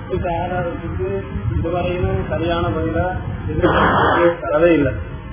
இந்த ஆதாரத்துக்கு இதுவரையிலும் சரியான பதில எதிர்பார்ப்பு தரவே இல்லை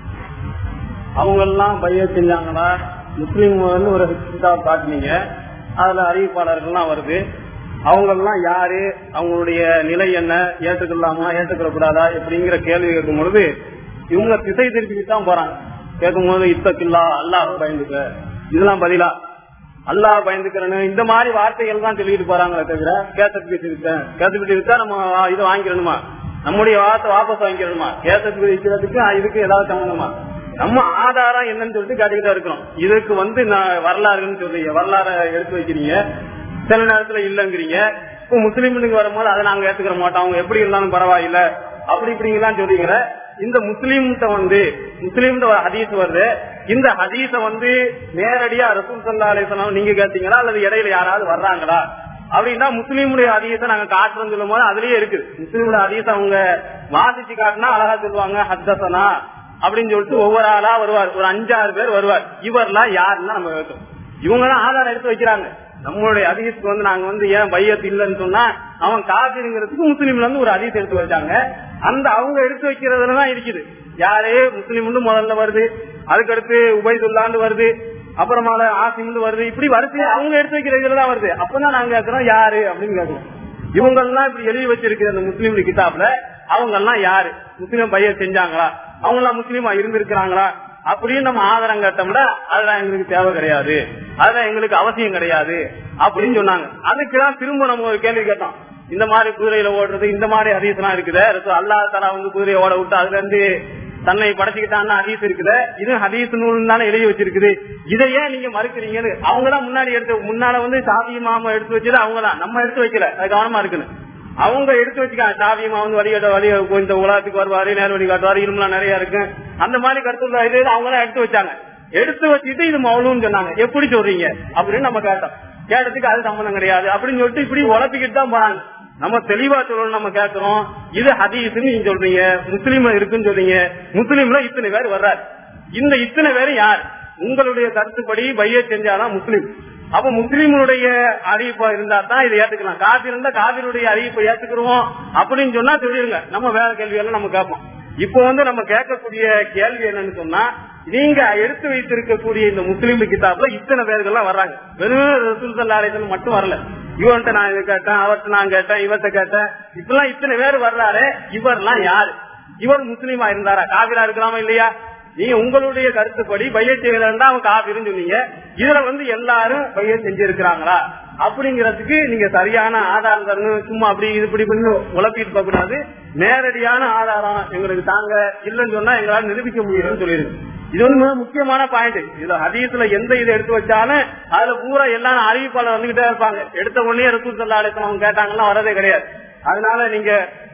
அவங்க எல்லாம் பைய செஞ்சாங்களா முஸ்லீம் வந்து ஒரு கிதாப் காட்டினீங்க அதுல அறிவிப்பாளர்கள்லாம் வருது அவங்க எல்லாம் யாரு அவங்களுடைய நிலை என்ன ஏற்றுக்கலாமா ஏற்றுக்கிற கூடாதா எப்படிங்கிற கேள்வி கேட்கும் பொழுது இவங்க திசை திருப்பிட்டு தான் போறாங்க கேட்கும் போது இத்தக்கில்லா அல்லாஹ் பயந்துக்க இதெல்லாம் பதிலா அல்லாஹ் பயந்துக்கிறேன்னு இந்த மாதிரி வார்த்தைகள் தான் சொல்லிட்டு போறாங்களே தவிர கேசட் இருக்கேன் கேசட் இருக்கா நம்ம இதை வாங்கிக்கணுமா நம்முடைய வார்த்தை வாபஸ் வாங்கிக்கணுமா கேசட் இருக்கிறதுக்கு இதுக்கு ஏதாவது சம்பந்தமா நம்ம ஆதாரம் என்னன்னு சொல்லிட்டு கேட்டுக்கிட்டே இருக்கிறோம் இதுக்கு வந்து நான் வரலாறுன்னு சொல்றீங்க வரலாறு எடுத்து வைக்கிறீங்க சில நேரத்துல இல்லங்கிறீங்க இப்போ முஸ்லீம்னுக்கு வரும்போது அதை நாங்க ஏத்துக்கிற மாட்டோம் அவங்க எப்படி இருந்தாலும் பரவாயில்ல அப்படி இப்படிங்கலாம் சொல்றீங்களே இந்த முஸ்லீம்கிட்ட வந்து முஸ்லீம் ஹதீஸ் வருது இந்த ஹதீஸ வந்து நேரடியா ரசூல் சல்லா அலிஸ்லாம் நீங்க கேட்டீங்களா அல்லது இடையில யாராவது வர்றாங்களா அப்படின்னா முஸ்லீமுடைய அதிகத்தை நாங்க காட்டுறோம் சொல்லும் போது அதுலயே இருக்குது முஸ்லீமுடைய அதிகத்தை அவங்க வாசிச்சு காட்டினா அழகா சொல்லுவாங்க ஹத்தசனா அப்படின்னு சொல்லிட்டு ஒவ்வொரு ஆளா வருவார் ஒரு அஞ்சாறு பேர் வருவார் இவர்லாம் யாருன்னா நம்ம கேட்கும் இவங்க தான் ஆதாரம் எடுத்து வைக்கிறாங்க நம்மளுடைய அதிகத்துக்கு வந்து நாங்க வந்து ஏன் பையத்து இல்லைன்னு சொன்னா அவன் காபிருங்கிறதுக்கு முஸ்லீம்ல இருந்து ஒரு அதிகம் எடுத்து வச்சாங்க அந்த அவங்க எடுத்து வைக்கிறதுலதான் இருக்குது யாரு முஸ்லீம் முதல்ல வருது அதுக்கடுத்து உபயதுல்லாண்டு வருது அப்புறமால ஆசிம் வருது இப்படி வரிசையா அவங்க எடுத்து வைக்கிற இதுலதான் வருது அப்பதான் நாங்க கேட்கிறோம் யாரு அப்படின்னு கேட்கிறோம் இவங்க எல்லாம் இப்படி எழுதி வச்சிருக்கிற அந்த முஸ்லீம் கிதாப்ல அவங்க எல்லாம் யாரு முஸ்லீம் பையன் செஞ்சாங்களா அவங்க எல்லாம் முஸ்லீமா இருந்திருக்கிறாங்களா அப்படின்னு நம்ம ஆதாரம் கேட்டோம்னா அதெல்லாம் எங்களுக்கு தேவை கிடையாது அதெல்லாம் எங்களுக்கு அவசியம் கிடையாது அப்படின்னு சொன்னாங்க அதுக்குதான் திரும்ப நம்ம ஒரு கேள்வி கேட்டோம் இந்த மாதிரி குதிரையில ஓடுறது இந்த மாதிரி ஹதீஸ் எல்லாம் இருக்குது அல்லா தலா வந்து குதிரையை ஓட விட்டு அதுல இருந்து தன்னை படைச்சுக்கிட்டான்னு ஹதீஸ் இருக்குது இது ஹதீஸ் நூல் தானே எழுதி வச்சிருக்குது இதை ஏன் நீங்க மறுக்கிறீங்கன்னு அவங்க தான் முன்னாடி எடுத்து முன்னால வந்து சாதி மாமா எடுத்து வச்சது அவங்க தான் நம்ம எடுத்து வைக்கல அது கவனமா இருக்குன்னு அவங்க எடுத்து வச்சுக்காங்க சாவியமா வந்து வழிகாட்ட வழி இந்த உலகத்துக்கு வருவாரு நேர் வழி காட்டுவாரு இரும்புலாம் நிறைய இருக்கு அந்த மாதிரி கருத்து இது அவங்க தான் எடுத்து வச்சாங்க எடுத்து வச்சுட்டு இது மௌலுன்னு சொன்னாங்க எப்படி சொல்றீங்க அப்படின்னு நம்ம கேட்டோம் கேட்டதுக்கு அது சம்பந்தம் கிடையாது அப்படின்னு சொல்லிட்டு இப்படி உழப்பிக்கிட்டு தான் போறாங்க நம்ம தெளிவா சொல்லணும் நம்ம கேட்கிறோம் இது ஹதீஸ்ன்னு நீங்க சொல்றீங்க முஸ்லீம்ல இருக்குன்னு சொல்றீங்க முஸ்லீம்ல இத்தனை பேர் வர்றாரு இந்த இத்தனை பேர் யார் உங்களுடைய கருத்துப்படி பைய செஞ்சாதான் முஸ்லீம் அப்ப முஸ்லீம்களுடைய அறிவிப்பா இருந்தா தான் இதை ஏத்துக்கலாம் காபி இருந்தா காபிருடைய அறிவிப்பை ஏத்துக்கிறோம் அப்படின்னு சொன்னா சொல்லிருங்க நம்ம வேற கேள்வி எல்லாம் நம்ம கேட்போம் இப்போ வந்து நம்ம கேட்கக்கூடிய கேள்வி என்னன்னு சொன்னா நீங்க எடுத்து வைத்திருக்கக்கூடிய இந்த முஸ்லீம் கிதாப்ல இத்தனை பேர்கள்லாம் வர்றாங்க வெறும் ரசூல் சல்லாலயத்தில் மட்டும் வரல இவன்ட்ட நான் இதை கேட்டேன் அவர்கிட்ட நான் கேட்டேன் இவர்கிட்ட கேட்டேன் இப்பெல்லாம் இத்தனை பேர் வர்றாரு இவர்லாம் யாரு இவர் முஸ்லீமா இருந்தாரா காவிரா இருக்கலாமா இல்லையா நீங்க உங்களுடைய கருத்துப்படி பைய செய்யலன்னா அவன் காபின்னு சொன்னீங்க இதுல வந்து எல்லாரும் பைய செஞ்சிருக்கிறாங்களா அப்படிங்கறதுக்கு நீங்க சரியான ஆதாரம் தரணும் சும்மா அப்படி இது இப்படி பண்ணி உழப்பிட்டு போக கூடாது நேரடியான ஆதாரம் எங்களுக்கு தாங்க இல்லைன்னு சொன்னா எங்களால நிரூபிக்க முடியும்னு சொல்லிருக்கு இது வந்து மிக முக்கியமான பாயிண்ட் இதுல ஹதீஸ்ல எந்த இதை எடுத்து வச்சாலும் அதுல பூரா எல்லாரும் அறிவிப்பாளர் வந்துகிட்டே இருப்பாங்க எடுத்த உடனே ரசூல் சல்லா அவங்க கேட்டாங்கன்னா வரதே கிடையாது அதனால நீங்க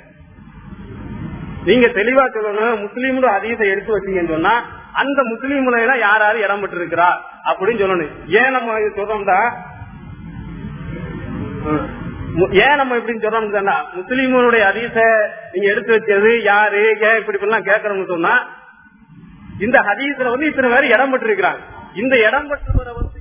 நீங்க தெளிவா சொல்லணும் முஸ்லீம்ல அதீசை எடுத்து வச்சீங்கன்னு சொன்னா அந்த முஸ்லீம்ல எல்லாம் யார் யாரு இடம் பெற்று இருக்கிறா அப்படின்னு சொல்லணும் ஏன் நம்ம இது சொல்றோம்டா ஏன் நம்ம இப்படின்னு சொல்றோம்னா முஸ்லீம்களுடைய அதீச நீங்க எடுத்து வச்சது யாரு ஏன் இப்படி இப்படிலாம் கேட்கறோம்னு சொன்னா இந்த ஹதீஸ்ல வந்து இத்தனை பேர் இடம் பெற்று இருக்கிறாங்க இந்த இடம் பெற்றவரை வந்து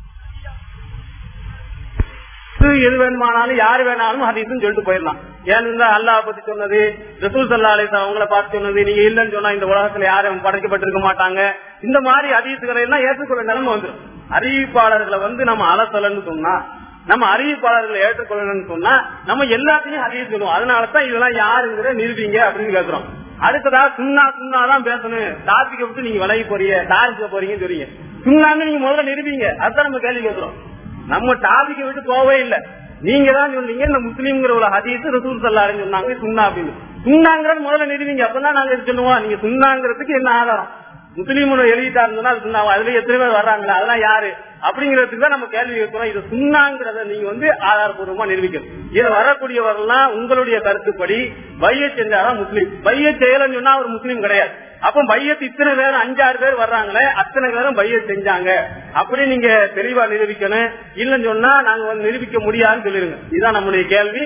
எது வேணுமானாலும் யாரு வேணாலும் ஹதீஸ்னு சொல்லிட்டு போயிடலாம் ஏன்னா அல்லாஹ் பத்தி சொன்னது ரசூல் சல்லா அலி அவங்கள பார்த்து சொன்னது நீங்க இல்லன்னு சொன்னா இந்த உலகத்துல யாரும் படைக்கப்பட்டிருக்க மாட்டாங்க இந்த மாதிரி ஹதீசுகளை எல்லாம் ஏற்றுக்கொள்ள நிலைமை வந்துடும் அறிவிப்பாளர்களை வந்து நம்ம அலசலன்னு சொன்னா நம்ம அறிவிப்பாளர்களை ஏற்றுக்கொள்ளணும்னு சொன்னா நம்ம எல்லாத்தையும் ஹதீஸ் சொல்லுவோம் அதனாலதான் இதெல்லாம் யாருங்கிற நிரூபிங்க அப்படின்னு கேக்குறோம் அடுத்ததா சுண்ணா சுண்ணா தான் பேசணும் டாபிக்க விட்டு நீங்க விலகி போறீங்க டாபிக்க போறீங்கன்னு சொல்றீங்க சுண்ணான்னு நீங்க முதல்ல நிரூபிங்க அதுதான் நம்ம கேள்வி கேட்கிறோம் நம்ம டாபிக்க விட்டு போவே இல்லை நீங்க தான் சொன்னீங்க இந்த முஸ்லீம்ங்கிற ஒரு ஹதீஸ் ரசூல் சல்லாருன்னு சொன்னாங்க சுண்ணா அப்படின்னு சுண்ணாங்கிறது முதல்ல நிறுவீங்க அப்பதான் நாங்க சொல்லுவோம் நீங்க சுண்ணாங்கிறதுக்கு என்ன ஆதாரம் முஸ்லீம் எழுதிட்டாருன்னா அது சுண்ணாவா அதுல எத்தனை பேர் வர்றாங்களா அதெல்லாம் யாரு அப்படிங்கறதுக்கு தான் நம்ம கேள்வி கேட்கிறோம் இது சுண்ணாங்கிறத நீங்க வந்து ஆதாரபூர்வமா நிரூபிக்கணும் இதுல வரக்கூடியவர்கள்லாம் உங்களுடைய கருத்துப்படி பைய செஞ்சாதான் முஸ்லீம் பைய செய்யலன்னு சொன்னா அவர் முஸ்லீம் கிடையாது அப்ப பையத்து இத்தனை பேர் அஞ்சாறு பேர் வர்றாங்களே அத்தனை பேரும் பைய செஞ்சாங்க அப்படி நீங்க தெளிவா நிரூபிக்கணும் இல்லன்னு சொன்னா நாங்க வந்து நிரூபிக்க முடியாதுன்னு சொல்லிருங்க இதுதான் நம்முடைய கேள்வி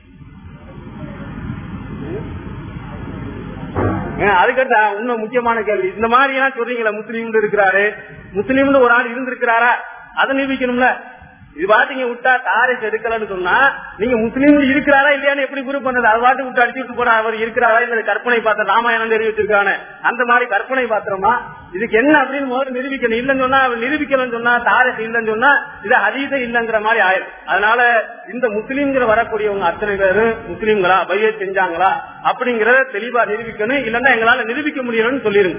அதுக்கடுத்து இன்னும் முக்கியமான கேள்வி இந்த மாதிரி எல்லாம் சொல்றீங்களா முஸ்லீம் இருக்கிறாரு முஸ்லீம்னு ஒரு ஆள் இருந்திருக்கிறாரா அதை நிரூபிக்கணும்ல இது பாட்டுங்க விட்டா தாரிஸ் எடுக்கலன்னு சொன்னா நீங்க முஸ்லீம் இருக்கிறாரா இல்லையான்னு எப்படி குரூப் பண்ணது அது பாட்டு விட்டு அடிச்சுட்டு போறா அவர் இருக்கிறாரா இல்ல கற்பனை பாத்திரம் ராமாயணம் தெரிவி வச்சிருக்கானே அந்த மாதிரி கற்பனை பாத்திரமா இதுக்கு என்ன அப்படின்னு முதல்ல நிரூபிக்கணும் இல்லைன்னு சொன்னா அவர் நிரூபிக்கலன்னு சொன்னா தாரிஸ் இல்லைன்னு சொன்னா இது அதீத இல்லைங்கிற மாதிரி ஆயிரும் அதனால இந்த முஸ்லீம்கிற வரக்கூடியவங்க அத்தனை பேரு முஸ்லீம்களா பைய செஞ்சாங்களா அப்படிங்கறத தெளிவா நிரூபிக்கணும் இல்லன்னா எங்களால நிரூபிக்க முடியலன்னு சொல்லிருங்க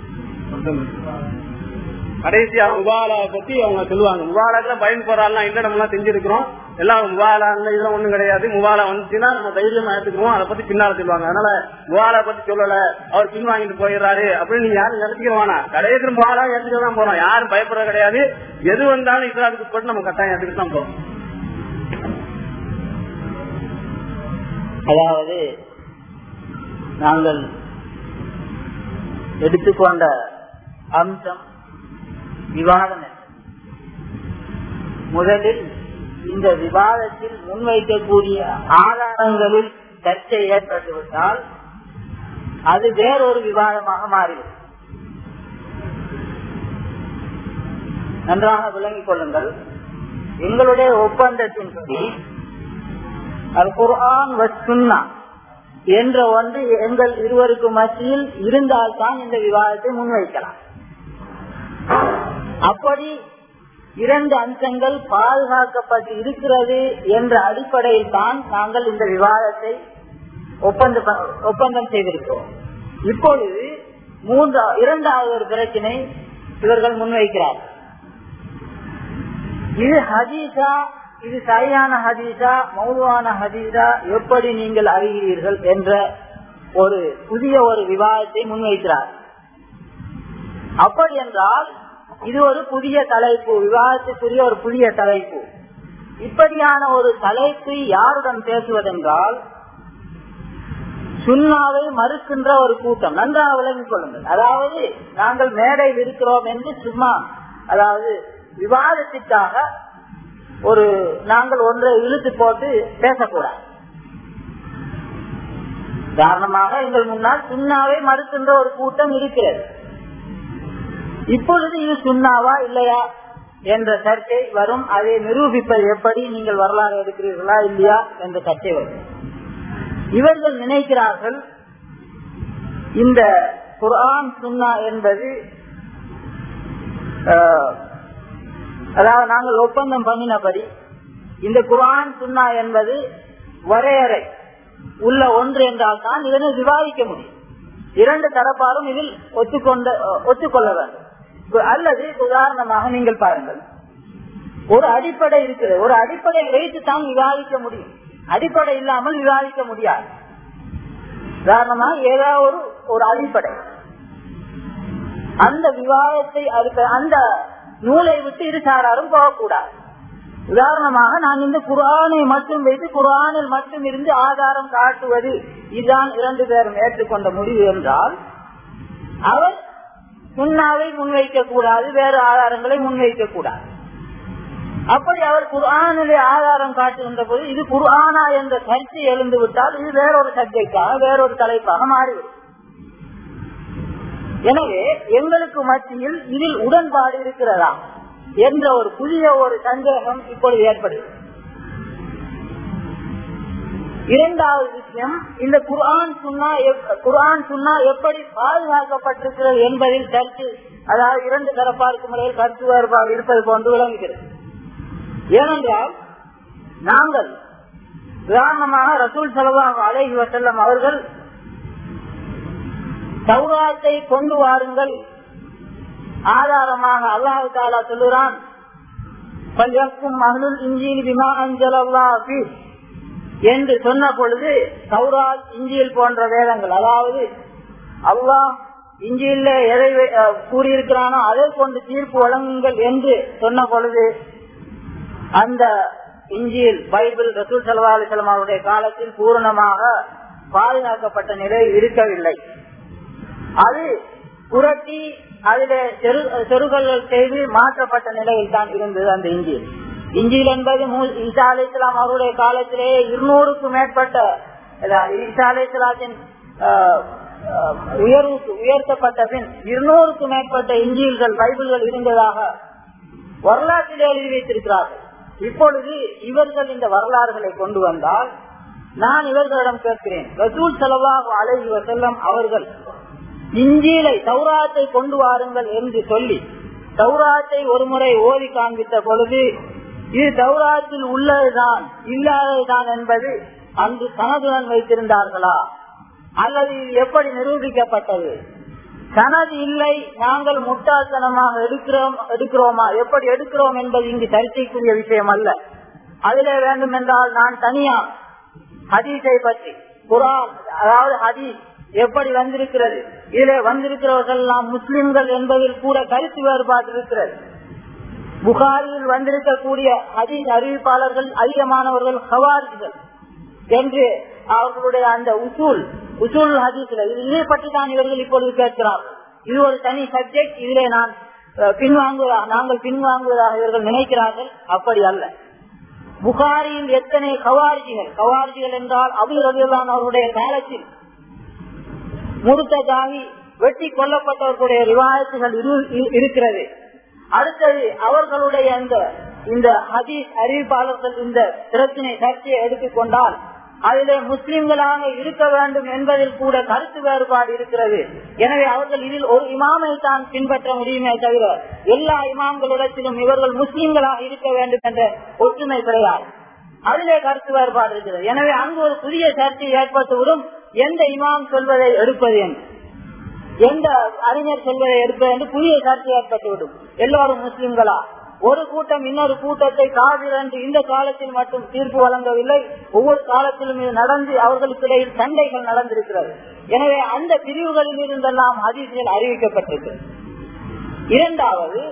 கடைசியா முபாலா பத்தி அவங்க சொல்லுவாங்க முபாலாக்குல பயன் போறாலாம் இல்ல நம்ம எல்லாம் செஞ்சிருக்கிறோம் எல்லாம் முபாலா இதெல்லாம் ஒண்ணும் கிடையாது முபாலா வந்துச்சுன்னா நம்ம தைரியமா எடுத்துக்கிறோம் அதை பத்தி பின்னால சொல்லுவாங்க அதனால முபாலா பத்தி சொல்லல அவர் பின் வாங்கிட்டு போயிடுறாரு அப்படின்னு நீங்க யாரும் நினைச்சுக்க வேணாம் கடைசி முபாலா எடுத்துட்டு தான் போறோம் யாரும் பயப்படுறது கிடையாது எது வந்தாலும் இஸ்லாத்துக்கு போட்டு நம்ம கட்டாயம் எடுத்துட்டு தான் போறோம் அதாவது நாங்கள் எடுத்துக்கொண்ட அம்சம் விவாதம் என்று. முதலில் இந்த விவாதத்தில் முன்வைக்கக்கூடிய ஆதாரங்களில் சர்ச்சை ஏற்பட்டுவிட்டால் அது வேறொரு விவாதமாக மாறிவிடும் நன்றாக விளங்கிக் கொள்ளுங்கள் எங்களுடைய ஒப்பந்தத்தின்படி அல் குர்ஆன் வசுன்னா என்ற ஒன்று எங்கள் இருவருக்கு மத்தியில் இருந்தால்தான் இந்த விவாதத்தை முன்வைக்கலாம் அப்படி இரண்டு அம்சங்கள் பாதுகாக்கப்பட்டு இருக்கிறது என்ற அடிப்படையில் தான் நாங்கள் இந்த விவாதத்தை ஒப்பந்த ஒப்பந்தம் செய்திருக்கிறோம் இப்பொழுது மூன்றா இரண்டாவது ஒரு பிரச்சனை இவர்கள் முன்வைக்கிறார் இது ஹதீஸா இது சரியான ஹதீஸா மௌலுவான ஹதீஸா எப்படி நீங்கள் அறிகிறீர்கள் என்ற ஒரு புதிய ஒரு விவாதத்தை முன்வைக்கிறார் அப்படி என்றால் இது ஒரு புதிய தலைப்பு விவாதத்துக்குரிய ஒரு புதிய தலைப்பு இப்படியான ஒரு தலைப்பு யாருடன் பேசுவதென்றால் சுண்ணாவை மறுக்கின்ற ஒரு கூட்டம் நன்றாக விளங்கிக் கொள்ளுங்கள் அதாவது நாங்கள் மேடையில் இருக்கிறோம் என்று சும்மா அதாவது விவாதத்திற்காக ஒரு நாங்கள் ஒன்றை இழுத்து போட்டு பேசக்கூடாது காரணமாக எங்கள் முன்னால் சுண்ணாவை மறுக்கின்ற ஒரு கூட்டம் இருக்கிறது இப்பொழுது இது சுண்ணாவா இல்லையா என்ற சர்ச்சை வரும் அதை நிரூபிப்பது எப்படி நீங்கள் வரலாறு எடுக்கிறீர்களா இல்லையா என்ற சர்ச்சை வரும் இவர்கள் நினைக்கிறார்கள் இந்த குர்ஆன் சுன்னா என்பது அதாவது நாங்கள் ஒப்பந்தம் பண்ணினபடி இந்த குர்ஆன் சுன்னா என்பது வரையறை உள்ள ஒன்று என்றால் தான் இதனை விவாதிக்க முடியும் இரண்டு தரப்பாரும் இதில் ஒத்துக்கொண்ட ஒத்துக்கொள்ள வேண்டும் அல்லது உதாரணமாக நீங்கள் பாருங்கள் ஒரு அடிப்படை இருக்குது ஒரு அடிப்படை வைத்து தான் விவாதிக்க முடியும் அடிப்படை இல்லாமல் விவாதிக்க முடியாது உதாரணமாக ஏதாவது ஒரு ஒரு அடிப்படை அந்த விவாதத்தை அந்த நூலை விட்டு இரு சாராரும் போகக்கூடாது உதாரணமாக நான் இந்த குரானை மட்டும் வைத்து குரானில் மட்டும் இருந்து ஆதாரம் காட்டுவது இதுதான் இரண்டு பேரும் ஏற்றுக்கொண்ட முடிவு என்றால் அவர் சுண்ணாவை முன்வைக்க கூடாது வேறு ஆதாரங்களை முன்வைக்க கூடாது அப்படி அவர் குர்ஆனிலே ஆதாரம் காட்டுகின்ற போது இது குர்ஆனா என்ற சர்ச்சை எழுந்து விட்டால் இது வேறொரு சப்ஜெக்டாக வேறொரு தலைப்பாக மாறிவிடும் எனவே எங்களுக்கு மத்தியில் இதில் உடன்பாடு இருக்கிறதா என்ற ஒரு புதிய ஒரு சந்தேகம் இப்பொழுது ஏற்படுகிறது இரண்டாவது விஷயம் இந்த குர்ஆன் சுன்னா குர்ஆன் சுன்னா எப்படி பாதுகாக்கப்பட்டிருக்கிறது என்பதில் கருத்து அதாவது இரண்டு தரப்பாருக்கு முறையில் கருத்து வேறுபாடு இருப்பது போன்று விளங்குகிறது ஏனென்றால் நாங்கள் உதாரணமாக ரசூல் சலவாக அலைஹி வசல்லம் அவர்கள் சௌராத்தை கொண்டு வாருங்கள் ஆதாரமாக அல்லாஹு தாலா சொல்லுறான் என்று சொன்ன பொழுது சௌராத் இஞ்சியில் போன்ற வேதங்கள் அதாவது அல்லாஹ் இஞ்சியில் எதை கூறியிருக்கிறானோ அதை கொண்டு தீர்ப்பு வழங்குங்கள் என்று சொன்ன பொழுது அந்த இஞ்சியில் பைபிள் ரசூல் சல்லா அலிசல்லாம் அவருடைய காலத்தில் பூரணமாக பாதுகாக்கப்பட்ட நிலை இருக்கவில்லை அது புரட்டி அதிலே செருகல் செய்து மாற்றப்பட்ட நிலையில் தான் இருந்தது அந்த இஞ்சியில் இஞ்சியில் என்பது ஈசா அலி இஸ்லாம் அவருடைய காலத்திலே இருநூறுக்கும் மேற்பட்ட ஈசா அலி இஸ்லாத்தின் உயர்வுக்கு உயர்த்தப்பட்ட பின் இருநூறுக்கும் மேற்பட்ட இஞ்சியல்கள் பைபிள்கள் இருந்ததாக வரலாற்றில் எழுதி வைத்திருக்கிறார்கள் இப்பொழுது இவர்கள் இந்த வரலாறுகளை கொண்டு வந்தால் நான் இவர்களிடம் கேட்கிறேன் ரசூல் செலவாக அழகி வசல்லம் அவர்கள் இஞ்சியிலை தௌராத்தை கொண்டு வாருங்கள் என்று சொல்லி தௌராத்தை ஒருமுறை ஓதி காண்பித்த பொழுது இது தௌராத்தில் உள்ளதுதான் இல்லாததுதான் என்பது அன்று கனதுடன் வைத்திருந்தார்களா அல்லது இது எப்படி நிரூபிக்கப்பட்டது சனது இல்லை நாங்கள் முட்டாள்தனமாக எடுக்கிறோம் எடுக்கிறோமா எப்படி எடுக்கிறோம் என்பது இங்கு சர்ச்சைக்குரிய விஷயம் அல்ல அதிலே வேண்டும் என்றால் நான் தனியா ஹதீஸை பற்றி குரான் அதாவது ஹதீஸ் எப்படி வந்திருக்கிறது இதிலே வந்திருக்கிறவர்கள் நாம் முஸ்லிம்கள் என்பதில் கூட கருத்து வேறுபாடு இருக்கிறது புகாரில் வந்திருக்கக்கூடிய ஹதீஸ் அறிவிப்பாளர்கள் அதிகமானவர்கள் ஹவாரிகள் என்று அவர்களுடைய அந்த உசூல் உசூல் ஹதீஸ்ல இதை பற்றி தான் இவர்கள் இப்பொழுது கேட்கிறார்கள் இது ஒரு தனி சப்ஜெக்ட் இதிலே நான் பின்வாங்குவதாக நாங்கள் பின்வாங்குவதாக இவர்கள் நினைக்கிறார்கள் அப்படி அல்ல புகாரியில் எத்தனை கவாரிஜிகள் கவாரிஜிகள் என்றால் அபிரவியலான் அவருடைய காலத்தில் முருத்ததாகி வெட்டி கொல்லப்பட்டவர்களுடைய ரிவாயத்துகள் இருக்கிறது அடுத்தது அவர்களுடைய அந்த இந்த ஹதீஸ் அறிவிப்பாளர்கள் இந்த பிரச்சனை சர்ச்சையை எடுத்துக்கொண்டால் அதிலே முஸ்லிம்களாக இருக்க வேண்டும் என்பதில் கூட கருத்து வேறுபாடு இருக்கிறது எனவே அவர்கள் இதில் ஒரு இமாமை தான் பின்பற்ற முடியுமே தவிர எல்லா இமாம்களிடத்திலும் இவர்கள் முஸ்லிம்களாக இருக்க வேண்டும் என்ற ஒற்றுமை கிடையாது அதிலே கருத்து வேறுபாடு இருக்கிறது எனவே அங்கு ஒரு புதிய சர்ச்சை ஏற்பட்டுவிடும் எந்த இமாம் சொல்வதை எடுப்பது என்று எந்த அறிஞர் சொல்வதை எடுப்பது என்று புதிய சர்ச்சை ஏற்பட்டுவிடும் எல்லோரும் முஸ்லிம்களா ஒரு கூட்டம் இன்னொரு கூட்டத்தை காவிர் என்று இந்த காலத்தில் மட்டும் தீர்ப்பு வழங்கவில்லை ஒவ்வொரு காலத்திலும் இது நடந்து அவர்களுக்கு இடையில் சண்டைகள் நடந்திருக்கிறது எனவே அந்த பிரிவுகளில் இருந்தெல்லாம் ஹதீஸ்கள் அறிவிக்கப்பட்டிருக்கு இரண்டாவது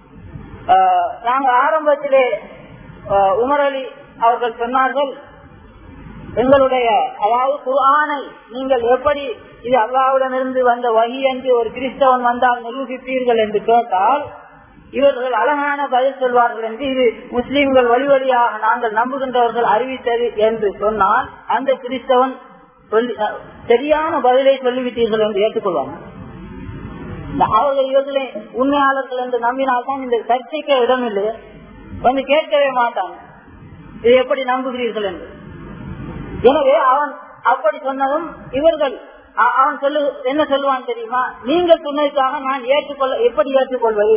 நாங்கள் ஆரம்பத்திலே உமர் அலி அவர்கள் சொன்னார்கள் எங்களுடைய அதாவது குரானை நீங்கள் எப்படி இது அல்லாவிடமிருந்து வந்த வகி என்று ஒரு கிறிஸ்தவன் வந்தால் நிரூபிப்பீர்கள் என்று கேட்டால் இவர்கள் அழகான பதில் சொல்வார்கள் என்று இது முஸ்லிம்கள் வழி வழியாக நாங்கள் நம்புகின்றவர்கள் அறிவித்தது என்று சொன்னால் அந்த கிறிஸ்தவன் சொல்லி சரியான பதிலை சொல்லிவிட்டீர்கள் என்று ஏற்றுக்கொள்வாங்க அவர்கள் இவர்களை உண்மையாளர்கள் என்று நம்பினால்தான் இந்த சர்ச்சைக்கு இடமில்லை வந்து கேட்கவே மாட்டாங்க இதை எப்படி நம்புகிறீர்கள் என்று எனவே அவன் அப்படி சொன்னதும் இவர்கள் அவன் சொல்லு என்ன சொல்லுவான் தெரியுமா நீங்கள் சொன்னதுக்காக நான் ஏற்றுக்கொள்ள எப்படி ஏற்றுக்கொள்வது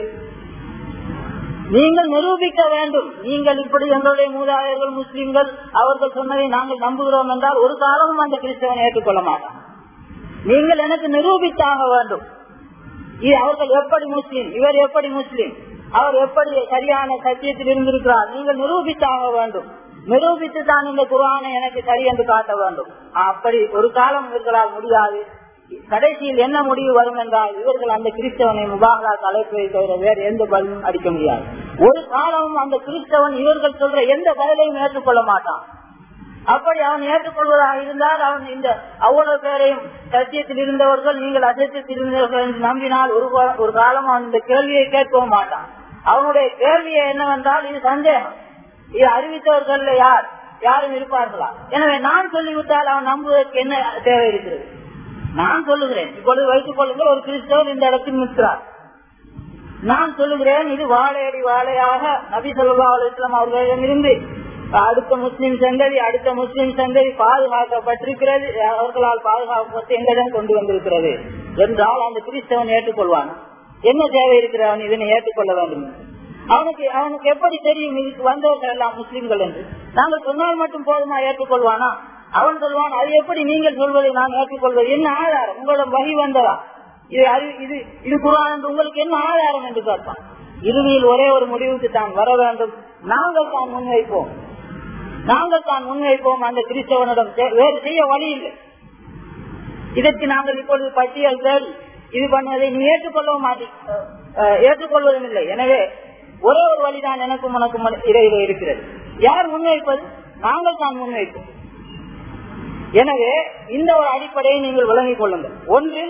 நீங்கள் நிரூபிக்க வேண்டும் நீங்கள் இப்படி எங்களுடைய மூதாதையர்கள் முஸ்லிம்கள் அவர்கள் சொன்னதை நாங்கள் நம்புகிறோம் என்றால் ஒரு காலமும் அந்த கிறிஸ்தவன் ஏற்றுக்கொள்ள மாட்டான் நீங்கள் எனக்கு நிரூபித்தாக வேண்டும் இது அவர்கள் எப்படி முஸ்லீம் இவர் எப்படி முஸ்லீம் அவர் எப்படி சரியான சத்தியத்தில் இருந்திருக்கிறார் நீங்கள் நிரூபித்தாக வேண்டும் நிரூபித்து தான் இந்த குரானை எனக்கு சரி என்று காட்ட வேண்டும் அப்படி ஒரு காலம் இவர்களால் முடியாது கடைசியில் என்ன முடிவு வரும் என்றால் இவர்கள் அந்த கிறிஸ்தவனை முபாகலா அழைப்பதை தவிர வேறு எந்த பதிலும் அடிக்க முடியாது ஒரு காலமும் அந்த கிறிஸ்தவன் இவர்கள் சொல்ற எந்த பதிலையும் ஏற்றுக்கொள்ள மாட்டான் அப்படி அவன் ஏற்றுக்கொள்வதாக இருந்தால் அவன் இந்த அவ்வளவு பேரையும் சத்தியத்தில் இருந்தவர்கள் நீங்கள் அசத்தியத்தில் இருந்தவர்கள் என்று நம்பினால் ஒரு ஒரு காலம் அவன் இந்த கேள்வியை கேட்கவும் மாட்டான் அவனுடைய கேள்வியை என்னவென்றால் இது சந்தேகம் இது அறிவித்தவர்கள் யார் யாரும் இருப்பார்களா எனவே நான் சொல்லிவிட்டால் அவன் நம்புவதற்கு என்ன தேவை இருக்கிறது நான் சொல்லுகிறேன் இப்பொழுது வைத்துக் கொள்ளுங்கள் ஒரு கிறிஸ்தவர் இந்த இடத்தில் நிற்கிறார் நான் சொல்லுகிறேன் இது வாழையடி வாழையாக நபி சொல்லா அலுவலாம் அவர்களிடமிருந்து அடுத்த முஸ்லிம் சந்ததி அடுத்த முஸ்லிம் சந்ததி பாதுகாக்கப்பட்டிருக்கிறது அவர்களால் பாதுகாக்கப்பட்டு எங்களிடம் கொண்டு வந்திருக்கிறது என்றால் அந்த கிறிஸ்தவன் ஏற்றுக்கொள்வான் என்ன தேவை இருக்கிற அவன் இதனை ஏற்றுக்கொள்ள வேண்டும் அவனுக்கு அவனுக்கு எப்படி தெரியும் இதுக்கு வந்தவர்கள் எல்லாம் முஸ்லிம்கள் என்று நாங்கள் சொன்னால் மட்டும் போதுமா ஏற்றுக்கொள்வானா அவன் சொல்வான் அது எப்படி நீங்கள் சொல்வதை நான் ஏற்றுக்கொள்வது என்ன ஆதாரம் உங்களிடம் வகி வந்ததா இது அறி இது இது குரான் என்று உங்களுக்கு என்ன ஆதாரம் என்று கேட்பான் இறுதியில் ஒரே ஒரு முடிவுக்கு தான் வர வேண்டும் நாங்கள் தான் முன்வைப்போம் நாங்கள் தான் முன்வைப்போம் அந்த கிறிஸ்தவனிடம் வேறு செய்ய வழி இல்லை இதற்கு நாங்கள் இப்பொழுது பட்டியல் தேடி இது பண்ணுவதை நீ ஏற்றுக்கொள்ளவும் மாட்டி ஏற்றுக்கொள்வதும் இல்லை எனவே ஒரே ஒரு வழிதான் எனக்கும் உனக்கும் இடையிலே இருக்கிறது யார் முன்வைப்பது நாங்கள் தான் முன்வைப்போம் எனவே இந்த ஒரு அடிப்படையை நீங்கள் விளங்கிக் கொள்ளுங்கள் ஒன்றில்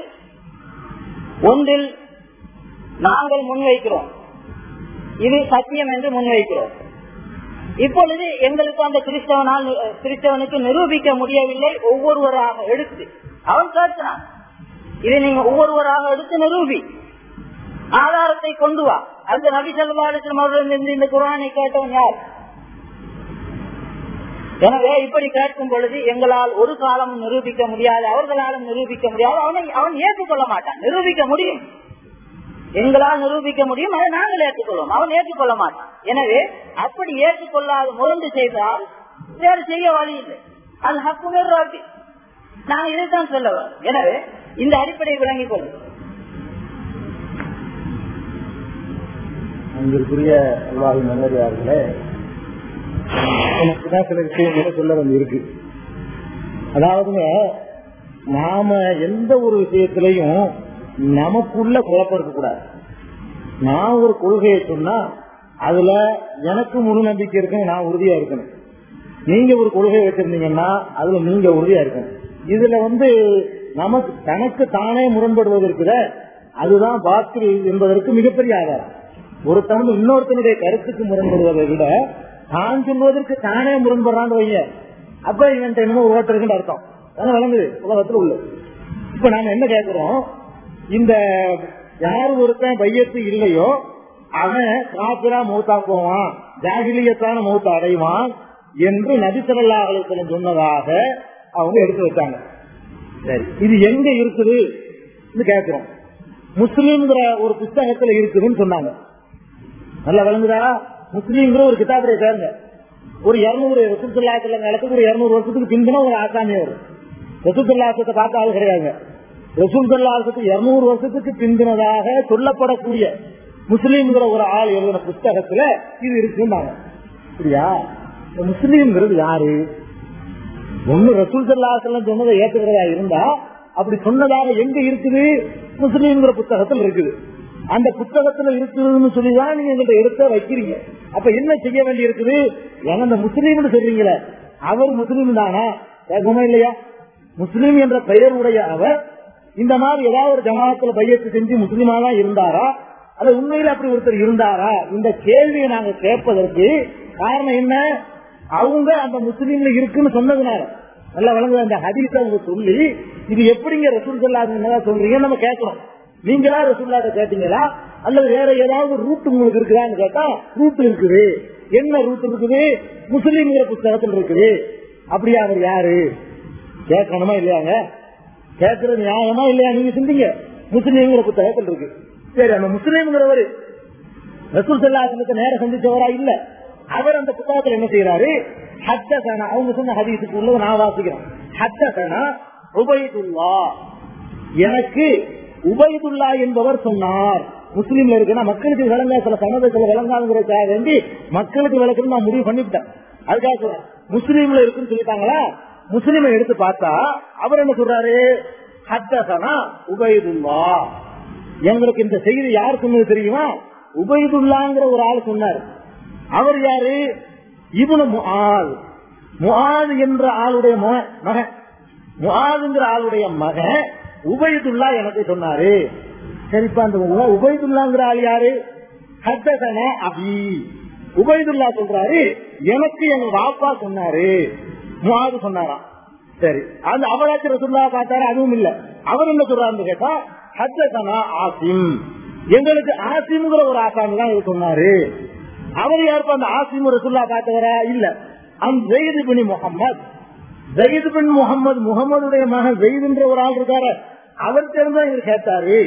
ஒன்றில் நாங்கள் முன்வைக்கிறோம் இது சத்தியம் என்று முன்வைக்கிறோம் இப்பொழுது எங்களுக்கு அந்த கிறிஸ்தவனால் கிறிஸ்தவனுக்கு நிரூபிக்க முடியவில்லை ஒவ்வொருவராக எடுத்து அவன் கேட்கிறான் இதை நீங்க ஒவ்வொருவராக எடுத்து நிரூபி ஆதாரத்தை கொண்டு வா அந்த நபி சல்லாஸ்லம் அவர்களிருந்து இந்த குரானை கேட்டவன் யார் எனவே இப்படி கேட்கும் பொழுது எங்களால் ஒரு காலமும் நிரூபிக்க முடியாது அவர்களாலும் நிரூபிக்க முடியாது அவனை அவன் ஏற்றுக்கொள்ள மாட்டான் நிரூபிக்க முடியும் எங்களால் நிரூபிக்க முடியும் அதை நாங்கள் ஏற்றுக்கொள்வோம் அவன் ஏற்றுக்கொள்ள மாட்டான் எனவே அப்படி ஏற்றுக்கொள்ளாத முரண்டு செய்தால் வேறு செய்ய வழி இல்லை அது ஹக்கு ராட்டி நான் இதைத்தான் சொல்ல வரோம் எனவே இந்த அடிப்படையை விளங்கிக் கொள்ளும் அங்கிருக்கிற அல்லாஹ் நல்லதார்களே எனக்கு தான் சில விஷயங்களை சொல்ல வந்து இருக்கு அதாவதுங்க நாம எந்த ஒரு விஷயத்திலையும் நமக்குள்ள குழப்பம் இருக்கக்கூடாது நான் ஒரு கொள்கையை சொன்னா அதுல எனக்கு முழு நம்பிக்கை இருக்குன்னு நான் உறுதியா இருக்கணும் நீங்க ஒரு கொள்கை வச்சிருந்தீங்கன்னா அதுல நீங்க உறுதியா இருக்கணும் இதுல வந்து நமக்கு தனக்கு தானே முரண்படுவது இருக்குத அதுதான் பாத்திரி என்பதற்கு மிகப்பெரிய ஆதாரம் ஒருத்தவங்க இன்னொருத்தனுடைய கருத்துக்கு முரண்படுவதை விட தான் சொல்வதற்கு தானே முரண்படுறான்னு வைங்க அப்ப இவன் என்னமோ ஓட்டு இருக்குன்னு அர்த்தம் அதான் வழங்குது உலகத்துல உள்ள இப்ப நாம என்ன கேட்கிறோம் இந்த யார் ஒருத்தன் பையத்து இல்லையோ அவன் காப்பிரா மௌத்தா போவான் ஜாகிலியத்தான மௌத்த அடைவான் என்று நபிசல்லா அலுவலம் சொன்னதாக அவங்க எடுத்து வச்சாங்க சரி இது எங்க இருக்குது கேட்கிறோம் முஸ்லீம்ங்கிற ஒரு புஸ்தகத்துல இருக்குதுன்னு சொன்னாங்க நல்லா விளங்குதா முஸ்லீம்ங்கிற ஒரு கிதாபுடைய பேருங்க ஒரு இருநூறு ரசூத்துல்லாத்துல நடத்துக்கு ஒரு இருநூறு வருஷத்துக்கு பின்புனா ஒரு ஆசாமி வரும் ரசூத்துல்லாசத்தை பார்த்த ஆள் கிடையாதுங்க ரசூத்துல்லாசத்துக்கு இருநூறு வருஷத்துக்கு பிந்தினதாக சொல்லப்படக்கூடிய முஸ்லீம்ங்கிற ஒரு ஆள் எழுதின புஸ்தகத்துல இது இருக்குன்னாங்க அப்படியா இந்த முஸ்லீம்ங்கிறது யாரு ஒண்ணு ரசூல் சல்லாசலம் சொன்னதை ஏற்றுக்கிறதா இருந்தா அப்படி சொன்னதாக எங்க இருக்குது முஸ்லீம்ங்கிற புத்தகத்தில் இருக்குது அந்த புத்தகத்துல இருக்குதுன்னு சொல்லிதான் நீங்க எங்கிட்ட எடுத்த வைக்கிறீங்க அப்ப என்ன செய்ய வேண்டி இருக்குது ஏன்னா அந்த முஸ்லீம்னு சொல்றீங்களே அவர் முஸ்லீம் தானா கேட்கணுமா இல்லையா முஸ்லீம் என்ற பெயருடைய அவர் இந்த மாதிரி ஏதாவது ஒரு ஜமாத்துல பையத்து செஞ்சு முஸ்லீமா தான் இருந்தாரா அது உண்மையில அப்படி ஒருத்தர் இருந்தாரா இந்த கேள்வியை நாங்க கேட்பதற்கு காரணம் என்ன அவங்க அந்த முஸ்லீம்ல இருக்குன்னு சொன்னதுனால நல்லா வழங்குது அந்த ஹதீஸ அவங்க சொல்லி இது எப்படிங்க ரசூல் சொல்லாதுன்னு சொல்றீங்க நம்ம கேட்கிறோம் நீங்களா ரசூல்லாட்ட கேட்டீங்களா அல்லது வேற ஏதாவது ரூட் உங்களுக்கு இருக்குதான்னு கேட்டா ரூட் இருக்குது என்ன ரூட் இருக்குது முஸ்லீம்ங்கிற புத்தகத்தில் இருக்குது அப்படியா அவர் யாரு கேட்கணுமா இல்லையாங்க கேட்கறது நியாயமா இல்லையா நீங்க சிந்திங்க முஸ்லீம்ங்கிற புத்தகத்தில் இருக்கு சரி அந்த முஸ்லீம்ங்கிறவர் ரசூல் சல்லாசனுக்கு நேரம் சந்திச்சவரா இல்ல அவர் அந்த புத்தகத்தில் என்ன செய்யறாரு ஹத்தசனா அவங்க சொன்ன ஹதீஸுக்கு உள்ளது நான் வாசிக்கிறேன் ஹத்தசனா உபயதுல்லா எனக்கு உபயதுல்லா என்பவர் சொன்னார் முஸ்லீம்ல இருக்குன்னா மக்களுக்கு விளங்க சில சமதத்துல விளங்காதுங்கிறதுக்காக வேண்டி மக்களுக்கு விளக்குன்னு நான் முடிவு பண்ணிவிட்டேன் அதுக்காக சொல்றேன் முஸ்லீம்ல இருக்குன்னு சொல்லிட்டாங்களா முஸ்லீமை எடுத்து பார்த்தா அவர் என்ன சொல்றாரு ஹத்தசனா உபயதுல்லா எங்களுக்கு இந்த செய்தி யார் சொன்னது தெரியுமா உபயதுல்லாங்கிற ஒரு ஆள் சொன்னார் அவர் யாரு இவனு முஆல் முஆது என்ற ஆளுடைய மகன் முஆதுங்கிற ஆளுடைய மகன் உபயதுல்லா எனக்கு சொன்னாரு சரிப்பா அந்த உபயதுல்லாங்கிற ஆள் யாரு ஹத்தசன அபி உபயதுல்லா சொல்றாரு எனக்கு எங்க வாப்பா சொன்னாரு முஆது சொன்னாராம் சரி அந்த அவராச்சும் ரசுல்லா பார்த்தாரு அதுவும் இல்ல அவர் என்ன சொல்றாருன்னு கேட்டா ஹத்தசனா ஆசிம் எங்களுக்கு ஆசிம்ங்கிற ஒரு ஆசாமி தான் இது சொன்னாரு அவர் யாருப்பா அந்த ஆசிம் ரசுல்லா பார்த்தவரா இல்ல அந்த ஜெயிது பின் முகமது ஜெயிது பின் முகமது முகமதுடைய மகன் ஜெயிதுன்ற ஒரு ஆள் இருக்காரு அவர் தெரிஞ்சா இவர் கேட்டாரு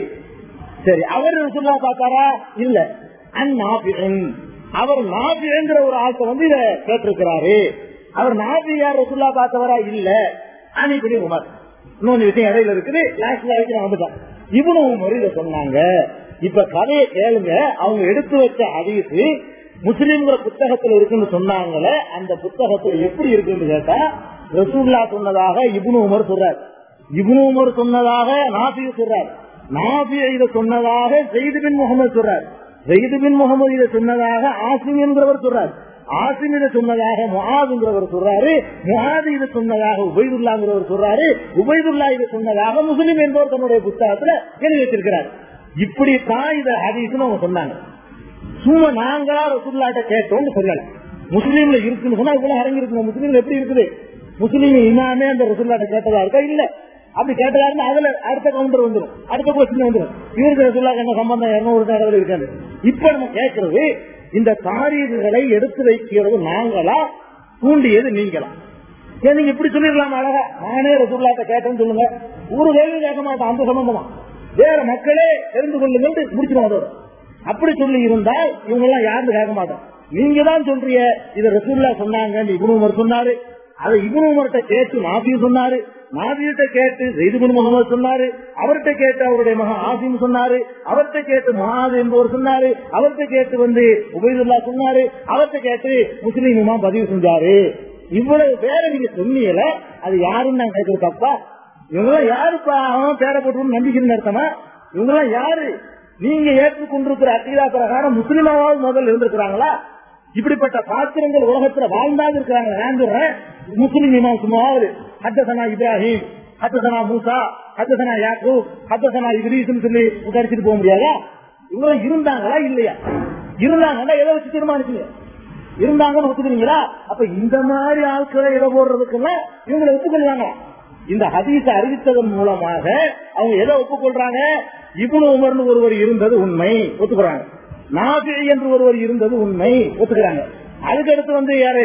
சரி அவர் ரசுல்லா பார்த்தாரா இல்ல அந்நாபின் அவர் நாபிங்கிற ஒரு ஆள்கிட்ட வந்து இத கேட்டிருக்கிறாரு அவர் நாபி யார் ரசுல்லா பார்த்தவரா இல்ல அனிபிடி உமர் இன்னொன்னு விஷயம் இடையில இருக்குது லாஸ்ட்ல வரைக்கும் நான் வந்துட்டேன் இவனு உமர் இதை சொன்னாங்க இப்ப கதையை கேளுங்க அவங்க எடுத்து வச்ச ஹதீஸ் முஸ்லீம்ங்கிற புத்தகத்துல இருக்குன்னு சொன்னாங்களே அந்த புத்தகத்துல எப்படி இருக்குன்னு கேட்டா ரசூல்லா சொன்னதாக இபுனு உமர் சொல்றார் இபுனு உமர் சொன்னதாக நாபி சொல்றார் நாபி இதை சொன்னதாக ஜெயிது பின் முகமது சொல்றார் ஜெயிது பின் முகமது இதை சொன்னதாக ஆசிம் என்கிறவர் சொல்றார் ஆசிம் இதை சொன்னதாக முகாதுங்கிறவர் சொல்றாரு முகாது இதை சொன்னதாக உபைதுல்லாங்கிறவர் சொல்றாரு உபைதுல்லா இதை சொன்னதாக முஸ்லீம் என்பவர் தன்னுடைய புத்தகத்துல எழுதி வச்சிருக்கிறார் இப்படித்தான் இதை ஹதீஸ்னு அவங்க சொன்னாங்க சும்மா நாங்களா ரசூல்லாட்ட கேட்டோம்னு சொல்லல முஸ்லீம்ல இருக்குன்னு சொன்னா இவ்வளவு அரங்கி இருக்குங்க முஸ்லீம்ல எப்படி இருக்குது முஸ்லீம் இனாமே அந்த ரசூல்லாட்ட கேட்டதா இருக்கா இல்ல அப்படி கேட்டதா இருந்தா அதுல அடுத்த கவுண்டர் வந்துடும் அடுத்த கொஸ்டின் வந்துடும் இவருக்கு ரசூல்லா என்ன சம்பந்தம் இருநூறு தடவை இருக்காது இப்ப நம்ம கேட்கறது இந்த தாரீதுகளை எடுத்து வைக்கிறது நாங்களா தூண்டியது நீங்களாம் ஏன் நீங்க இப்படி சொல்லிடலாம் அழகா நானே ரசூல்லாட்ட கேட்டேன்னு சொல்லுங்க ஒரு கேள்வி கேட்க மாட்டேன் அந்த சம்பந்தமா வேற மக்களே தெரிந்து கொள்ளுங்கள் முடிச்சிடும் அதோட அப்படி சொல்லி இருந்தால் இவங்க எல்லாம் யாருன்னு கேட்க மாட்டோம் நீங்க தான் சொல்றீங்க இத ரசூல்லா சொன்னாங்க இபுன் உமர் சொன்னாரு அதை இபுன் உமர்கிட்ட கேட்டு நாபி சொன்னாரு நாபியிட்ட கேட்டு ஜெய்துபின் முகமது சொன்னாரு அவர்கிட்ட கேட்டு அவருடைய மகன் ஆசிம் சொன்னாரு அவர்கிட்ட கேட்டு மகாது என்பவர் சொன்னாரு அவர்கிட்ட கேட்டு வந்து உபயதுல்லா சொன்னாரு அவர்கிட்ட கேட்டு முஸ்லீம் இமாம் பதிவு செஞ்சாரு இவ்வளவு பேரை நீங்க சொன்னீங்கல அது யாருன்னு நான் கேட்கறது தப்பா இவங்கெல்லாம் யாருப்பா அவன் பேரை போட்டு நம்பிக்கைன்னு அர்த்தமா இவங்கெல்லாம் யாரு நீங்க ஏற்றுக்கொண்டிருக்கிற அக்கீதா பிரகாரம் முஸ்லிமாவது முதல்ல இருந்திருக்கிறாங்களா இப்படிப்பட்ட பாத்திரங்கள் உலகத்துல வாழ்ந்தாது இருக்கிறாங்க நான் சொல்றேன் முஸ்லிம் இமாம் சும்மாவது ஹத்தசனா இப்ராஹிம் ஹத்தசனா மூசா ஹத்தசனா யாக்கூப் ஹத்தசனா இத்ரீஸ்னு சொல்லி உதரிச்சுட்டு போக முடியாதா இவங்க இருந்தாங்களா இல்லையா இருந்தாங்கன்னா எதை வச்சு தீர்மானிச்சீங்க இருந்தாங்கன்னு ஒத்துக்கிறீங்களா அப்ப இந்த மாதிரி ஆட்களை இதை போடுறதுக்கெல்லாம் இவங்களை ஒப்புக்கொள்வாங்க இந்த ஹதீஸ அறிவித்ததன் மூலமாக அவங்க எதை ஒப்புக்கொள்றாங்க இபுன் உமர்னு ஒருவர் இருந்தது உண்மை ஒத்துக்கிறாங்க நாபி என்று ஒருவர் இருந்தது உண்மை ஒத்துக்கிறாங்க அதுக்கடுத்து வந்து யாரு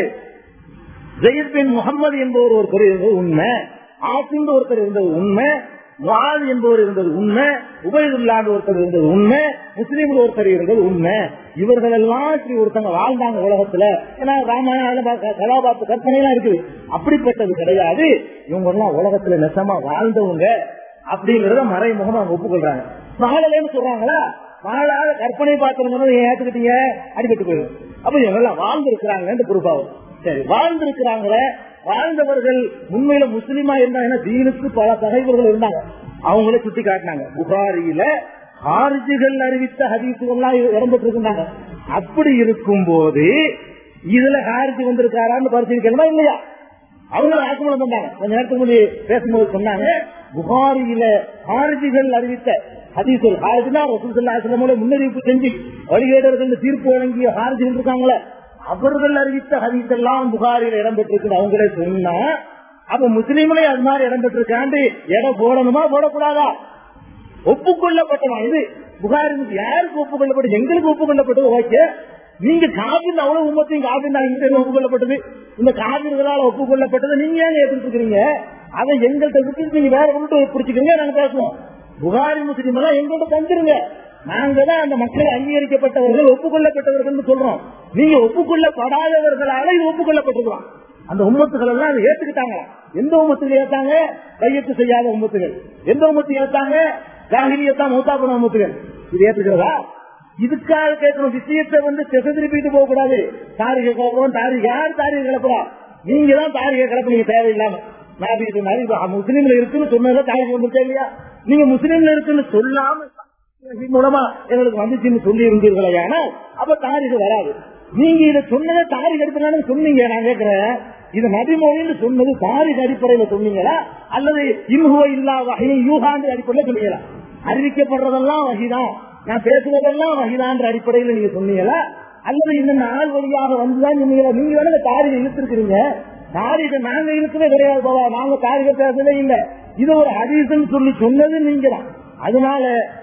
ஜெயித் பின் முகமது என்பவர் ஒருத்தர் இருந்தது உண்மை ஆசிம் ஒருத்தர் இருந்தது உண்மை முஆத் என்பவர் இருந்தது உண்மை உபயதுல்லாண்டு ஒருத்தர் இருந்தது உண்மை முஸ்லீம்கள் ஒருத்தர் இருந்தது உண்மை இவர்கள் எல்லாம் இப்படி ஒருத்தங்க வாழ்ந்தாங்க உலகத்துல ஏன்னா ராமாயணம் கதாபாத்திர கற்பனை எல்லாம் இருக்குது அப்படிப்பட்டது கிடையாது இவங்க எல்லாம் உலகத்துல நெசமா வாழ்ந்தவங்க அப்படிங்கறத மறைமுகமா அவங்க ஒப்புக்கொள்றாங்க மகளேன்னு சொல்றாங்களா மகளால கற்பனை பாத்திரம் ஏத்துக்கிட்டீங்க அடிபட்டு போயிடும் அப்ப இவங்க எல்லாம் வாழ்ந்து இருக்கிறாங்க பொறுப்பாகும் சரி வாழ்ந்திருக்கிறாங்களே வாழ்ந்தவர்கள் உண்மையில முஸ்லீமா இருந்தாங்க தீனுக்கு பல தகைவர்கள் இருந்தாங்க அவங்களே சுட்டி காட்டினாங்க புகாரியில ஹாரிஜிகள் அறிவித்த ஹதீசுகள்லாம் இடம்பெற்று இருந்தாங்க அப்படி இருக்கும் போது இதுல ஹாரிஜி வந்திருக்காரான்னு பரிசீலிக்கணுமா இல்லையா அவங்க ஆக்குமலம் பண்ணாங்க கொஞ்ச நேரத்துக்கு முன்னாடி பேசும்போது சொன்னாங்க புகாரியில ஹாரிஜிகள் அறிவித்த ஹதீசுகள் ஹாரிஜினா ரசூல் முன்னறிவிப்பு செஞ்சு வழிகேடர்கள் தீர்ப்பு வழங்கிய ஹாரிஜிகள் இருக்காங்களே அவர்கள் அறிவித்த ஹதீஸ் எல்லாம் புகாரில் இடம்பெற்றிருக்கு அவங்களே சொன்னா அப்ப முஸ்லீம்களே அது மாதிரி இடம்பெற்றிருக்காண்டு இடம் போடணுமா போடக்கூடாதா ஒப்புக்கொள்ளப்பட்டவா இது புகாரி யாருக்கு ஒப்புக்கொள்ளப்பட்டது எங்களுக்கு ஒப்புக்கொள்ளப்பட்டது ஓகே நீங்க காவிரி அவ்வளவு உமத்தையும் காவிரி இங்க ஒப்புக்கொள்ளப்பட்டது இந்த காவிரிகளால் ஒப்புக்கொள்ளப்பட்டது நீங்க ஏன் ஏற்றுக்கிறீங்க அதை எங்கள்கிட்ட விட்டு நீங்க வேற விட்டு பிடிச்சிக்கிறீங்க நாங்க பேசுவோம் புகாரி முஸ்லீம் எல்லாம் எங்கள்கிட்ட தந்துருங்க நாங்க தான் அந்த மக்கள் அங்கீகரிக்கப்பட்டவர்கள் ஒப்புக்கொள்ளப்பட்டவர்கள் சொல்றோம் நீங்க ஒப்புக்கொள்ளப்படாதவர்களால இது ஒப்புக்கொள்ளப்பட்டிருக்கலாம் அந்த உம்மத்துகள் எல்லாம் அதை ஏத்துக்கிட்டாங்க எந்த உமத்துகள் ஏத்தாங்க கையெழுத்து செய்யாத உம்மத்துகள் எந்த உமத்து ஏத்தாங்க ஜாகிரியத்தான் மூத்தா பண்ண உமத்துகள் இது ஏத்துக்கிறதா இதுக்காக கேட்கணும் விஷயத்தை வந்து திசை திருப்பிட்டு போக கூடாது தாரிகை கிளப்புறோம் தாரிகை யார் தாரிகை கிளப்புறா நீங்க தான் தாரிகை கிளப்புனீங்க தேவையில்லாம நாபி சொன்னாரு முஸ்லீம்ல இருக்குன்னு சொன்னதுல தாரிகை வந்துருச்சா இல்லையா நீங்க முஸ்லீம்ல இருக்குன்னு சொல்லாம மூலமா எங்களுக்கு வந்துச்சுன்னு சொல்லி இருந்தீர்களே ஆனால் அப்ப தாரிக வராது நீங்க இதை சொன்னதை தாரிக அடிப்படையில சொன்னீங்க நான் கேட்கிறேன் இது நபிமொழின்னு சொன்னது தாரிக அடிப்படையில சொன்னீங்களா அல்லது இன்ஹுவ இல்லா வகையை யூகாண்டு அடிப்படையில சொன்னீங்களா அறிவிக்கப்படுறதெல்லாம் வகைதான் நான் பேசுவதெல்லாம் வகைதான்ற அடிப்படையில நீங்க சொன்னீங்களா அல்லது இந்த நாள் வழியாக வந்துதான் சொன்னீங்களா நீங்க வேணா தாரிக இழுத்திருக்கிறீங்க தாரிக நாங்க இழுக்கவே கிடையாது போவா நாங்க தாரிக பேசவே இல்லை இது ஒரு ஹதீஸ்ன்னு சொல்லி சொன்னது நீங்க தான் அதனால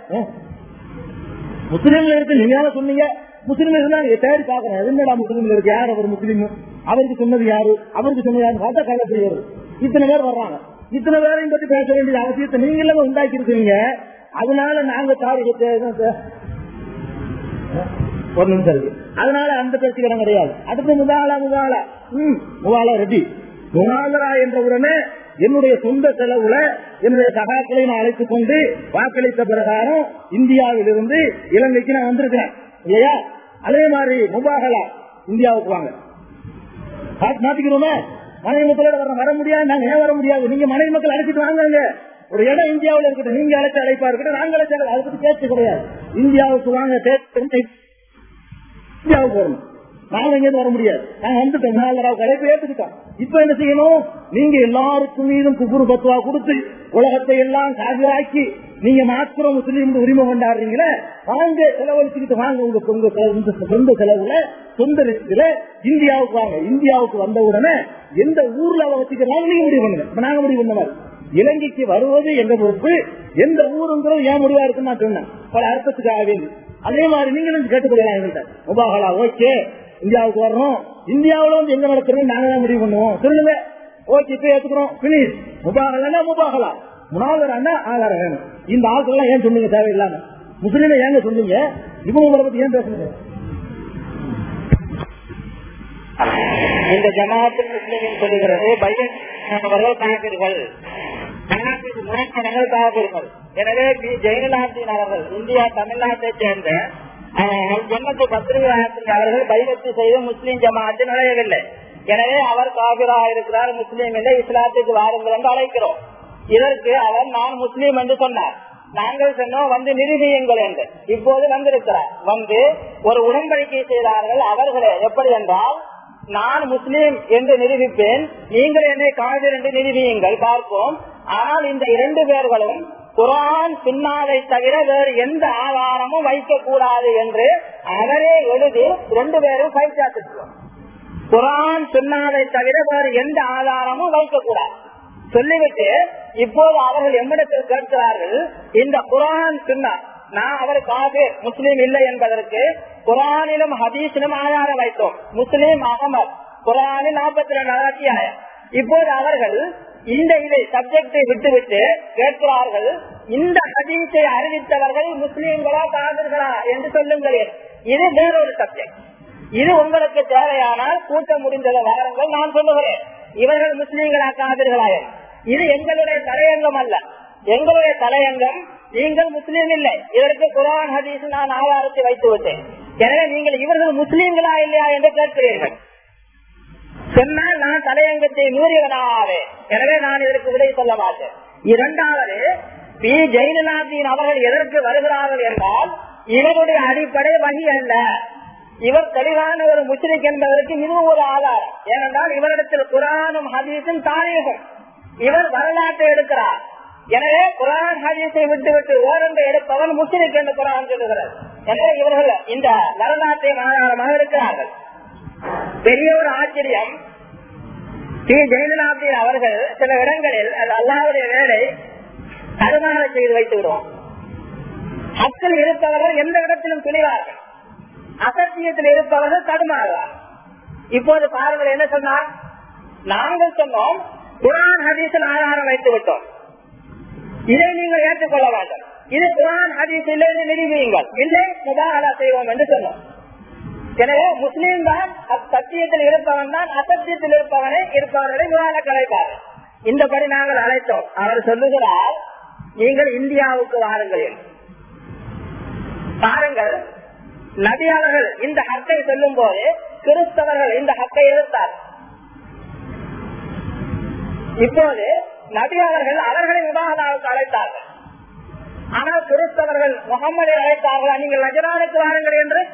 முஸ்லீம்ல இருக்கு நீங்க சொன்னீங்க முஸ்லீம் இருந்தா தேடி பாக்குறேன் என்னடா முஸ்லீம்ல இருக்கு யார் அவர் முஸ்லீம் அவருக்கு சொன்னது யாரு அவருக்கு சொன்னது யாரு பார்த்தா கலப்பி வரும் இத்தனை பேர் வர்றாங்க இத்தனை பேரையும் பத்தி பேச வேண்டிய அவசியத்தை நீங்களே உண்டாக்கி இருக்கீங்க அதனால நாங்க தாரிகத்தை ஒரு நிமிஷம் இருக்கு அதனால அந்த பேச்சுக்கிடம் கிடையாது அடுத்து முதாலா முதாலா ம் முவாலா ரெட்டி முகாலரா என்ற உடனே என்னுடைய சொந்த செலவுல என்னுடைய சகாக்களை நான் அழைத்துக் கொண்டு வாக்களித்த பிரகாரம் இந்தியாவில் இருந்து இலங்கைக்கு நான் வந்திருக்கிறேன் இல்லையா அதே மாதிரி முபாகலா இந்தியாவுக்கு வாங்க மாத்திக்கிறோமே மனைவி மக்களோட வர வர முடியாது நாங்க ஏன் வர முடியாது நீங்க மனைவி மக்கள் அழைச்சிட்டு வாங்க ஒரு இடம் இந்தியாவில் இருக்கட்டும் நீங்க அழைச்ச அழைப்பா இருக்கட்டும் நாங்க அழைச்ச அதை பத்தி பேச்சு கிடையாது இந்தியாவுக்கு வாங்க இந்தியாவுக்கு வரணும் நாங்க இங்க வர முடியாது நாங்க வந்துட்டோம் நாலராவ் கடைப்பு ஏத்துக்கிட்டோம் இப்ப என்ன செய்யணும் நீங்க எல்லாருக்கும் மீதும் குபுரு பத்துவா கொடுத்து உலகத்தை எல்லாம் காவிராக்கி நீங்க மாத்திரம் முஸ்லீம் உரிமை கொண்டாடுறீங்களே வாங்க செலவழிச்சுக்கிட்டு வாங்க உங்க உங்க சொந்த செலவுல சொந்த ரிஸ்க்ல இந்தியாவுக்கு வாங்க இந்தியாவுக்கு வந்த உடனே எந்த ஊர்ல அவ வச்சுக்கிறாங்க நீங்க முடிவு பண்ணுங்க இப்ப நாங்க முடிவு பண்ண மாதிரி இலங்கைக்கு வருவது எங்க பொறுப்பு எந்த ஊருங்கிறது ஏன் முடிவா இருக்குன்னு நான் சொன்னேன் பல அர்த்தத்துக்காக வேண்டி அதே மாதிரி நீங்களும் கேட்டுக்கொள்ளலாம் எங்கள்கிட்ட முபாகலா ஓகே இந்தியாவுக்கு வர்றோம் இந்தியாவுல வந்து எங்க நடக்கிறது நாங்க தான் முடிவு பண்ணுவோம் சொல்லுங்க ஓகே இப்ப ஏத்துக்கிறோம் பினிஷ் முபாகலா முபாகலா முனாவரா ஆதாரம் வேணும் இந்த ஆட்கள் எல்லாம் ஏன் சொன்னீங்க தேவையில்லாம முஸ்லீமை ஏங்க சொன்னீங்க இவங்க உங்களை பத்தி ஏன் பேசுறீங்க இந்த ஜமாத்து முஸ்லிமின் சொல்லுகிறது பையன் அவர்கள் காப்பீர்கள் முறைப்படங்கள் காப்பீர்கள் எனவே பி ஜெயலலிதா அவர்கள் இந்தியா தமிழ்நாட்டைச் சேர்ந்த ஜன்னத்து பத்திரிகையாளர்கள் அவர்கள் பைரத்து செய்து முஸ்லீம் ஜமாத்து நுழையவில்லை எனவே அவர் காபிராக இருக்கிறார் முஸ்லீம் இல்லை இஸ்லாத்துக்கு வாருங்கள் என்று அழைக்கிறோம் இதற்கு அவர் நான் முஸ்லீம் என்று சொன்னார் நாங்கள் சொன்னோம் வந்து நிரூபியுங்கள் என்று இப்போது வந்திருக்கிறார் வந்து ஒரு உடன்படிக்கை செய்தார்கள் அவர்களே எப்படி என்றால் நான் முஸ்லீம் என்று நிரூபிப்பேன் நீங்கள் என்னை காதல் என்று நிரூபியுங்கள் பார்ப்போம் ஆனால் இந்த இரண்டு பேர்களும் குரான் பின்னாலை தவிர வேறு எந்த ஆதாரமும் வைக்க கூடாது என்று அவரே எழுதி ரெண்டு பேரும் கைச்சாத்துக்கிறோம் குரான் பின்னாலை தவிர வேறு எந்த ஆதாரமும் வைக்க கூடாது சொல்லிவிட்டு இப்போது அவர்கள் எம்மிடத்தில் கேட்கிறார்கள் இந்த குரான் பின்னா நான் அவர் காபீர் முஸ்லீம் இல்லை என்பதற்கு குரானிலும் ஹதீஸிலும் ஆதாரம் வைத்தோம் முஸ்லீம் அகமது குரானில் நாற்பத்தி ரெண்டு அத்தியாயம் இப்போது அவர்கள் இந்த இதை சப்ஜெக்டை விட்டுவிட்டு கேட்கிறார்கள் இந்த ஹதீஸை அறிவித்தவர்கள் முஸ்லீம்களா காதர்களா என்று சொல்லுங்கள் இது வேறொரு சப்ஜெக்ட் இது உங்களுக்கு தேவையானால் கூட்ட முடிந்தத வாரங்கள் நான் சொல்லுகிறேன் இவர்கள் முஸ்லீம்களா காதர்களா இது எங்களுடைய தலையங்கம் அல்ல எங்களுடைய தலையங்கம் நீங்கள் முஸ்லீம் இல்லை இதற்கு குரான் ஹதீஸ் நான் ஆதாரத்தை வைத்து விட்டேன் எனவே நீங்கள் இவர்கள் முஸ்லீம்களா இல்லையா என்று கேட்கிறீர்கள் சொன்னால் நான் தலையங்கத்தை மீறியவனாவே எனவே நான் இதற்கு விடை சொல்ல மாட்டேன் இரண்டாவது பி ஜெயலலிதாவின் அவர்கள் எதற்கு வருகிறார்கள் என்றால் இவருடைய அடிப்படை வகி அல்ல இவர் தெளிவான ஒரு முஸ்லிக் என்பதற்கு இதுவும் ஒரு ஆதாரம் ஏனென்றால் இவரிடத்தில் குரானும் ஹதீஸும் தானேகும் இவர் வரலாற்றை எடுக்கிறார் எனவே குரான் ஹதீஸை விட்டு விட்டு ஓரண்டை எடுப்பவன் முஸ்லிக் என்று குரான் சொல்லுகிறது எனவே இவர்கள் இந்த வரலாற்றை ஆதாரமாக இருக்கிறார்கள் பெரிய ஒரு ஆச்சரியம் ஸ்ரீ ஜெயலலிதா அவர்கள் சில இடங்களில் அது அல்லாவுடைய வேலை தடுமாற செய்து வைத்து விடுவோம் மக்கள் இருப்பவர்கள் எந்த இடத்திலும் துணிவார்கள் அசத்தியத்தில் இருப்பவர்கள் தடுமாறுவார் இப்போது பாருங்கள் என்ன சொன்னார் நாங்கள் சொன்னோம் குரான் ஹதீஸில் ஆதாரம் வைத்து விட்டோம் இதை நீங்கள் ஏற்றுக்கொள்ள வேண்டும் இது குரான் ஹதீஸ் இல்லை என்று நிரூபியுங்கள் இல்லை முபாகலா செய்வோம் என்று சொன்னோம் எனவே முஸ்லீம் தான் சத்தியத்தில் இருப்பவன் தான் அசத்தியத்தில் இருப்பவனை இருப்பவர்களை முகால கலைப்பார் இந்தபடி நாங்கள் அழைத்தோம் அவர் சொல்லுகிறார் நீங்கள் இந்தியாவுக்கு வாருங்கள் என்று. பாருங்கள் நபி அவர்கள் இந்த ஹக்கை சொல்லும் போது கிறிஸ்தவர்கள் இந்த ஹக்கை எதிர்த்தார் இப்போது நபி அவர்கள் அவர்களை விவாகனாவுக்கு அழைத்தார்கள் ஆனால் கிறிஸ்தவர்கள் முகம்மதை அழைத்தார்களா நீங்கள் நஜரானுக்கு வாருங்கள் என்று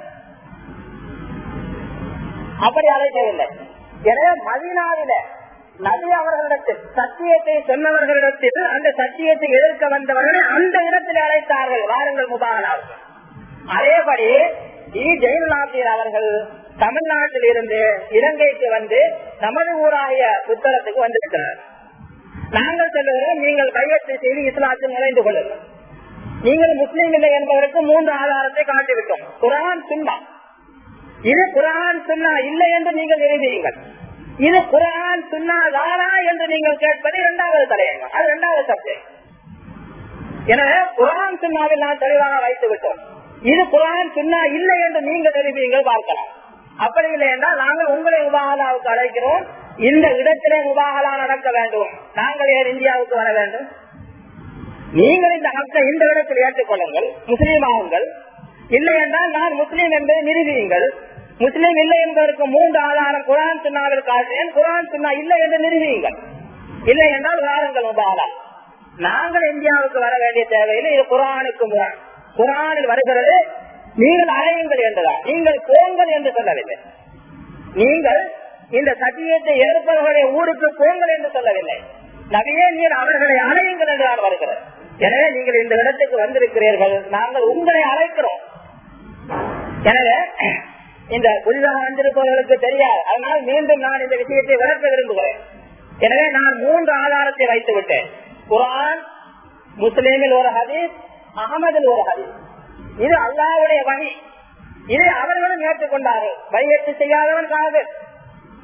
அப்படி அழைக்கவில்லை எனவே மதினாவில நபி அவர்களிடத்தில் சத்தியத்தை சொன்னவர்களிடத்தில் அந்த சத்தியத்தை எதிர்க்க வந்தவர்களை அந்த இடத்தில் அழைத்தார்கள் வாருங்கள் முபாகனாவுக்கு அதேபடி டி ஜெயலலிதா அவர்கள் தமிழ்நாட்டில் இருந்து இலங்கைக்கு வந்து நமது ஊராகிய புத்தகத்துக்கு வந்திருக்கிறார் நாங்கள் சொல்லுகிறோம் நீங்கள் கையெழுத்து செய்து இஸ்லாத்தில் நுழைந்து கொள்ளுங்கள் நீங்கள் முஸ்லீம் இல்லை என்பதற்கு மூன்று ஆதாரத்தை காட்டிவிட்டோம் குரான் சுண்ணா இது குரான் சுண்ணா இல்லை என்று நீங்கள் நிரூபியுங்கள் இது குரான் சுண்ணா தானா என்று நீங்கள் கேட்பது இரண்டாவது தலையங்கம் அது இரண்டாவது சப்ஜெக்ட் எனவே குரான் சுண்ணாவில் நான் தெளிவாக வைத்து விட்டோம் இது குரான் சுண்ணா இல்லை என்று நீங்கள் நிரூபியுங்கள் பார்க்கலாம் அப்படி இல்லை என்றால் நாங்கள் உங்களை உபாகலாவுக்கு அழைக்கிறோம் இந்த இடத்திலே உபாகலா நடக்க வேண்டும் நாங்கள் ஏன் இந்தியாவுக்கு வர வேண்டும் நீங்கள் இந்த ஹக்கை இந்த இடத்தில் ஏற்றுக்கொள்ளுங்கள் முஸ்லீம் ஆகுங்கள் இல்லை என்றால் நான் முஸ்லீம் என்பதை நிரூபியுங்கள் முஸ்லீம் இல்லை என்பதற்கு மூன்று ஆதாரம் குரான் சுண்ணாவில் காட்டுறேன் குரான் சுண்ணா இல்லை என்று நிரூபியுங்கள் இல்லை என்றால் வாருங்கள் உபாகலா நாங்கள் இந்தியாவுக்கு வர வேண்டிய தேவையில்லை இது குரானுக்கு முரண் குரானில் வருகிறது நீங்கள் அழையுங்கள் என்றுதான் நீங்கள் போங்கள் என்று சொல்லவில்லை நீங்கள் இந்த சத்தியத்தை ஏற்பவர்களுடைய ஊருக்கு போங்கள் என்று சொல்லவில்லை நபியே நீர் அவர்களை அழையுங்கள் என்று நான் வருகிறேன் எனவே நீங்கள் இந்த இடத்துக்கு வந்திருக்கிறீர்கள் நாங்கள் உங்களை அழைக்கிறோம் எனவே இந்த புதிதாக வந்திருப்பவர்களுக்கு தெரியாது அதனால் மீண்டும் நான் இந்த விஷயத்தை விளக்க விரும்புகிறேன் எனவே நான் மூன்று ஆதாரத்தை வைத்து விட்டேன் குரான் முஸ்லீமில் ஒரு ஹதீஸ் அகமதில் ஒரு ஹதீஸ் இது அல்லாவுடைய வகை இதை அவர்களும் ஏற்றுக்கொண்டார்கள் பையத்து செய்யாதவன் காது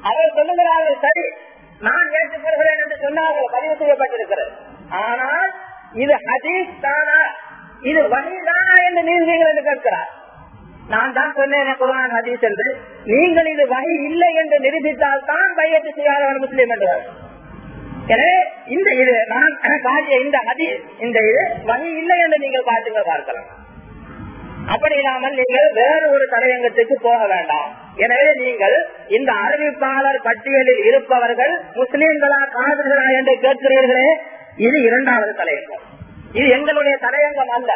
அவர் சொல்லுகிறார்கள் சரி நான் ஏற்றுக்கொள்கிறேன் என்று சொன்னார்கள் பதிவு செய்யப்பட்டிருக்கிறது ஆனால் இது ஹதீஸ் தானா இது வகை தானா என்று நீதிகள் என்று கேட்கிறார் நான் தான் சொன்னேன் குரான் ஹதீஸ் என்று நீங்கள் இது வகை இல்லை என்று நிரூபித்தால் தான் பையத்து செய்யாதவன் முஸ்லீம் என்றார் எனவே இந்த இது நான் காட்டிய இந்த ஹதீஸ் இந்த இது வகை இல்லை என்று நீங்கள் காட்டுங்க பார்க்கலாம் அப்படி இல்லாமல் நீங்கள் வேறு ஒரு தலையங்கத்துக்கு போக வேண்டாம் எனவே நீங்கள் இந்த அறிவிப்பாளர் பட்டியலில் இருப்பவர்கள் முஸ்லீம்களா காதல்களா என்று கேட்கிறீர்களே இது இரண்டாவது தலையங்கம் இது எங்களுடைய தலையங்கம் அல்ல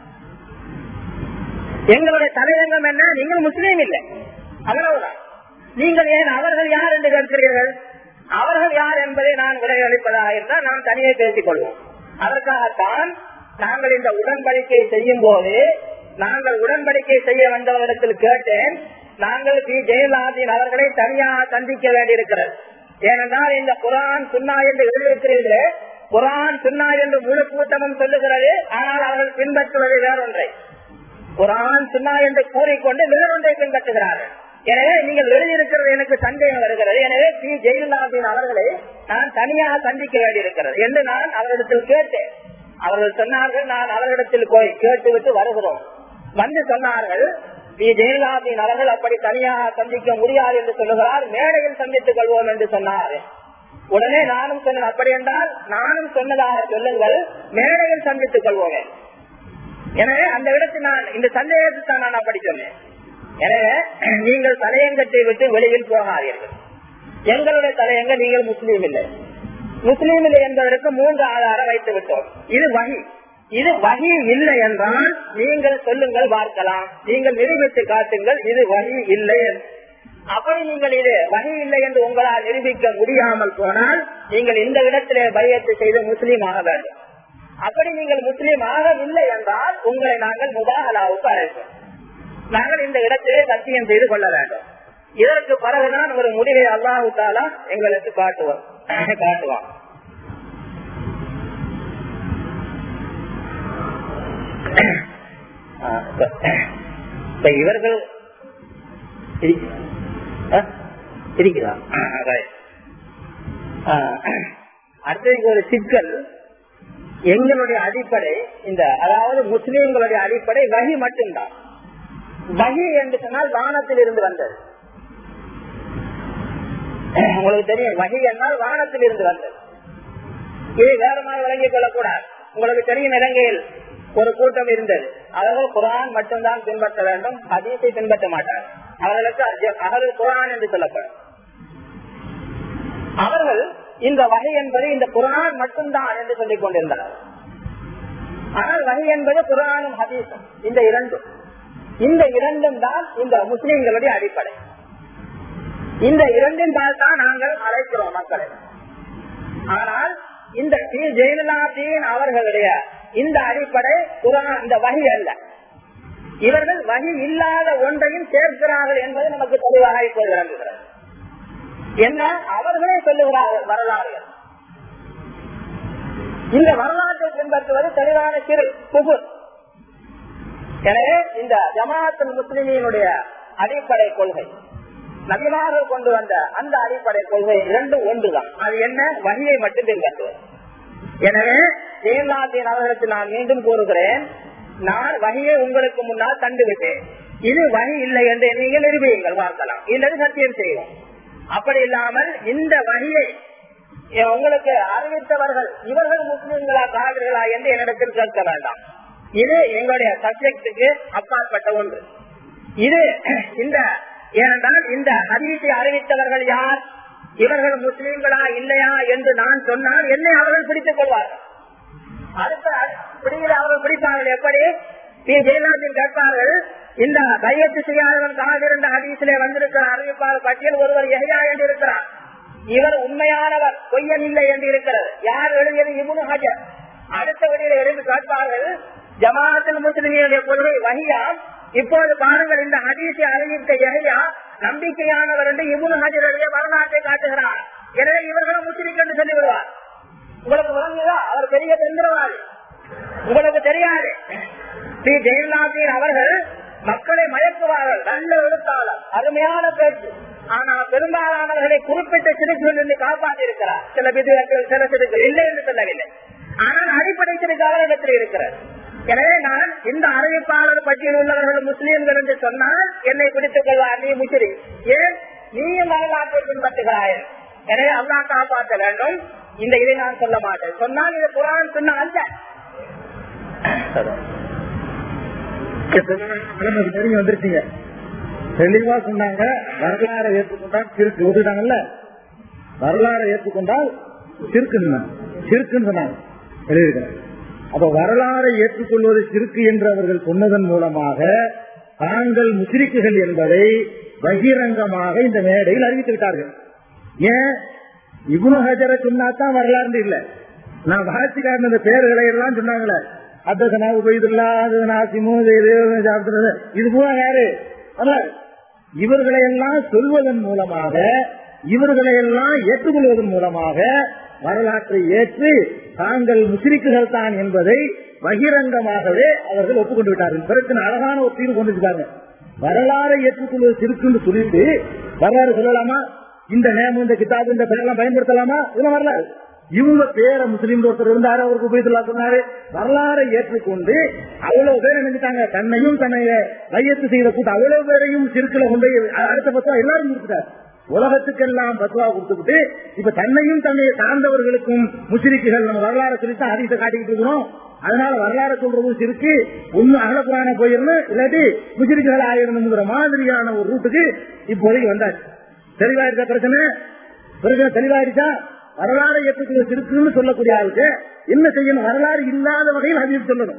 எங்களுடைய தலையங்கம் என்ன நீங்கள் முஸ்லீம் இல்லை அவ்வளவுதான் நீங்கள் ஏன் அவர்கள் யார் என்று கேட்கிறீர்கள் அவர்கள் யார் என்பதை நான் விடையளிப்பதாக இருந்தால் நாம் தனியே பேசிக் கொள்வோம் அதற்காகத்தான் நாங்கள் இந்த உடன்படிக்கை செய்யும் போது நாங்கள் உடன்படிக்கை செய்ய வந்தவரிடத்தில் கேட்டேன் நாங்கள் பி ஜெயலலிதா அவர்களை தனியாக சந்திக்க வேண்டியிருக்கிறது ஏனென்றால் இந்த குரான் சுன்னா என்று எழுதியிருக்கிறீர்களே குரான் சுன்னா என்று முழு கூட்டமும் சொல்லுகிறது ஆனால் அவர்கள் பின்பற்றுவது வேறொன்றை குரான் சுன்னா என்று கூறிக்கொண்டு வேறொன்றை பின்பற்றுகிறார்கள் எனவே நீங்கள் எழுதியிருக்கிறது எனக்கு சந்தேகம் வருகிறது எனவே பி ஜெயலலிதா அவர்களை நான் தனியாக சந்திக்க வேண்டியிருக்கிறது என்று நான் அவரிடத்தில் கேட்டேன் அவர்கள் சொன்னார்கள் நான் அவர்களிடத்தில் போய் கேட்டுவிட்டு வருகிறோம் வந்து சொன்னார்கள் பி ஜெயலலிதா அவர்கள் அப்படி தனியாக சந்திக்க முடியாது என்று சொல்லுகிறார் மேடையில் சந்தித்துக் கொள்வோம் என்று சொன்னார்கள் உடனே நானும் சொன்னேன் அப்படி என்றால் நானும் சொன்னதாக சொல்லுங்கள் மேடையில் சந்தித்துக் கொள்வோமே எனவே அந்த இடத்தில் நான் இந்த சந்தேகத்தை தான் நான் அப்படி சொன்னேன் எனவே நீங்கள் தலையங்கத்தை விட்டு வெளியில் போகாதீர்கள் எங்களுடைய தலையங்க நீங்கள் முஸ்லீம் இல்லை முஸ்லீம் இல்லை என்பதற்கு மூன்று ஆதாரம் வைத்து விட்டோம் இது வகி இது வகி இல்லை என்றால் நீங்கள் சொல்லுங்கள் பார்க்கலாம் நீங்கள் நிரூபித்து காட்டுங்கள் இது வகி இல்லை அப்படி நீங்கள் இது வகி இல்லை என்று உங்களால் நிரூபிக்க முடியாமல் போனால் நீங்கள் இந்த இடத்திலே பயத்தை செய்து முஸ்லீம் ஆக வேண்டும் அப்படி நீங்கள் முஸ்லீம் ஆகவில்லை என்றால் உங்களை நாங்கள் முதாகலாவுக்கு அழைப்போம் நாங்கள் இந்த இடத்திலே சத்தியம் செய்து கொள்ள வேண்டும் இதற்கு பிறகுதான் ஒரு முடிவை அல்லாஹு தாலா எங்களுக்கு காட்டுவோம் காட்டுவான் இப்ப இவர்கள் இருக்கிறா அடுத்த ஒரு சிக்கல் எங்களுடைய அடிப்படை இந்த அதாவது முஸ்லீம்களுடைய அடிப்படை வகி மட்டும்தான் வகி என்று சொன்னால் வானத்தில் இருந்து வந்தது உங்களுக்கு தெரியும் வகி என்றால் வானத்தில் இருந்து வந்தது இது வேற மாதிரி விளங்கிக் கொள்ளக்கூடாது உங்களுக்கு தெரியும் இலங்கையில் ஒரு கூட்டம் இருந்தது அவர்கள் குரான் மட்டும்தான் பின்பற்ற வேண்டும் ஹதீஸை பின்பற்ற மாட்டார் அவர்களுக்கு அவர்கள் குரான் என்று சொல்லப்படும் அவர்கள் இந்த வகை என்பது இந்த குரான் மட்டும்தான் என்று சொல்லிக் கொண்டிருந்தனர் ஆனால் வகை என்பது குரானும் ஹதீஸும் இந்த இரண்டும் இந்த இரண்டும் தான் இந்த முஸ்லிம்களுடைய அடிப்படை இந்த இரண்டின் பால் தான் நாங்கள் அழைக்கிறோம் மக்களை ஆனால் இந்த டி ஜெயலலிதாவின் அவர்களுடைய இந்த அடிப்படை குரான் இந்த வகை அல்ல இவர்கள் வகை இல்லாத ஒன்றையும் சேர்க்கிறார்கள் என்பது நமக்கு தெளிவாக இப்போது விளங்குகிறது என்ன அவர்களே சொல்லுகிறார்கள் வரலாறுகள் இந்த வரலாற்றை பின்பற்றுவது தெளிவான சிறு புகுர் எனவே இந்த ஜமாத்துல் முஸ்லிமியினுடைய அடிப்படை கொள்கை நபிமார்கள் கொண்டு வந்த அந்த அடிப்படை கொள்கை இரண்டும் ஒன்றுதான் அது என்ன வகையை மட்டும் பின்பற்றுவது எனவே ஜெயலலிதாவின் அவர்களுக்கு நான் மீண்டும் கூறுகிறேன் நான் வகையை உங்களுக்கு முன்னால் கண்டுவிட்டேன் இது வகை இல்லை என்று நீங்கள் நிரூபியுங்கள் பார்க்கலாம் இல்லது சத்தியம் செய்வோம் அப்படி இல்லாமல் இந்த வகையை உங்களுக்கு அறிவித்தவர்கள் இவர்கள் முஸ்லிம்களா காதல்களா என்று என்னிடத்தில் கேட்க வேண்டாம் இது எங்களுடைய சப்ஜெக்டுக்கு அப்பாற்பட்ட ஒன்று இது இந்த ஏனென்றால் இந்த ஹதீஸை அறிவித்தவர்கள் யார் இவர்கள் முஸ்லிம்களா இல்லையா என்று நான் சொன்னால் என்னை அவர்கள் பிடித்துக் கொள்வார்கள் அடுத்த பிடியில் அவர்கள் பிடிப்பார்கள் எப்படி பி ஜெயலலிதா கேட்பார்கள் இந்த கையெழுத்து செய்யாதவன் காதிருந்த ஹதீஸிலே வந்திருக்கிற அறிவிப்பாளர் பட்டியல் ஒருவர் எகையா என்று இருக்கிறார் இவர் உண்மையானவர் பொய்யன் இல்லை என்று இருக்கிறது யார் எழுதியது இமுனு ஹஜர் அடுத்த வழியில் எழுந்து கேட்பார்கள் ஜமாத்தில் முஸ்லிமியுடைய கொள்கை வகியா இப்போது பாருங்கள் இந்த ஹதீஸை அறிவித்த எகையா நம்பிக்கையானவர் என்று இமுனு ஹஜருடைய வரலாற்றை காட்டுகிறார் எனவே இவர்களும் முஸ்லிம் என்று சொல்லி விடுவார் உங்களுக்கு விளங்குதா அவர் பெரிய தந்திரவாதி உங்களுக்கு தெரியாது ஸ்ரீ ஜெயலலிதாவின் அவர்கள் மக்களை மயக்குவார்கள் நல்ல எழுத்தாளர் அருமையான பேச்சு ஆனால் பெரும்பாலானவர்களை குறிப்பிட்ட சிறுக்குகள் இருந்து காப்பாற்றி இருக்கிறார் சில விதிகள் சில சிறுக்கள் இல்லை என்று சொல்லவில்லை ஆனால் அடிப்படை சிறுக்கு அவரிடத்தில் இருக்கிறார் எனவே நான் இந்த அறிவிப்பாளர் பட்டியல் உள்ளவர்கள் முஸ்லீம்கள் என்று சொன்னால் என்னை பிடித்துக் கொள்வார் நீ முசிறி ஏன் நீயும் வரலாற்றை பின்பற்றுகிறாய் எனவே அல்லா காப்பாற்ற வேண்டும் இந்த இதை நான் சொல்ல மாட்டேன் சொன்னால் இது குரான் சொன்ன அல்ல நமக்கு தெரிஞ்சு வந்துருச்சுங்க தெளிவா சொன்னாங்க வரலாறை ஏற்றுக்கொண்டால் சிறுக்கு ஒதுட்டாங்கல்ல வரலாறை ஏற்றுக்கொண்டால் சிறுக்குன்னு சிறுக்குன்னு சொன்னாங்க எழுதியிருக்கிறேன் அப்ப வரலாறை ஏற்றுக்கொள்வது சிறுக்கு என்று அவர்கள் சொன்னதன் மூலமாக தாங்கள் முசிரிக்குகள் என்பதை பகிரங்கமாக இந்த மேடையில் அறிவித்து விட்டார்கள் ஏன் இவனு ஹஜரை சொன்னாதான் வரலாறு இல்ல நான் வாசி காட்டின இந்த பேர்களை எல்லாம் சொன்னாங்களே அத்தசனா உபயுதுல்லா நாசிமு இது பூரா யாரு வரலாறு இவர்களை எல்லாம் சொல்வதன் மூலமாக இவர்களை எல்லாம் ஏற்றுக்கொள்வதன் மூலமாக வரலாற்றை ஏற்று தாங்கள் முஸ்லிக்குகள் தான் என்பதை பகிரங்கமாகவே அவர்கள் ஒப்புக்கொண்டு விட்டார்கள் பிறகு அழகான ஒரு தீர்வு கொண்டிருக்காங்க வரலாறை ஏற்றுக்கொள்வது சிறுக்குன்னு சொல்லிட்டு வரலாறு சொல்லலாமா இந்த நேம் இந்த கிதாபு இந்த பெயரெல்லாம் பயன்படுத்தலாமா இதெல்லாம் வரலாறு இவங்க பேர முஸ்லீம் ஒருத்தர் இருந்தாரு அவருக்கு உபயோகத்துலா சொன்னாரு வரலாறை ஏற்றுக்கொண்டு அவ்வளவு பேர் நினைச்சிட்டாங்க தன்னையும் தன்னை கையெழுத்து செய்த கூட்டம் அவ்வளவு பேரையும் சிறுக்கில கொண்டு போய் அடுத்த பத்தா எல்லாரும் கொடுத்துட்டார் உலகத்துக்கெல்லாம் பத்துவா கொடுத்துட்டு இப்ப தன்னையும் தன்னை சார்ந்தவர்களுக்கும் முஸ்லிக்குகள் நம்ம வரலாறு சொல்லித்தான் அதிகத்தை காட்டிக்கிட்டு இருக்கிறோம் அதனால வரலாறு சொல்றது சிறுக்கு ஒண்ணு அகலப்புறான போயிருந்து இல்லாட்டி முஸ்லிக்குகள் ஆயிருந்துங்கிற மாதிரியான ஒரு ரூட்டுக்கு இப்போதைக்கு வந்தாச்சு தெளிவாயிருக்க பிரச்சனை பிரச்சனை தெளிவாயிருச்சா வரலாறு ஏற்றுக்கொள்ள சிறுக்குன்னு சொல்லக்கூடிய ஆளுக்கு என்ன செய்யணும் வரலாறு இல்லாத வகையில் அதிகம் சொல்லணும்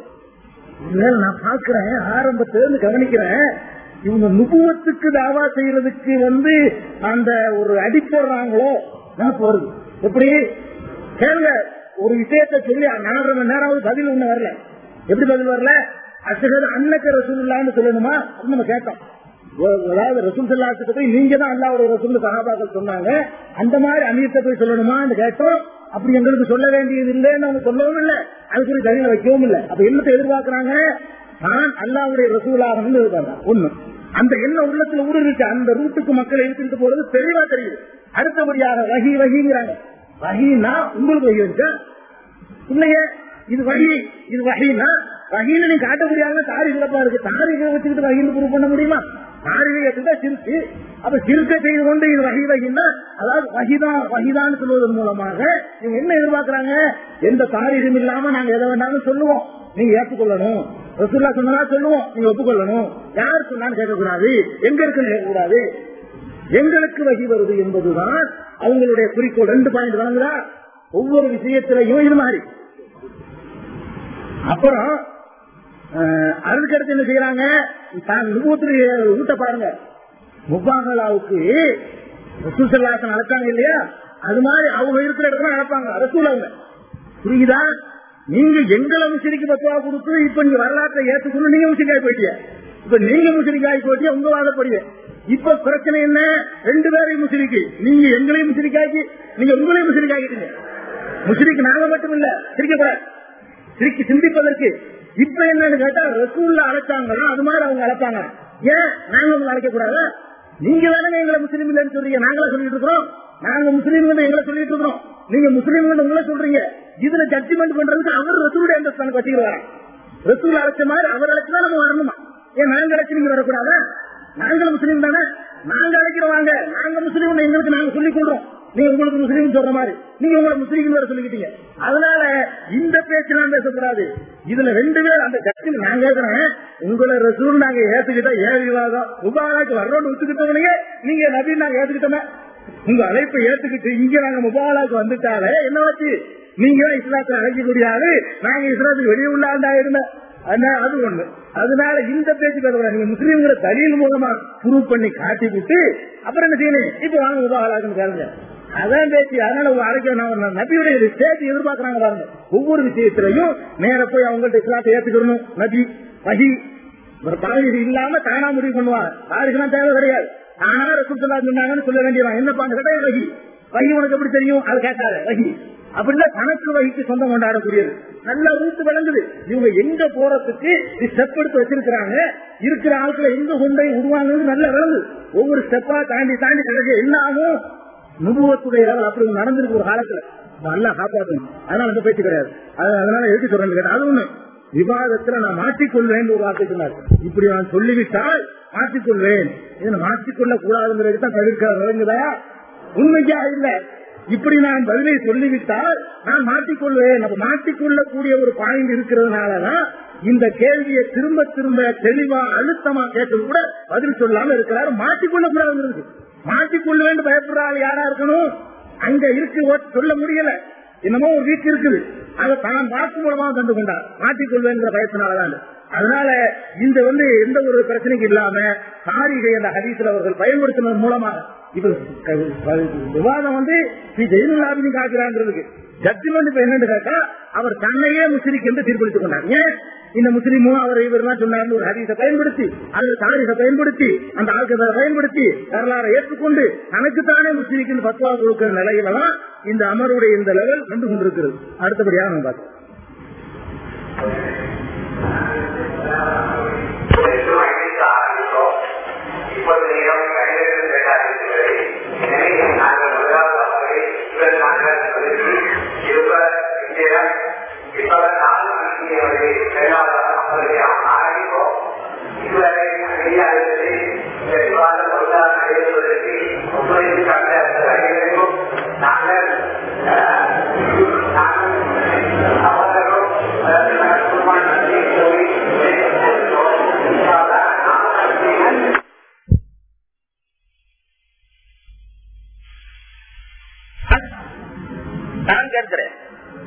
இதனால நான் பாக்குறேன் ஆரம்பத்திலிருந்து கவனிக்கிறேன் இவங்க நுபுவத்துக்கு தாவா செய்யறதுக்கு வந்து அந்த ஒரு அடி போடுறாங்களோ எனக்கு வருது எப்படி கேளுங்க ஒரு விஷயத்த சொல்லி நாலரை மணி நேரம் பதில் ஒண்ணு வரல எப்படி பதில் வரல அசகர் அன்னக்க ரசூல்லான்னு சொல்லணுமா அப்படின்னு நம்ம கேட்டோம் அதாவது ரசூல் சல்லாத்துக்கு போய் நீங்க தான் அல்லாவுடைய ரசூல் சகாபாக்கள் சொன்னாங்க அந்த மாதிரி அமீர்த்த போய் சொல்லணுமான்னு கேட்டோம் அப்படி எங்களுக்கு சொல்ல வேண்டியது இல்லைன்னு அவங்க சொல்லவும் இல்லை அதுக்கு ஒரு தனியில வைக்கவும் இல்லை அப்ப என்னத்தை எதிர்பார்க்கறாங்க நான் அல்லாவுடைய ரசூலாகணும்னு எதிர்பார்க்கறேன் ஒண்ணு அந்த எண்ணம் உள்ளத்துல ஊடுருச்சு அந்த ரூட்டுக்கு மக்களை எடுத்துட்டு போறது தெளிவா தெரியுது அடுத்தபடியாக வகி வகிங்கிறாங்க வகினா உங்களுக்கு வகி வந்துச்சா இல்லையே இது வகி இது வகைனா வகையில நீ காட்ட முடியாத தாரிகளப்பா இருக்கு தாரிகளை வச்சுக்கிட்டு வகையில் ப்ரூவ் பண்ண முடியுமா தாரிகை எடுத்துட்டா சிறுக்கு அப்ப சிறுக்க செய்து கொண்டு இது வகை வகின்னா அதாவது வகிதான் வகிதான் சொல்வதன் மூலமாக இவங்க என்ன எதிர்பார்க்கறாங்க எந்த தாரிகம் இல்லாம நாங்க எதை வேண்டாம்னு சொல்லுவோம் நீங்க ஏற்றுக்கொள்ளணும் ரசூல்லா சொன்னா சொல்லுவோம் நீங்க ஒப்புக்கொள்ளணும் யார் சொன்னான்னு கேட்கக்கூடாது எங்க இருக்குன்னு கேட்கக்கூடாது எங்களுக்கு வகி வருது என்பதுதான் அவங்களுடைய குறிக்கோள் ரெண்டு பாயிண்ட் வழங்குதா ஒவ்வொரு விஷயத்திலையும் இது மாதிரி அப்புறம் அதுக்கடுத்து என்ன செய்யறாங்க நுபூத்துல ஊட்ட பாருங்க முப்பாங்கலாவுக்கு ரசூசல்லாசன் நடத்தாங்க இல்லையா அது மாதிரி அவங்க இருக்கிற இடத்துல நடப்பாங்க ரசூல் அவங்க புரியுதா நீங்க எங்களை முஸ்லிக்கு பத்துவா கொடுத்து இப்ப நீங்க வரலாற்றை ஏற்றுக்கணும் நீங்க முஸ்லிக்காய் போயிட்டிய இப்ப நீங்க முஸ்லிக்காய் போயிட்டிய உங்க வாதப்படிய இப்ப பிரச்சனை என்ன ரெண்டு பேரையும் முஸ்லிக்கு நீங்க எங்களையும் முஸ்லிக்காக்கி நீங்க உங்களையும் முஸ்லிக்காக்கிட்டீங்க முஸ்லிக்கு நாங்க மட்டும் இல்ல சிரிக்கப்படாது சிரிக்கு சிந்திப்பதற்கு இப்ப என்னன்னு கேட்டா ரசூல்ல அழைச்சாங்கன்னா அது மாதிரி அவங்க அழைப்பாங்க ஏன் நாங்க உங்களை அழைக்க கூடாது நீங்க தானே எங்களை முஸ்லீம் இல்லைன்னு சொல்றீங்க நாங்களா சொல்லிட்டு இருக்கிறோம் நாங்க முஸ்லீம் எங்களை சொல்லிட்டு இருக்கிறோம் நீங்க முஸ்லீம் உங்களை சொல்றீங்க இதுல ஜட்ஜ்மெண்ட் பண்றதுக்கு அவர் ரசூலுடைய அந்தஸ்தானுக்கு வச்சுக்கிறாரா ரசூல் அழைச்ச மாதிரி அவர் அழைச்சுதான் நம்ம வரணுமா ஏன் நாங்க அழைச்சு நீங்க வரக்கூடாதா நாங்களும் முஸ்லீம் தானே நாங்க அழைக்கிறவாங்க நாங்க முஸ்லீம் எங்களுக்கு நாங்க சொல்லிக் கொள்றோம் நீங்க உங்களுக்கு முஸ்லீம் சொல்ற மாதிரி நீங்க உங்களை முஸ்லீம் வேற சொல்லிக்கிட்டீங்க அதனால இந்த பேச்செல்லாம் பேசக்கூடாது இதுல ரெண்டு பேர் அந்த கட்சியில் நான் கேட்கிறேன் உங்களை ரசூல் நாங்க ஏத்துக்கிட்டா ஏன் விவாதம் முபாலாக்கு வர்றோம்னு ஒத்துக்கிட்டவனையே நீங்க நபி நாங்க ஏத்துக்கிட்டோமே உங்க அழைப்பை ஏத்துக்கிட்டு இங்க நாங்க முபாலாக்கு வந்துட்டாலே என்ன வச்சு நீங்க தான் இஸ்லாத்தை அழைக்கக்கூடிய ஆளு நாங்க இஸ்லாத்துக்கு வெளியே உள்ள ஆண்டா இருந்தேன் அது ஒண்ணு அதனால இந்த பேச்சு பேச நீங்க முஸ்லீம்களை தலியல் மூலமா ப்ரூவ் பண்ணி காட்டி விட்டு அப்புறம் என்ன செய்யணும் இப்ப வாங்க முபாலாக்குன்னு கேளுங்க அதான் பேச்சு அதனால உங்க அழைக்க நபியுடைய ஸ்டேஜ் எதிர்பார்க்கறாங்க பாருங்க ஒவ்வொரு விஷயத்திலையும் நேர போய் அவங்கள்ட்ட இஸ்லாத்தை ஏத்துக்கணும் நபி வகி ஒரு தாரிக இல்லாம தானா முடிவு பண்ணுவாங்க தாரிகெல்லாம் தேவை கிடையாது தானா ரசூல் சொன்னாங்கன்னு சொல்ல வேண்டியவன் என்னப்பா அந்த கிடையாது வகி வகி உனக்கு எப்படி தெரியும் அது கேட்டாரு வகி அப்படின்னா தனக்கு வகிக்கு சொந்தம் கொண்டாடக்கூடியது நல்ல ரூட் விளங்குது இவங்க எங்க போறதுக்கு ஸ்டெப் எடுத்து வச்சிருக்கிறாங்க இருக்கிற ஆட்களை எங்க கொண்டை உருவாங்க நல்ல விளங்குது ஒவ்வொரு ஸ்டெப்பா தாண்டி தாண்டி கிடைக்க என்ன ஆகும் நுபுவத்துடைய level அப்படி ஒண்ணு நடந்திருக்கு ஒரு காலத்துல நல்லா காப்பாற்றணும் அதனால அந்த பேச்சு கிடையாது அது- அதனால எதுக்கு சொல்றேன்னு கேட்டா அது ஒண்ணு விவாதத்துல நான் மாற்றிக்கொள்வேன் ஒரு வார்த்தை சொன்னார் இப்படி நான் சொல்லிவிட்டால் மாற்றிக்கொள்வேன் இதை மாற்றிக்கொள்ள கூடாதுங்கிறது தான் தவிர்க்க விளங்குதா உண்மையா இல்ல இப்படி நான் பதிலை சொல்லிவிட்டால் நான் மாற்றிக்கொள்வேன் அப்ப மாற்றிக்கொள்ளக்கூடிய ஒரு பாயிண்ட் இருக்கிறதுனாலதான் இந்த கேள்வியை திரும்ப திரும்ப தெளிவா அழுத்தமா கேட்டு கூட பதில் சொல்லாம இருக்கிறார் மாற்றிக்கொள்ள கூடாதுங்கிறது மாற்றிக்கொள்வேன் பயப்படுற ஆள் யாரா இருக்கணும் அங்க இருக்கு ஓ- சொல்ல முடியல என்னமோ ஒரு வீக்கு இருக்குது அதை தான் வாக்கு மூலமா கண்டு கொண்டார் மாற்றிக்கொள்வேங்கிற பயத்தினாலதான் அதனால இந்த வந்து எந்த ஒரு பிரச்சனைக்கும் இல்லாம சாரிகை அந்த ஹதீஸ்ல அவர்கள் பயன்படுத்தினது மூலமாக இப்ப க- விவாதம் வந்து ஸ்ரீ ஜெயினுல்லாபினி காக்கிறாங்கிறதுக்கு ஜட்ஜ்மெண்ட் இப்ப என்னன்னு கேட்டா அவர் தன்னையே முஸ்லிக் என்று தீர்ப்பளித்துக் கொண்டார் ஏன் இந்த முஸ்லீமும் அவர் இவர் தான் சொன்னார் ஒரு ஹதீஸை பயன்படுத்தி அல்லது தாரிசை பயன்படுத்தி அந்த ஆட்களை பயன்படுத்தி வரலாறை ஏற்றுக்கொண்டு தனக்குத்தானே முஸ்லிக்கு பத்துவா கொடுக்கிற நிலையில தான் இந்த அமருடைய இந்த லெவல் கண்டு கொண்டிருக்கிறது அடுத்தபடியாக நம்ம பார்த்தோம் இப்போது நேரம் கணிதத்தில் கேட்டார்கள் எனவே நாங்கள் முதலாவது அப்படி இவர் நாங்கள் சொல்லி இருவர் இந்தியம் இப்ப நாலு மணிக்கு இரண்டாவது அப்படி ஆரம்பிப்போம் இதுவரை வெளியாகிறது இந்த விவாதம் முதலாக நடைபெறுவதற்கு ஒத்துழைப்புக்காக அனைவருக்கும் நாங்கள் அஹ், நாங்கள் அவர்களும் அதாவது நாங்கள் குடும்ப நன்றி சொல்லி இன்ஷா அல்லாஹ் நாங்கள் நான் கேட்கிறேன்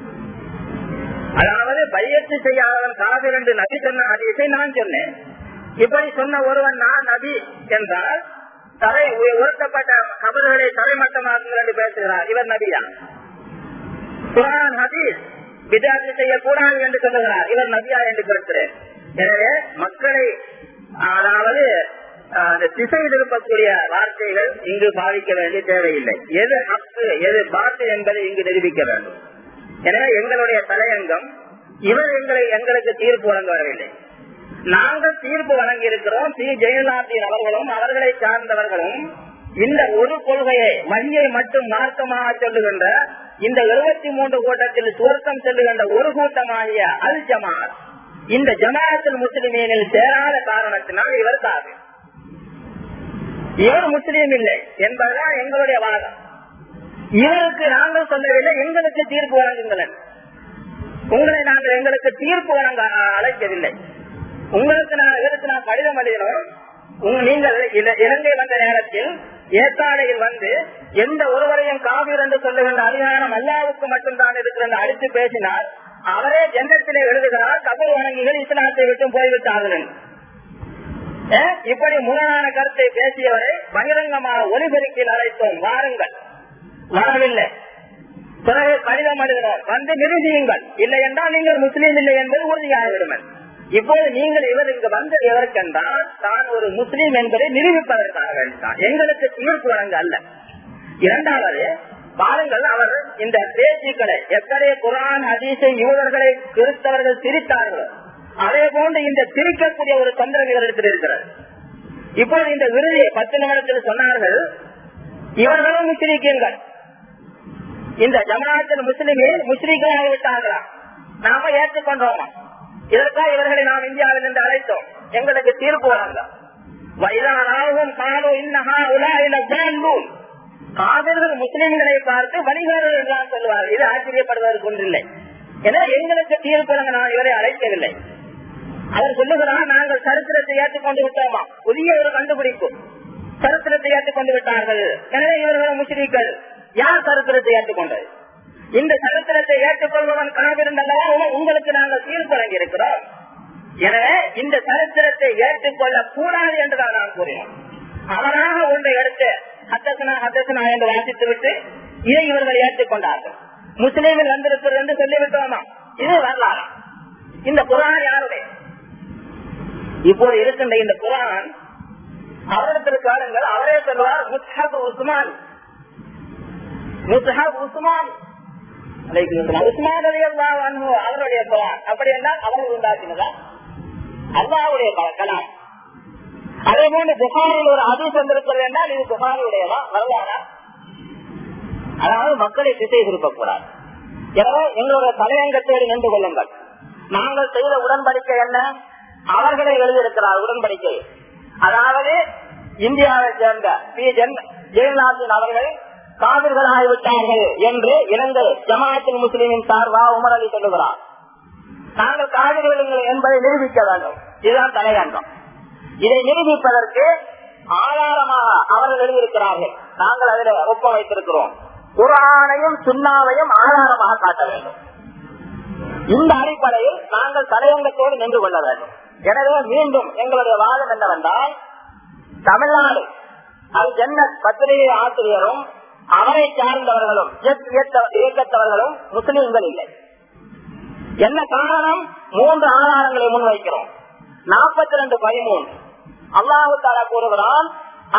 அதாவது பையத்து செய்யாதவன் காதல் என்று நபி சொன்ன அதிசை நான் சொன்னேன் இப்படி சொன்ன ஒருவன் நான் நபி என்றால் தரை உய- உயர்த்தப்பட்ட கபல்களை தலைமட்டமாக்குங்கள் என்று பேசுகிறார் இவர் நபியா குரான் ஹதீஸ் விதாத்து செய்யக்கூடாது என்று சொல்லுகிறார் இவர் நபியா என்று கேட்கிறேன் எனவே மக்களை அதாவது ஆஹ், அந்த திசையில் இருக்கக்கூடிய வார்த்தைகள் இங்கு பாதிக்க வேண்டிய தேவையில்லை எது ஹக்கு எது பாட்டு என்பதை இங்கு நிரூபிக்க வேண்டும் எனவே எங்களுடைய தலையங்கம் இவர் எங்களை எங்களுக்கு தீர்ப்பு வழங்க வரவில்லை நாங்கள் தீர்ப்பு வழங்கி இருக்கிறோம் சி ஜெயலலிதா அவர்களும் அவர்களை சார்ந்தவர்களும் இந்த ஒரு கொள்கையை மணியை மட்டும் மார்க்கமாக சொல்லுகின்ற இந்த எழுபத்தி மூன்று கூட்டத்தில் சுவர்க்கம் செல்லுகின்ற ஒரு கூட்டமாகிய அல் ஜமாத் இந்த ஜமாஅத்தில் முஸ்லிமீனில் சேராத காரணத்தினால் இவர் காது இவர் முஸ்லீம் இல்லை என்பதுதான் எங்களுடைய வாதம் இவருக்கு நாங்கள் சொல்லவில்லை எங்களுக்கு தீர்ப்பு வழங்குங்கள் உங்களை நாங்கள் எங்களுக்கு தீர்ப்பு வழங்க அழைக்கவில்லை உங்களுக்கு நான் இதற்கு நான் கடிதம் எழுதினோம் உங்க- நீங்கள் இல- இலங்கை வந்த நேரத்தில் ஏற்காடையில் வந்து எந்த ஒருவரையும் காவிர் என்று சொல்லுகின்ற அதிகாரம் அல்லாவுக்கு மட்டும்தான் இருக்கிறது அடித்து பேசினார் அவரே ஜெண்டத்திலே எழுதுகிறார் கபர் வணங்கிகள் இஸ்லாத்தை விட்டு போய்விட்டார்கள் என்று. ஏ, இப்படி முரணான கருத்தை பேசியவரை பகிரங்கமாக ஒலிபெருக்கில் அழைத்தோம் வாருங்கள் வரவில்லை பிறகு கடிதம் எழுதினோம் வந்து நிரூபியுங்கள் இல்லை என்றால் நீங்கள் முஸ்லீம் இல்லை என்பது உறுதியாகிவிடுமே இப்போது நீங்கள் இவர் இங்கு வந்தது எதற்கென்றால் தான் ஒரு முஸ்லீம் என்பதை நிரூபிப்பதற்காக வேண்டாம் எங்களுக்கு தீர்ப்பு வழங்க அல்ல இரண்டாவது பாருங்கள் அவர் இந்த பேச்சுக்களை எத்தனை குரான் ஹதீஸை யூதர்களை கிறிஸ்தவர்கள் திரித்தார்களோ அதே போன்று இந்த திரிக்கக்கூடிய ஒரு தந்திரம் இவரிடத்தில் இருக்கிறது இப்போது இந்த விருதி பத்து நிமிடத்தில் சொன்னார்கள் இவர்களும் முஸ்லிக்கீங்கள் இந்த ஜமாத்தில் முஸ்லிமே முஸ்லிம்களாக விட்டார்களா நாம ஏற்றுக்கொண்டோமா இதற்காக இவர்களை நாம் இந்தியாவில் இருந்து அழைத்தோம் எங்களுக்கு தீர்ப்பு வழங்க வைராகும் காலோ இன்னஹா உலாயில காதல்கள் முஸ்லிம்களை பார்த்து வணிகர்கள் என்றுதான் சொல்லுவார்கள் இது ஆச்சரியப்படுவதற்கு ஒன்றில்லை ஏன்னா எங்களுக்கு தீர்ப்பு வழங்க நான் இவரை அழைக்கவில்லை அவர் சொல்லுகிறார் நாங்கள் சரித்திரத்தை ஏற்றுக்கொண்டு விட்டோமா புதிய ஒரு கண்டுபிடிப்பு சரித்திரத்தை ஏற்றுக்கொண்டு விட்டார்கள் எனவே இவர்கள் முஸ்லிம்கள் யார் சரித்திரத்தை ஏற்றுக்கொண்டது இந்த சரித்திரத்தை ஏற்றுக்கொள்பவன் காவிருந்தல்லவா உங்களுக்கு நாங்கள் தீர்ப்பு வழங்கி இருக்கிறோம் எனவே இந்த சரித்திரத்தை ஏற்றுக்கொள்ள கூடாது என்றுதான் நான் கூறினோம் அவராக ஒன்றை எடுத்து ஹத்தசனா ஹத்தசனா என்று வாசித்து விட்டு இதை இவர்கள் ஏற்றுக்கொண்டார்கள் முஸ்லீமில் வந்திருக்கிறது என்று சொல்லிவிட்டோமா இது வரலாறு இந்த குரான் யாருடைய இப்போது இருக்கின்ற இந்த குரான் அவரிடத்தில் காலங்கள் அவரே சொல்வார் முஸ்ஹப் உஸ்மான் முஸ்ஹப் உஸ்மான் உஸ்மான் அலி அல்லாஹ் அன்ஹு அவருடைய குரான் அப்படி என்றால் அவர்கள் உண்டாக்கினதா அல்லாவுடைய கலாம் அதே போன்று புகாரில் ஒரு அதிர்ச்சி வந்திருக்கிறது என்றால் இது புகாரியுடையதா வரலாறா அதாவது மக்களை திசை திருப்பக்கூடாது எனவே எங்களுடைய தலையங்கத்தோடு நின்று கொள்ளுங்கள் நாங்கள் செய்த உடன்படிக்கை என்ன அவர்களே எழுதியிருக்கிறார் உடன்படிக்கை அதாவது இந்தியாவை சேர்ந்த பி ஜெயலலிதாவின் அவர்கள் காவிர்கள் ஆகிவிட்டார்கள் என்று இலங்கை ஜமாத்தில் முஸ்லீமின் சார்பாக உமர் அலி சொல்லுகிறார் நாங்கள் காவிர்கள் என்பதை நிரூபிக்க வேண்டும் இதுதான் தலையங்கம் இதை நிரூபிப்பதற்கு ஆதாரமாக அவர்கள் எழுதியிருக்கிறார்கள் நாங்கள் அதில் ஒப்ப வைத்திருக்கிறோம் குரானையும் சுண்ணாவையும் ஆதாரமாக காட்ட வேண்டும் இந்த அடிப்படையில் நாங்கள் தலையங்கத்தோடு நின்று கொள்ள வேண்டும் எனவே மீண்டும் எங்களுடைய வாதம் என்னவென்றால் தமிழ்நாடு அது ஜன்னத் பத்திரிகை ஆசிரியரும் அவரை சார்ந்தவர்களும் இயக்கத்தவர்களும் முஸ்லீம்கள் இல்லை என்ன காரணம் மூன்று ஆதாரங்களை முன்வைக்கிறோம் நாற்பத்தி ரெண்டு பதிமூணு அல்லாஹு தாலா கூறுகிறான்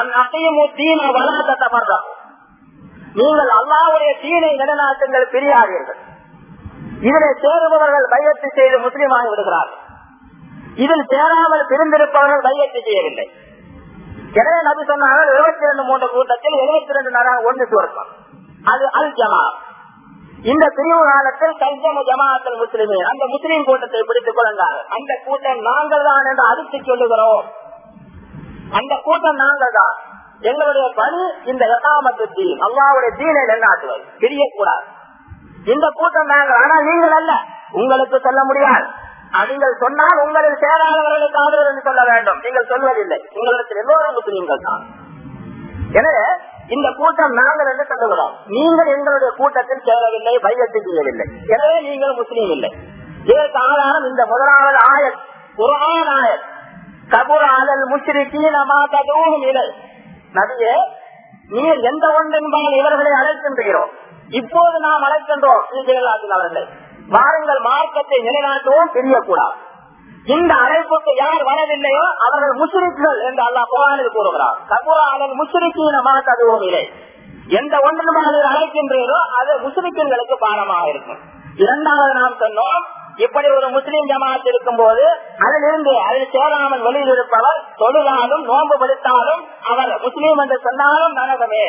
நீங்கள் அல்லாவுடைய தீனை நிலநாட்டுங்கள் பிரியாதீர்கள் இதில் சேருபவர்கள் பையத்து செய்து முஸ்லீமாகி விடுகிறார்கள் இதில் சேராமல் பிரிந்திருப்பவர்கள் பையத்து செய்யவில்லை எனவே நபி சொன்னார்கள் இருபத்தி ரெண்டு மூன்று கூட்டத்தில் எழுபத்தி ரெண்டு நேரம் ஒன்று சுவர்க்கம் அது அல் ஜமா இந்த பிரிவு காலத்தில் கல்ஜம ஜமாஅத்தில் முஸ்லிமே அந்த முஸ்லீம் கூட்டத்தை பிடித்துக் கொள்ளுங்கள் அந்த கூட்டம் நாங்கள் தான் என்று அடித்து சொல்லுகிறோம் அந்த கூட்டம் நாங்கள் தான் எங்களுடைய பணி இந்த எட்டாமத்து தீன் அல்லாவுடைய தீனை நிலைநாட்டுவது பிரியக்கூடாது இந்த கூட்டம் நாங்கள் ஆனால் நீங்கள் அல்ல உங்களுக்கு சொல்ல முடியாது நீங்கள் சொன்னால் உங்களில் சேராதவர்களுக்கு ஆதரவு என்று சொல்ல வேண்டும் நீங்கள் சொல்வதில்லை உங்களுக்கு எல்லோரும் முஸ்லீம்கள் தான் எனவே இந்த கூட்டம் நாங்கள் என்று சொல்லுகிறோம் நீங்கள் எங்களுடைய கூட்டத்தில் சேரவில்லை பையத்து செய்யவில்லை எனவே நீங்கள் முஸ்லீம் இல்லை இதற்கு ஆதாரம் இந்த முதலாவது ஆயத் குரான் ஆயத் கபுர் அலல் முஸ்ரிக்கீனமா ததுவும் இல்லை நபியே நீர் எந்த ஒன்றென்பால் இவர்களை அழைக்கின்றீரோ இப்போது நாம் அழைக்கின்றோம் ஜெயலலிதா அவர்களை வாருங்கள் மார்க்கத்தை நிலைநாட்டுவோம் தெரியக்கூடாது இந்த அழைப்புக்கு யார் வரவில்லையோ அவர்கள் முஸ்லிம்கள் என்று அல்லா குரானில் கூறுகிறார் கபுரானல் முஸ்லிக்கீன மாத்ததுவும் இல்லை எந்த ஒன்று அழைக்கின்றீரோ அது முஸ்லிம்களுக்கு பாடமாக இருக்கும் இரண்டாவது நாம் சொன்னோம் இப்படி ஒரு முஸ்லீம் ஜமாத் இருக்கும் போது அதிலிருந்து அதில் சேராமல் வெளியில் இருப்பவர் தொழுதாலும் நோன்பு படுத்தாலும் அவர் முஸ்லீம் என்று சொன்னாலும் நரகமே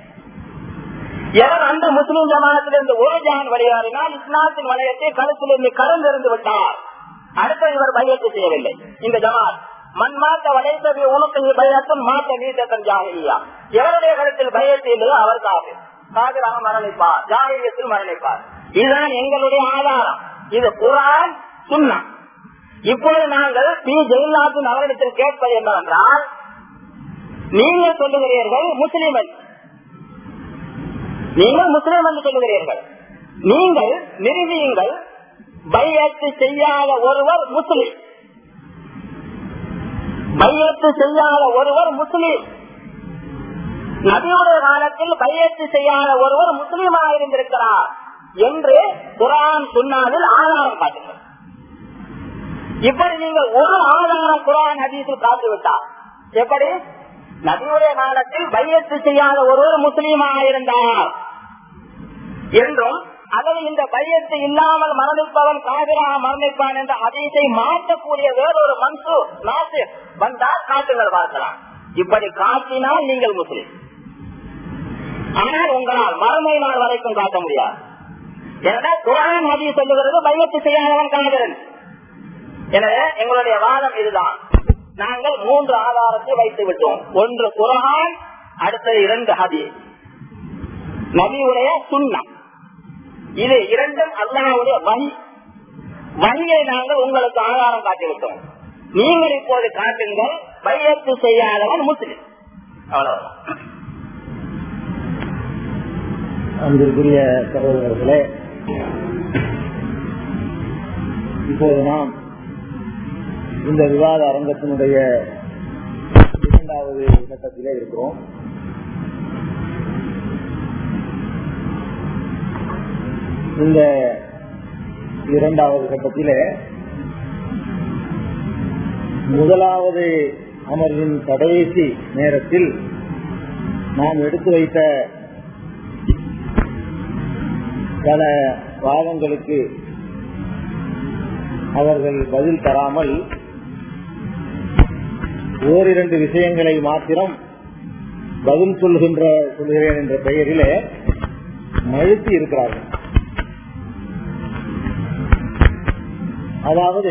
எவர் அந்த முஸ்லீம் ஜமாத்திலிருந்து ஒரு ஜான் வெளியாறினால் இஸ்லாத்தின் வளையத்தை கருத்திலிருந்து கலந்திருந்து விட்டார் அடுத்த இவர் பையத்து செய்யவில்லை இந்த ஜமாத் மண் மாத்த வளைத்தது உனக்கு பயத்தும் மாத்த நீட்டத்தன் ஜாகிரியா எவருடைய கருத்தில் பயத்து இல்லையோ அவர் காது காதிராக மரணிப்பார் ஜாகிரியத்தில் மரணிப்பார் இதுதான் எங்களுடைய ஆதாரம் இது குரான் சுண்ணா இப்போது நாங்கள் பி ஜெயலலிதாவின் அவரிடத்தில் கேட்பது என்னவென்றால் நீங்கள் சொல்லுகிறீர்கள் முஸ்லீம் நீங்கள் முஸ்லீம் என்று சொல்லுகிறீர்கள் நீங்கள் நிறுவியுங்கள் பையத்து செய்யாத ஒருவர் முஸ்லீம் பையத்து செய்யாத ஒருவர் முஸ்லீம் நபியுடைய காலத்தில் பையத்து செய்யாத ஒருவர் முஸ்லீமாக இருந்திருக்கிறார் என்று குரான் சுண்ணாவில் ஆதாரம் காட்டுங்கள் இப்படி நீங்கள் ஒரு ஆதாரம் குரான் ஹதீஸில் காத்து விட்டார் எப்படி நபியுடைய காலத்தில் பையத்து செய்யாத ஒருவர் முஸ்லீமாக இருந்தார் என்றும் அல்லது இந்த பையத்து இல்லாமல் மரணிப்பவன் காவிராக மரணிப்பான் என்ற அதிசை மாற்றக்கூடிய வேறொரு மன்சு நாட்டு வந்தால் காட்டுங்கள் பார்க்கலாம் இப்படி காட்டினால் நீங்கள் முஸ்லீம் ஆனால் உங்களால் மறுமை நாள் வரைக்கும் காட்ட முடியாது எனவே குரான் நதி சொல்லுகிறது பையத்து செய்யாதவன் காவிரன் எனவே எங்களுடைய வாதம் இதுதான் நாங்கள் மூன்று ஆதாரத்தை வைத்து விட்டோம் ஒன்று குரான் அடுத்தது இரண்டு ஹதி நபியுடைய சுண்ணம் இது இரண்டும் அல்லாவுடைய வழி வழியை நாங்கள் உங்களுக்கு ஆதாரம் காட்டிவிட்டோம் நீங்கள் இப்போது காட்டுங்கள் பையத்து செய்யாதவன் முஸ்லிம் அவ்வளவுதான் அன்பிற்குரிய சகோதரர்களே இப்போது நாம் இந்த விவாத அரங்கத்தினுடைய இரண்டாவது கட்டத்திலே இருக்கிறோம் இந்த இரண்டாவது கட்டத்திலே முதலாவது அமர்வின் கடைசி நேரத்தில் நாம் எடுத்து வைத்த பல வாதங்களுக்கு அவர்கள் பதில் தராமல் ஓரிரண்டு விஷயங்களை மாத்திரம் பதில் சொல்கின்ற சொல்கிறேன் என்ற பெயரிலே மழுத்தி இருக்கிறார்கள் அதாவது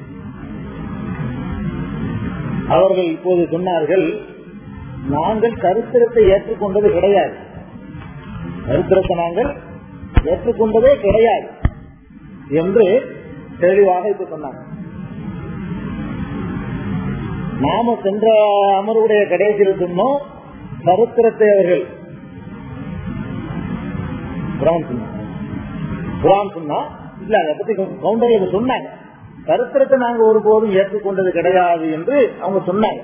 அவர்கள் இப்போது சொன்னார்கள் நாங்கள் கருத்திரத்தை ஏற்றுக்கொண்டது கிடையாது கருத்திரத்தை நாங்கள் ஏற்றுக்கொண்டதே கிடையாது என்று தெளிவாக இப்ப சொன்னாங்க நாம சென்ற அமர்வுடைய கடைசியில் சொன்னோம் சரித்திரத்தை அவர்கள் குரான் சொன்னாங்க குரான் சொன்னா இல்ல அதை பத்தி கவுண்டர்ல சொன்னாங்க சரித்திரத்தை நாங்க ஒருபோதும் ஏற்றுக்கொண்டது கிடையாது என்று அவங்க சொன்னாங்க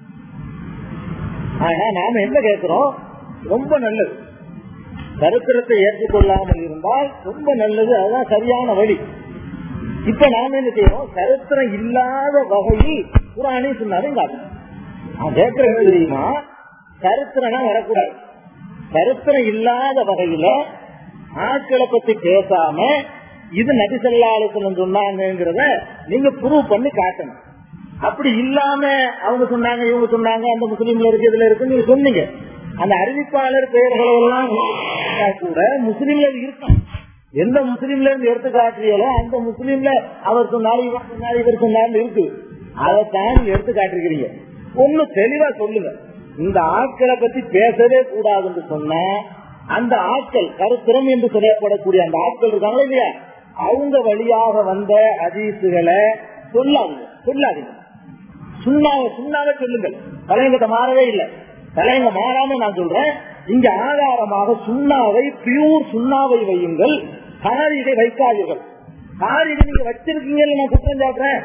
ஆனா நாம என்ன கேட்கிறோம் ரொம்ப நல்லது சரித்திரத்தை ஏற்றுக்கொள்ளாமல் இருந்தால் ரொம்ப நல்லது அதுதான் சரியான வழி இப்ப நாம என்ன செய்யறோம் சரித்திரம் இல்லாத வகையில் குரானே சொன்னாலும் காட்டணும் நான் கேட்கறது தெரியுமா சரித்திரம் வரக்கூடாது சரித்திரம் இல்லாத வகையில ஆட்களை பத்தி பேசாம இது நபிசல்லாலோசனம் சொன்னாங்கிறத நீங்க ப்ரூவ் பண்ணி காட்டணும் அப்படி இல்லாம அவங்க சொன்னாங்க இவங்க சொன்னாங்க அந்த முஸ்லீம்ல இருக்கு இதுல இருக்கு நீங்க சொன்னீங்க அந்த அறிவிப்பாளர் பெயர்களை எல்லாம் கூட முஸ்லீம்ல இருக்கும் எந்த முஸ்லீம்ல இருந்து எடுத்து காட்டுறீங்களோ அந்த முஸ்லீம்ல அவர் சொன்னாரு இவர் சொன்னாரு இவர் சொன்னாரு இருக்கு அதைத்தான் எடுத்து காட்டிருக்கிறீங்க ஒண்ணு தெளிவா சொல்லுங்க இந்த ஆட்களை பத்தி பேசவே கூடாதுன்னு சொன்ன அந்த ஆட்கள் கருத்திரம் என்று சொல்லப்படக்கூடிய அந்த ஆட்கள் இருக்காங்களா இல்லையா அவங்க வழியாக வந்த அதீசுகளை சொல்லாதீங்க சொல்லாதீங்க சுண்ணாவை சுண்ணாவை சொல்லுங்கள் தலையங்கத்தை மாறவே இல்லை தலையங்க மாறாம நான் சொல்றேன் இங்க ஆதாரமாக சுண்ணாவை பியூர் சுண்ணாவை வையுங்கள் காரிகை வைக்காதீர்கள் காரிகை நீங்க வச்சிருக்கீங்கன்னு நான் குற்றம் சாட்டுறேன்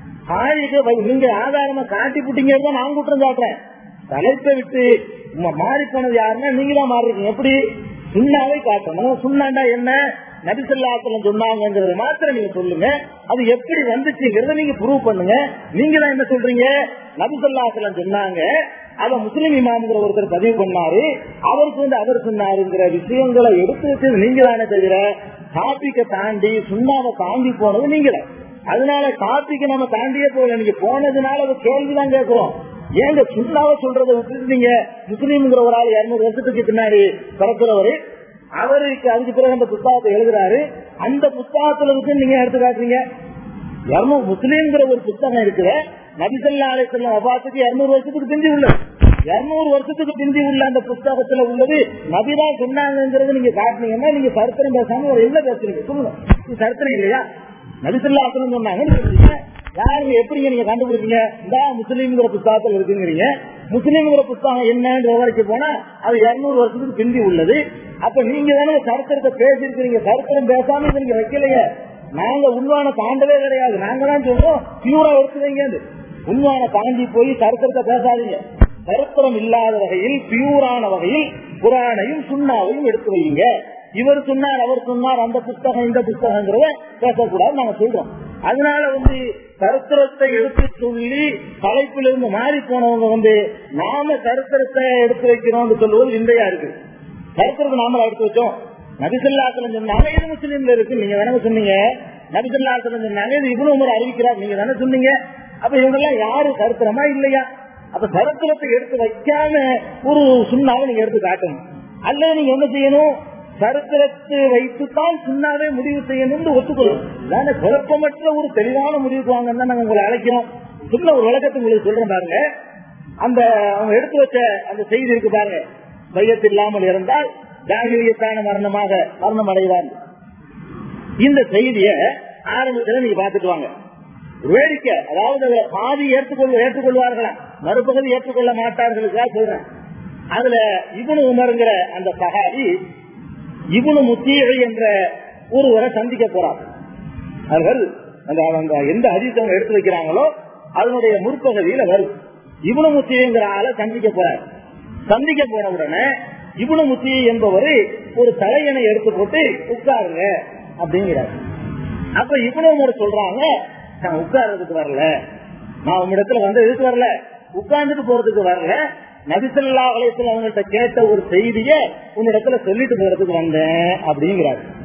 காரிகை நீங்க ஆதாரமா காட்டி புட்டீங்க நான் குற்றம் சாட்டுறேன் தலைப்பை விட்டு மாறி போனது யாருன்னா நீங்க தான் மாறி இருக்கீங்க எப்படி சுண்ணாவை காட்டணும் சுண்ணாண்டா என்ன நபிசல்லாத்தலம் சொன்னாங்கிறத மாத்திரம் நீங்க சொல்லுங்க அது எப்படி வந்துச்சுங்கிறத நீங்க ப்ரூவ் பண்ணுங்க நீங்க தான் என்ன சொல்றீங்க நபிசல்லாத்தலம் சொன்னாங்க அத முஸ்லிம் இமாம்ங்கிற ஒருத்தர் பதிவு பண்ணாரு அவருக்கு வந்து அவர் சொன்னாருங்கிற விஷயங்களை எடுத்து வச்சது நீங்க தானே தவிர டாபிக்க தாண்டி சுண்ணாவை தாண்டி போனது நீங்கள அதனால டாபிக்க நம்ம தாண்டியே போகல நீங்க போனதுனால அது கேள்விதான் கேட்கிறோம் ஏங்க சுண்ணாவை சொல்றதை விட்டுட்டு நீங்க முஸ்லீம்ங்கிற ஒரு ஆள் இருநூறு வருஷத்துக்கு பின்னாடி பிறக்கிறவரு அவருக்கு அதுக்கு பிறகு அந்த புத்தகத்தை எழுதுறாரு அந்த புத்தகத்துல இருக்கு நீங்க எடுத்து காட்டுறீங்க இருநூறு முஸ்லீம்ங்கிற ஒரு புத்தகம் இருக்குது நபிசல்லா அலிசல்லாம் அபாத்துக்கு இருநூறு வருஷத்துக்கு பிந்தி உள்ளது இருநூறு வருஷத்துக்கு பிந்தி உள்ள அந்த புத்தகத்துல உள்ளது நபிதான் சொன்னாங்கிறது நீங்க காட்டினீங்கன்னா நீங்க சரித்திரம் பேசாம ஒரு என்ன பேசுறீங்க சொல்லுங்க இது சரித்திரம் இல்லையா நபிசல்லா அசலம் சொன்னாங்க யாருங்க எப்படிங்க நீங்க கண்டுபிடிப்பீங்க இந்த முஸ்லீம்ங்கிற புத்தகத்தில் இருக்குங்கிறீங்க முஸ்லீம்ங்கிற புத்தகம் என்னன்ற விவரிக்க போனா அது இருநூறு வருஷத்துக்கு பிந்தி உள்ளது அப்ப நீங்க தானே சரித்திரத்தை பேசிருக்கிறீங்க சரித்திரம் பேசாம இதை நீங்க வைக்கலையே நாங்க உண்மையான தாண்டவே கிடையாது நாங்க தான் சொல்றோம் பியூரா எடுத்துவீங்க உண்மையான தாண்டி போய் சரித்திரத்தை பேசாதீங்க சரித்திரம் இல்லாத வகையில் பியூரான வகையில் குரானையும் சுண்ணாவையும் எடுத்து வைங்க இவர் சொன்னார் அவர் சொன்னார் அந்த புத்தகம் இந்த புத்தகங்கிறத பேசக்கூடாது நாங்க சொல்றோம் அதனால வந்து சரித்திரத்தை எடுத்து சொல்லி தலைப்பிலிருந்து மாறி போனவங்க வந்து நாம சரித்திரத்தை எடுத்து வைக்கிறோம் சொல்லுவது இன்றையா இருக்கு சரித்திரத்தை நாம எடுத்து வச்சோம் நபிசல்லாசலம் சொன்னாங்க இது முஸ்லீம்ல இருக்கு நீங்க தானே சொன்னீங்க நபிசல்லாசலம் சொன்னாங்க இது இவ்வளவு முறை அறிவிக்கிறார் நீங்க தானே சொன்னீங்க அப்ப இவங்க எல்லாம் யாரு சரித்திரமா இல்லையா அப்ப சரித்திரத்தை எடுத்து வைக்காம ஒரு சுண்ணாவை நீங்க எடுத்து காட்டணும் அல்ல நீங்க என்ன செய்யணும் சரித்திரத்தை வைத்துத்தான் சுண்ணாவே முடிவு செய்யணும்னு ஒத்துக்கணும் அதான குழப்பமற்ற ஒரு தெளிவான முடிவுக்கு வாங்க நாங்க உங்களை அழைக்கிறோம் சின்ன ஒரு விளக்கத்தை உங்களுக்கு சொல்றேன் பாருங்க அந்த அவங்க எடுத்து வச்ச அந்த செய்தி இருக்கு பாருங்க பையத்து இல்லாமல் இருந்தால் ஜாகிரியத்தான மரணமாக மரணம் அடைவார் இந்த செய்திய ஆரம்பத்துல நீங்க பாத்துட்டு வாங்க வேடிக்கை அதாவது அதுல பாதி ஏற்றுக்கொள்ள ஏற்றுக்கொள்வார்களா மறுபகுதி ஏற்றுக்கொள்ள மாட்டார்களுக்காக சொல்றேன் அதுல இவனு உமருங்கிற அந்த சகாரி இவனு முத்தீகை என்ற ஒருவரை சந்திக்க போறார் அவர்கள் அந்த எந்த அதிசயம் எடுத்து வைக்கிறாங்களோ அதனுடைய முற்பகுதியில வரும் இவனு முத்தியங்கிற ஆளை சந்திக்க போறார் சந்திக்க போன உடனே இவனு முத்தி என்பவர் ஒரு தலையணை எடுத்து போட்டு உட்காருங்க அப்படிங்கிறார் அப்ப இவனு சொல்றாங்க நான் உட்கார்றதுக்கு வரல நான் உங்களிடத்துல வந்து எதுக்கு வரல உட்கார்ந்துட்டு போறதுக்கு வரல நபிசல்லா வளையத்தில் அவங்கள்ட்ட கேட்ட ஒரு செய்திய உன்னிடத்துல சொல்லிட்டு போறதுக்கு வந்தேன் அப்படிங்கிறாரு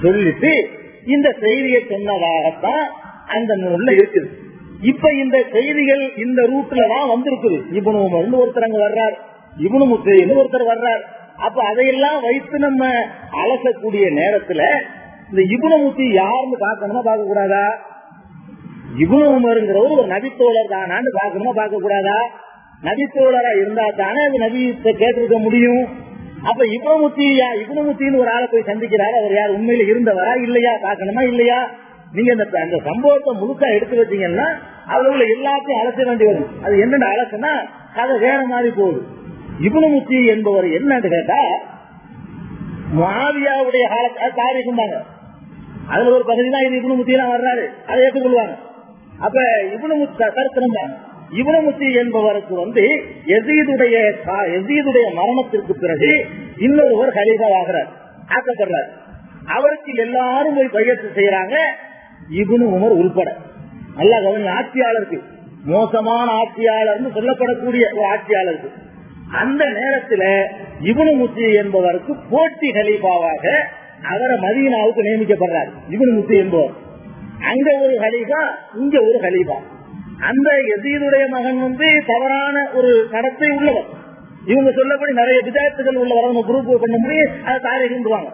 சொல்லிட்டு இந்த செய்தியை சொன்னதாகத்தான் அந்த நூல்ல இருக்குது இப்ப இந்த செய்திகள் இந்த ரூட்ல தான் வந்திருக்குது இவனு உமர்னு ஒருத்தர் அங்க வர்றார் இவனு முத்தைன்னு ஒருத்தர் வர்றார் அப்ப அதையெல்லாம் வைத்து நம்ம அலசக்கூடிய நேரத்துல இந்த இபுனமுத்தி யாருன்னு பார்க்கணுமா பார்க்க கூடாதா இபுனு உமருங்கிறவர் ஒரு நபித்தோழர் தானான்னு பார்க்கணுமா பார்க்க கூடாதா நபித்தோழரா இருந்தா தானே அது நபித்தை கேட்டிருக்க முடியும் அப்ப இபுனமுத்தி இபுனமுத்தின்னு ஒரு ஆளை போய் சந்திக்கிறாரு அவர் யார் உண்மையில இருந்தவரா இல்லையா பார்க்கணுமா இல்லையா நீங்க அந்த அந்த சம்பவத்தை முழுக்க எடுத்து வச்சீங்கன்னா அதுல எல்லாத்தையும் அலச வேண்டி வரும் அது என்னென்ன அலசுனா கதை வேற மாதிரி போகுது இபுனமுத்தி என்பவர் என்னன்னு கேட்டா மாவியாவுடைய தாரிக்கும்பாங்க அதுல ஒரு பகுதி தான் இது இபுனமுத்தி எல்லாம் வர்றாரு அதை ஏற்றுக்கொள்வாங்க அப்ப இபுனமுத்த கருத்து இவனமுத்தி என்பவருக்கு வந்து எசீதுடைய எசீதுடைய மரணத்திற்கு பிறகு இன்னொருவர் ஹலீஃபாவாகிறார் ஆக்கப்படுறார் அவருக்கு எல்லாரும் போய் பயிற்சி செய்யறாங்க இவனு உமர் உள்பட நல்லா கவனி ஆட்சியாளருக்கு மோசமான ஆட்சியாளர்னு சொல்லப்படக்கூடிய ஒரு ஆட்சியாளருக்கு அந்த நேரத்துல இவனு முத்தி என்பவருக்கு போட்டி ஹலீஃபாவாக அவரை மதீனாவுக்கு நியமிக்கப்படுறார் இவனு முத்தி என்பவர் அங்க ஒரு ஹலீஃபா இங்க ஒரு ஹலீஃபா அந்த எசீதுடைய மகன் வந்து தவறான ஒரு நடத்தை உள்ளவர் இவங்க சொல்லப்படி நிறைய விதாயத்துகள் உள்ளவர் அவங்க குரூப் பண்ண முடியும் அதை தாரிகின்றாங்க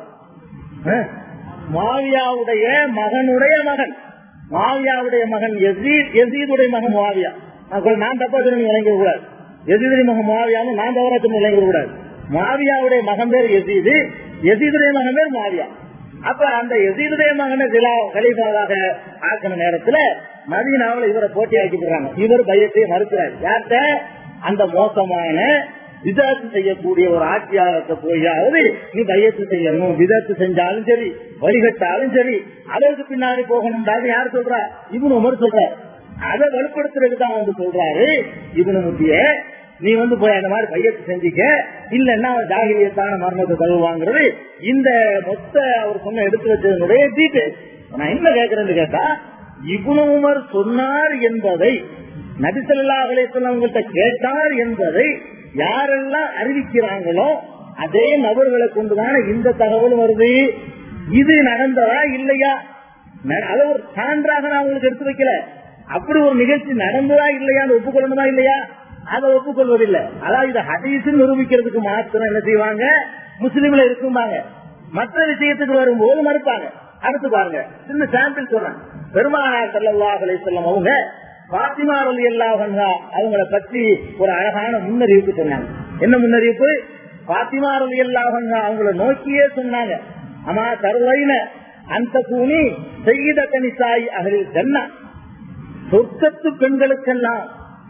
மாவியாவுடைய மகனுடைய மகன் மாவியாவுடைய மகன் எசீத் எசீதுடைய மகன் மாவியா நான் தப்பா சொல்லி விளங்க கூடாது எசீதுடைய மகன் மாவியான்னு நான் தவறா சொல்லி விளங்க கூடாது மாவியாவுடைய மகன் பேர் எசீது எசீதுடைய மகன் பேர் மாவியா அப்ப அந்த எசீதுடைய மகனை சிலா கலீஃபாவாக ஆக்கின நேரத்துல மதீனாவில் இவரை போட்டி ஆக்கிடுறாங்க இவர் பயத்தை மறுக்கிறார் யார்கிட்ட அந்த மோசமான விதத்து செய்யக்கூடிய ஒரு ஆட்சியாளத்தை போயாவது நீ பயத்து செய்யணும் விதத்து செஞ்சாலும் சரி வழிகட்டாலும் சரி அதற்கு பின்னாடி போகணும் யார் சொல்றா இவனு உமர் சொல்ற அதை வலுப்படுத்துறதுக்கு தான் வந்து சொல்றாரு இவனு முத்திய நீ வந்து போய் அந்த மாதிரி பையத்து செஞ்சுக்க இல்லன்னா ஜாகிரியத்தான மரணத்தை தருவாங்கிறது இந்த மொத்த அவர் சொன்ன எடுத்து வச்சதனுடைய டீட்டெயில் நான் என்ன கேட்கறேன்னு கேட்டா இபுன உமர் சொன்னார் என்பதை நபிசல்லா அலிஸ்லாம்கிட்ட கேட்டார் என்பதை யாரெல்லாம் அறிவிக்கிறாங்களோ அதே நபர்களை கொண்டுதான இந்த தகவல் வருது இது நடந்ததா இல்லையா அதை ஒரு சான்றாக நான் உங்களுக்கு எடுத்து வைக்கல அப்படி ஒரு நிகழ்ச்சி நடந்ததா இல்லையான்னு ஒப்புக்கொள்ளணுமா இல்லையா அதை ஒப்புக்கொள்வதில்லை அதாவது இதை ஹதீஸ் நிரூபிக்கிறதுக்கு மாத்திரம் என்ன செய்வாங்க முஸ்லீம்ல இருக்கும்பாங்க மற்ற விஷயத்துக்கு வரும்போது மறுப்பாங்க அடுத்து பாருங்க சின்ன சாம்பிள் சொல்றேன் பெருமானார் சல்லா அலிசல்லம் அவங்க பாத்திமா அலி அல்லாஹா அவங்கள பற்றி ஒரு அழகான முன்னறிவிப்பு சொன்னாங்க என்ன முன்னறிவிப்பு பாத்திமா அலி அல்லாஹா அவங்கள நோக்கியே சொன்னாங்க ஆமா தருவைன அந்த கூனி செய்த கனிசாய் அகலில் சென்னா சொர்க்கத்து பெண்களுக்கெல்லாம்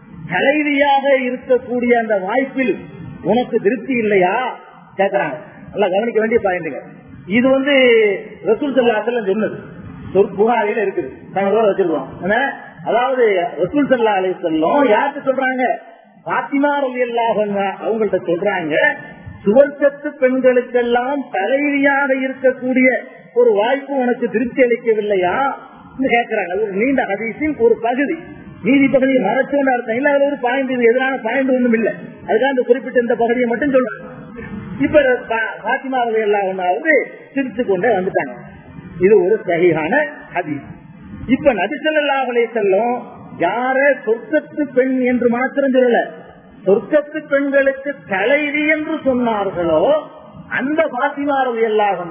தலைவியாக இருக்கக்கூடிய அந்த வாய்ப்பில் உனக்கு திருப்தி இல்லையா கேக்குறாங்க நல்லா கவனிக்க வேண்டிய பாயிண்ட்டுங்க இது வந்து ரசூல் சல்லாத்துல சொன்னது புகாரில இருக்குது நாங்க வச்சிருக்கோம் அதாவது ரசூல் சல்லா அலி சொல்லும் யாருக்கு சொல்றாங்க பாத்திமா ரவி அவங்கள்ட்ட சொல்றாங்க சுவர்க்கத்து பெண்களுக்கெல்லாம் தலைவியாக இருக்கக்கூடிய ஒரு வாய்ப்பு உனக்கு திருப்தி அளிக்கவில்லையா கேட்கிறாங்க ஒரு நீண்ட ஹதீஸின் ஒரு பகுதி நீதி பகுதியை மறைச்சோன்னு அர்த்தம் இல்ல அதுல ஒரு பாயிண்ட் இது எதிரான பாயிண்ட் ஒண்ணும் இல்ல அதுக்காக அந்த குறிப்பிட்ட இந்த பகுதியை மட்டும் சொல்றேன் இப்ப பாத்திமா ரவி ஒன்னாவது சிரித்து கொண்டே வந்துட்டாங்க இது ஒரு சகியான ஹதீஸ் இப்ப நபிசல்லாஹலே செல்லும் யார சொர்க்கத்து பெண் என்று மாத்திரம் சொல்லல சொர்க்கத்து பெண்களுக்கு தலைவி என்று சொன்னார்களோ அந்த பாத்திமாரது எல்லாரும்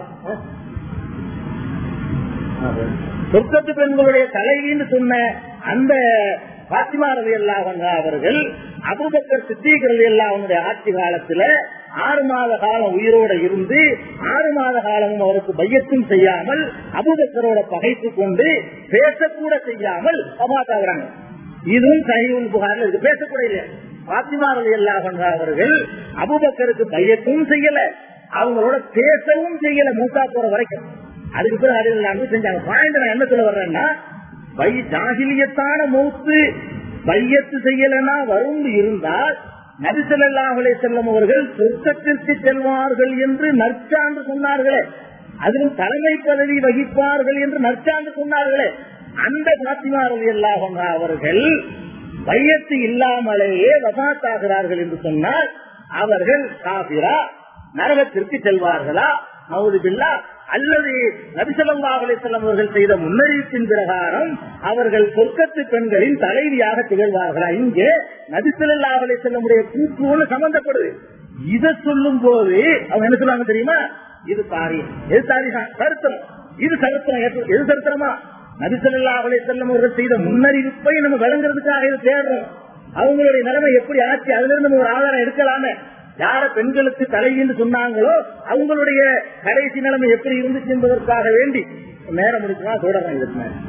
சொர்க்கத்து பெண்களுடைய தலைவின்னு சொன்ன அந்த பாத்திமாரது எல்லாவங்க அவர்கள் அபுபக்கர் சித்திகிறது எல்லாவனுடைய ஆட்சி காலத்துல ஆறு மாத காலம் உயிரோட இருந்து ஆறு மாத காலமும் அவருக்கு பையத்தும் செய்யாமல் அபுபக்கரோட பகைத்து கொண்டு பேசக்கூட செய்யாமல் அபாத்தாகிறாங்க இதுவும் சஹீவுல் புகார்ல இருக்கு பேசக்கூட இல்லையா பாத்திமாரது எல்லாவங்க அவர்கள் அபுபக்கருக்கு பையத்தும் செய்யல அவங்களோட பேசவும் செய்யல மூத்தா போற வரைக்கும் அதுக்கு பிறகு அடியில் செஞ்சாங்க பாயிண்ட் நான் என்ன சொல்ல வர்றேன்னா வை ஜாகிலியத்தான மூத்து பையத்து செய்யலனா வரும் இருந்தால் நபிசல்லாஹலே செல்லும் அவர்கள் சொர்க்கத்திற்கு செல்வார்கள் என்று நற்சான்று சொன்னார்களே அதிலும் தலைமை பதவி வகிப்பார்கள் என்று நற்சான்று சொன்னார்களே அந்த பாத்திமாரதி எல்லாகும் அவர்கள் வையத்து இல்லாமலேயே வசாத்தாகிறார்கள் என்று சொன்னால் அவர்கள் காபிரா நரகத்திற்கு செல்வார்களா நவுதுபில்லா அல்லது நபிசல்லா அலிசல்லம் அவர்கள் செய்த முன்னறிவிப்பின் பிரகாரம் அவர்கள் சொர்க்கத்து பெண்களின் தலைவியாக திகழ்வார்களா இங்கே நபிசல்லா அலிசல்லமுடைய கூற்றுன்னு சம்பந்தப்படுது இதை சொல்லும் போது அவங்க என்ன சொல்லுவாங்க தெரியுமா இது தாரியம் எது தாரியம் சரித்திரம் இது சரித்திரம் எது- எது சரித்திரமா நபிசல்லா அலிசல்லம் அவர்கள் செய்த முன்னறிவிப்பை நம்ம வழங்குறதுக்காக இது தேடுறோம் அவங்களுடைய நிலைமை எப்படி ஆச்சு அதுல இருந்து நம்ம ஒரு ஆதாரம் எடுக்கலாமே யார பெண்களுக்கு தலைவின்னு சொன்னாங்களோ அவங்களுடைய கடைசி நிலைமை எப்படி இருந்துச்சு என்பதற்காக வேண்டி நேரம் முடிச்சுனா தொடரணும் இதுக்கு மேல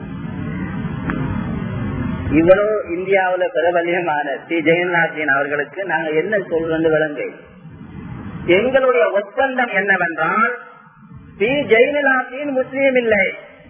இவ்வளவு இந்தியாவுல பிரபல்யமான ஸ்ரீ ஜெகநாதன் அவர்களுக்கு நாங்க என்ன சொல்றது விளங்கு எங்களுடைய ஒப்பந்தம் என்னவென்றால் ஸ்ரீ ஜெயலலிதாவின் முஸ்லீம் இல்லை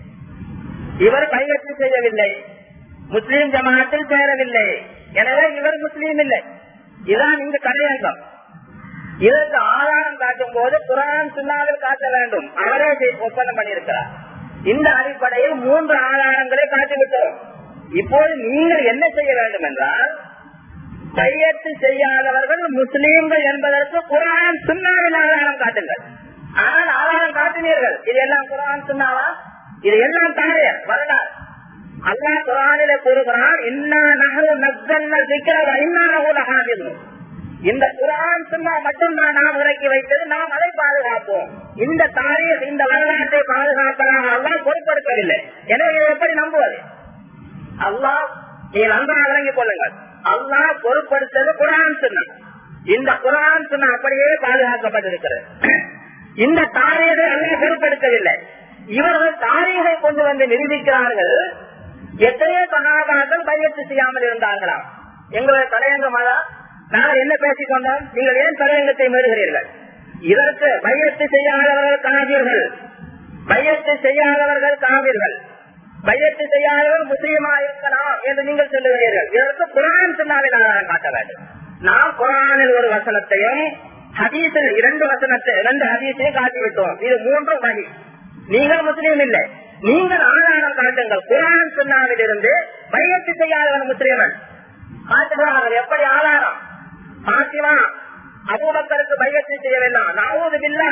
இவர் கையெழுத்து செய்யவில்லை முஸ்லீம் ஜமாத்தில் சேரவில்லை எனவே இவர் முஸ்லீம் இல்லை இதான் இங்கு கடையங்கம் இதற்கு ஆதாரம் காட்டும் போது குரான் சுண்ணாவில் காட்ட வேண்டும் அவரே செய்- ஒப்பந்தம் பண்ணியிருக்கிறார் இந்த அடிப்படையில் மூன்று ஆதாரங்களை காட்டிவிட்டோம் இப்போது நீங்கள் என்ன செய்ய வேண்டும் என்றால் கையெழுத்து செய்யாதவர்கள் முஸ்லீம்கள் என்பதற்கு குரான் சுண்ணாவில் ஆதாரம் காட்டுங்கள் ஆனால் ஆதாரம் காட்டினீர்கள் இது எல்லாம் குரான் சுண்ணாவா இது எல்லாம் தாரே வரலாறு அல்லாஹ் குரானிலே கூறுகிறான் இன்னா நகரு நக்கல்ல சிக்கிற இன்னா நகுல ஹாஃபிதுன். இந்த குரான் சும்மா மட்டும்தான் நாம் இறக்கி வைத்தது நாம் அதை பாதுகாப்போம் இந்த தாரீர் இந்த வரலாற்றை பாதுகாப்பதாக அல்லாஹ் பொருட்படுத்தவில்லை எனவே இதை எப்படி நம்புவது அல்லாஹ் நீங்கள் நன்றாக விளங்கிக் கொள்ளுங்கள் அல்லாஹ் பொருட்படுத்தது குரான் சுன்னா இந்த குரான் சுன்னா அப்படியே பாதுகாக்கப்பட்டிருக்கிறது இந்த தாரீரை அல்லாஹ் பொருட்படுத்தவில்லை இவர்கள் தாரீகை கொண்டு வந்து நிரூபிக்கிறார்கள் எத்தனையோ சகாபாக்கள் பயிற்சி செய்யாமல் இருந்தார்களாம் எங்களுடைய தலையங்கமாக நாங்கள் என்ன பேசிக் கொண்டோம் நீங்கள் ஏன் தலையங்கத்தை மீறுகிறீர்கள் இதற்கு பயிற்சி செய்யாதவர்கள் காவியர்கள் பயிற்சி செய்யாதவர்கள் காவிர்கள் பயிற்சி செய்யாதவர் முஸ்லீமா இருக்கலாம் என்று நீங்கள் சொல்லுகிறீர்கள் இதற்கு குரான் சுண்ணாவில் ஆதாரம் காட்ட வேண்டும் நாம் குரானில் ஒரு வசனத்தையும் ஹதீஸில் இரண்டு வசனத்தை இரண்டு ஹதீஸையும் காட்டிவிட்டோம் இது மூன்றும் வகை நீங்கள் முஸ்லீம் இல்லை நீங்கள் ஆதாரம் காட்டுங்கள் குரான் சுண்ணாவில் இருந்து பயிற்சி செய்யாதவன் முஸ்லீமன் காட்டுகிறார்கள் எப்படி ஆதாரம் பாத்திமா அபூபக்கருக்கு பயிற்சி செய்ய வேண்டாம் நாவூது பில்லா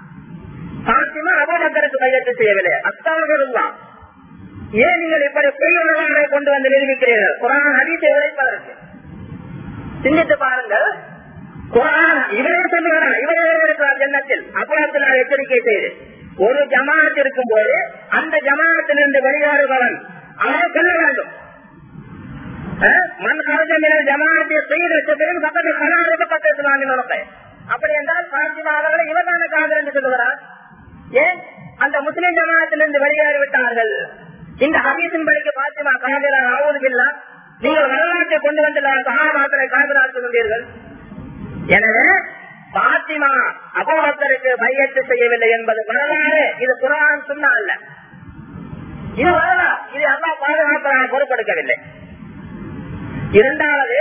பாத்திமா அபூபக்கருக்கு பயிற்சி செய்யவில்லை அஸ்தாவதுல்லா ஏன் நீங்கள் இப்படி பொய் உணர்வுகளை கொண்டு வந்து நிரூபிக்கிறீர்கள் குரான் அடித்து உழைப்பதற்கு சிந்தித்து பாருங்கள் குரான் இவரே சொல்லுகிறார் இவரே இருக்கிறார் ஜன்னத்தில் அப்பளத்தில் எச்சரிக்கை செய்து ஒரு ஜமாத் இருக்கும் போது அந்த ஜமாத்திலிருந்து வெளியேறுபவன் அவனை சொல்ல வேண்டும் அஹ், மண் கருதமிழ் ஜமாத்திய செய்த பிறகு பக்கத்தில் கலாரூபப்பட்ட இஸ்லாமின் உலகை அப்படி என்றால் பாத்திமா அவர்களை இவரான காதல் என்று சொல்லுகிறார் ஏன் அந்த முஸ்லிம் ஜமாத்திலிருந்து வெளியேறி விட்டார்கள் இந்த ஹதீஸின் படிக்க பாத்திமா காதலா ஆவதுமில்லா நீங்கள் வரலாற்றை கொண்டு வந்து சகாபாக்களை காதலாக சொல்லுகிறீர்கள் எனவே பாத்திமா அபோபக்கருக்கு பையத்து செய்யவில்லை என்பது வரலாறு இது குரான் சுண்ணா அல்ல இது வரலாறு இது அல்லா பாதுகாப்பதாக பொறுப்படுத்தவில்லை இரண்டாவது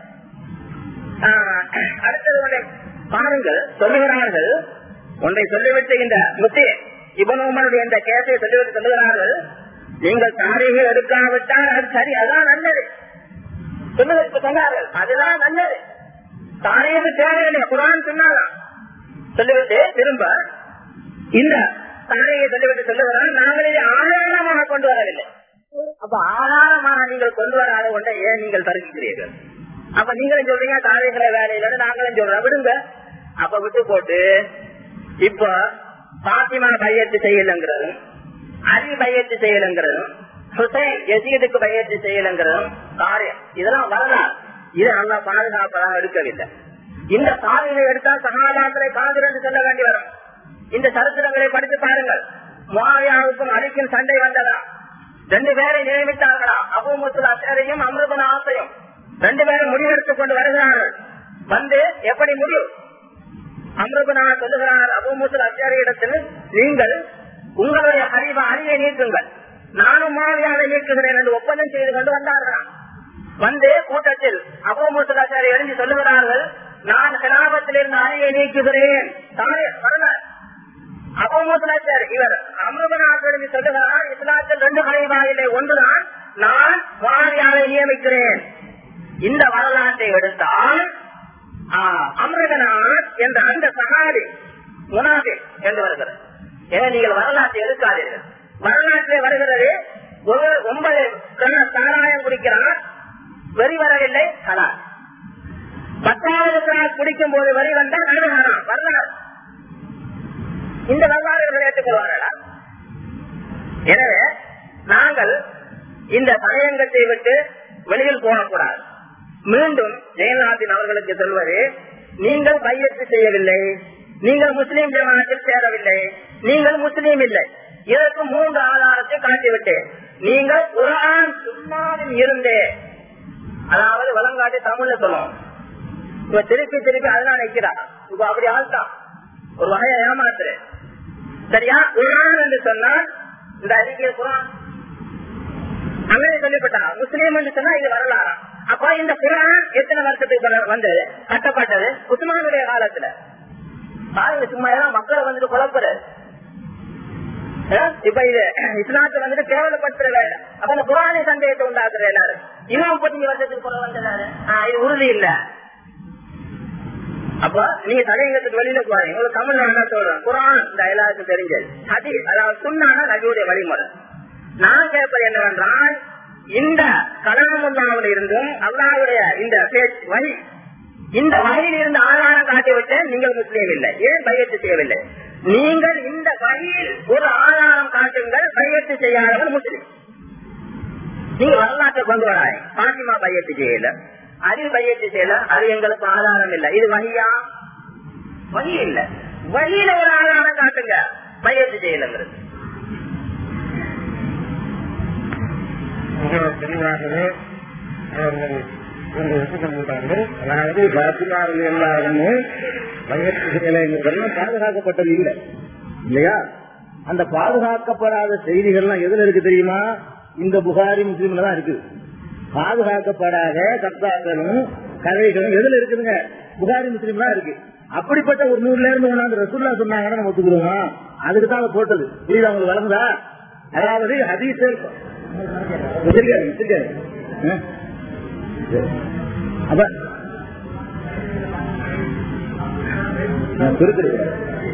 ஆஹ், அடுத்தது ஒன்றை பாருங்கள் சொல்லுகிறார்கள் ஒன்றை சொல்லிவிட்டு இந்த முத்தி இவனுடைய இந்த கேசை சொல்லிவிட்டு சொல்லுகிறார்கள் நீங்கள் தாரிகள் எடுக்காவிட்டால் அது சரி அதான் நல்லது சொல்லுவதற்கு சொன்னார்கள் அதுதான் நல்லது தாரீக தேவையில்லை குரான் சொன்னாதான் சொல்லிவிட்டு திரும்ப இந்த தாரையை சொல்லிவிட்டு சொல்லுகிறார் நாங்கள் இதை ஆதாரமாக கொண்டு வரவில்லை அப்ப ஆதாரமாக நீங்கள் கொண்டு வராத ஒன்றை ஏன் நீங்கள் தருகிறீர்கள் அப்ப நீங்களும் சொல்றீங்க தாரைகளை வேலையில நாங்களும் சொல்றோம் விடுங்க அப்ப விட்டு போட்டு இப்ப பாத்திமா பையத்து செய்யலங்கிறதும் அலி பையத்து செய்யலங்கிறதும் ஹுசைன் எசீதுக்கு பயிற்சி செய்யலங்கிறதும் காரியம் இதெல்லாம் வரலாறு இது நல்லா பாதுகாப்பதாக எடுக்கவில்லை இந்த சாலையை எடுத்தால் சகாபாக்களை காதல் என்று சொல்ல வேண்டி வரும் இந்த சரித்திரங்களை படித்து பாருங்கள் மாயாவுக்கும் அலிக்கும் சண்டை வந்ததா ரெண்டு பேரை நியமித்தார்களா அபு முத்துல் அசரையும் அமிர்தன ஆசையும் ரெண்டு பேரும் முடிவெடுத்துக் கொண்டு வருகிறார்கள் வந்து எப்படி முடிவு அமிர்தனா சொல்லுகிறார் அபு முத்துல் அசரையிடத்தில் நீங்கள் உங்களுடைய அறிவ அணியை நீக்குங்கள் நானும் மாவியாவை நீக்குகிறேன் என்று ஒப்பந்தம் செய்து கொண்டு வந்தார்களாம் வந்து கூட்டத்தில் அபு முத்துலாச்சாரி எழுதி சொல்லுகிறார்கள் நான் கிராமத்தில் இருந்து அணியை நீக்குகிறேன் தானே வரலாறு அபு முத்துலாச்சாரி இவர் அமிர்தநாத் எழுதி சொல்லுகிறார் இஸ்லாத்தில் ரெண்டு கலைவாயிலே ஒன்றுதான் நான் மாவியாவை நியமிக்கிறேன் இந்த வரலாற்றை எடுத்தால் அமிர்தநாத் என்ற அந்த சகாதி முனாபி என்று வருகிறது ஏன்னா நீங்கள் வரலாற்றை எடுக்காதீர்கள் வரலாற்றிலே வருகிறது ஒரு ஒன்பது கண்ண சாராயம் குடிக்கிறான் வெறி வரவில்லை ஹலால் பத்தாவது கிளாஸ் குடிக்கும் போது வரி வந்தால் அது ஹராம் வரலாறு இந்த வரலாறுகளை ஏற்றுக்கொள்வார்களா எனவே நாங்கள் இந்த தலையங்கத்தை விட்டு வெளியில் போகக்கூடாது மீண்டும் ஜெயலலிதாவின் அவர்களுக்கு சொல்வது நீங்கள் பையத்து செய்யவில்லை நீங்கள் முஸ்லீம் ஜமாத்தில் சேரவில்லை நீங்கள் முஸ்லீம் இல்லை இதற்கு மூன்று ஆதாரத்தை காட்டிவிட்டேன் நீங்கள் குரான் சும்மாவில் இருந்தே அதாவது வழங்காட்டி தமிழ்ல சொல்லணும் இப்ப திருப்பி திருப்பி அதெல்லாம் நிற்கிறார் இப்ப அப்படி ஆள்தான் ஒரு வகையை ஏமாத்துரு சரியா குரான் என்று சொன்னால் இந்த அறிக்கை குரான் அங்கே சொல்லப்பட்டா முஸ்லீம் என்று சொன்னா இது வரலாறா அப்ப இந்த குரான் எத்தனை வருஷத்துக்கு வந்தது கட்டப்பட்டது உஸ்மானுடைய காலத்துல பாருங்க சும்மா எல்லாம் மக்களை வந்துட்டு குழப்பது இப்ப இது இஸ்லாத்தை வந்துட்டு கேவலப்படுத்துற வேலை அப்ப இந்த குரானை சந்தேகத்தை உண்டாக்குற எல்லாரும் இன்னும் முப்பத்தஞ்சு வருஷத்துக்கு கூட வந்ததாரு இது உறுதி இல்ல அப்ப நீங்க தலையங்கத்துக்கு வெளியில போறீங்க உங்களுக்கு தமிழ்ல என்ன சொல்றேன் குரான் இந்த எல்லாருக்கும் தெரிஞ்சது அது அதாவது சுண்ணான நபியுடைய வழிமுறை நான் கேட்பது என்னவென்றால் இந்த கலாமுல்லாவில் இருந்தும் அல்லாவுடைய இந்த வழி இந்த வகையில் இருந்து ஆதாரம் காட்டிவிட்டு நீங்கள் முஸ்லீம் இல்லை ஏன் பயிற்சி செய்யவில்லை நீங்கள் இந்த வகையில் ஒரு ஆதாரம் காட்டுங்கள் பயிற்சி செய்யாதவர் முஸ்லீம் நீங்க வரலாற்றை கொண்டு வராங்க பாத்திமா பயிற்சி செய்யல அறிவு பயிற்சி செய்யல அது எங்களுக்கு ஆதாரம் இல்லை இது வழியா வழி இல்ல வழியில ஒரு ஆதாரம் காட்டுங்க பயிற்சி செய்யலங்கிறது மிக தெளிவாகவே அவர்கள் இன்று ஒப்புக்கொண்டார்கள் அதாவது பாத்திமார்கள் எல்லாருமே பயிற்சி செயலைங்கிறதெல்லாம் பாதுகாக்கப்பட்டது இல்லை இல்லையா அந்த பாதுகாக்கப்படாத செய்திகள்லாம் எதுல இருக்கு தெரியுமா இந்த புகாரி முஸ்லீம்ல தான் இருக்குது பாதுகாக்கப்படாத கர்த்தாக்களும் கதைகளும் எதுல இருக்குதுங்க புகாரி முஸ்லீம் தான் இருக்கு அப்படிப்பட்ட ஒரு நூறுல இருந்து ஒண்ணாந்து ரசூல்லா சொன்னாங்கன்னா நம்ம ஒத்துக்கிறோமா அதுக்கு தான் அதை போட்டது புரியுதா உங்களுக்கு வளர்ந்தா அதாவது ஹதீசல் வச்சிருக்காரு வச்சிருக்காரு ஆ? சரி. அப்ப நான் குறிப்பிடுகிறேன்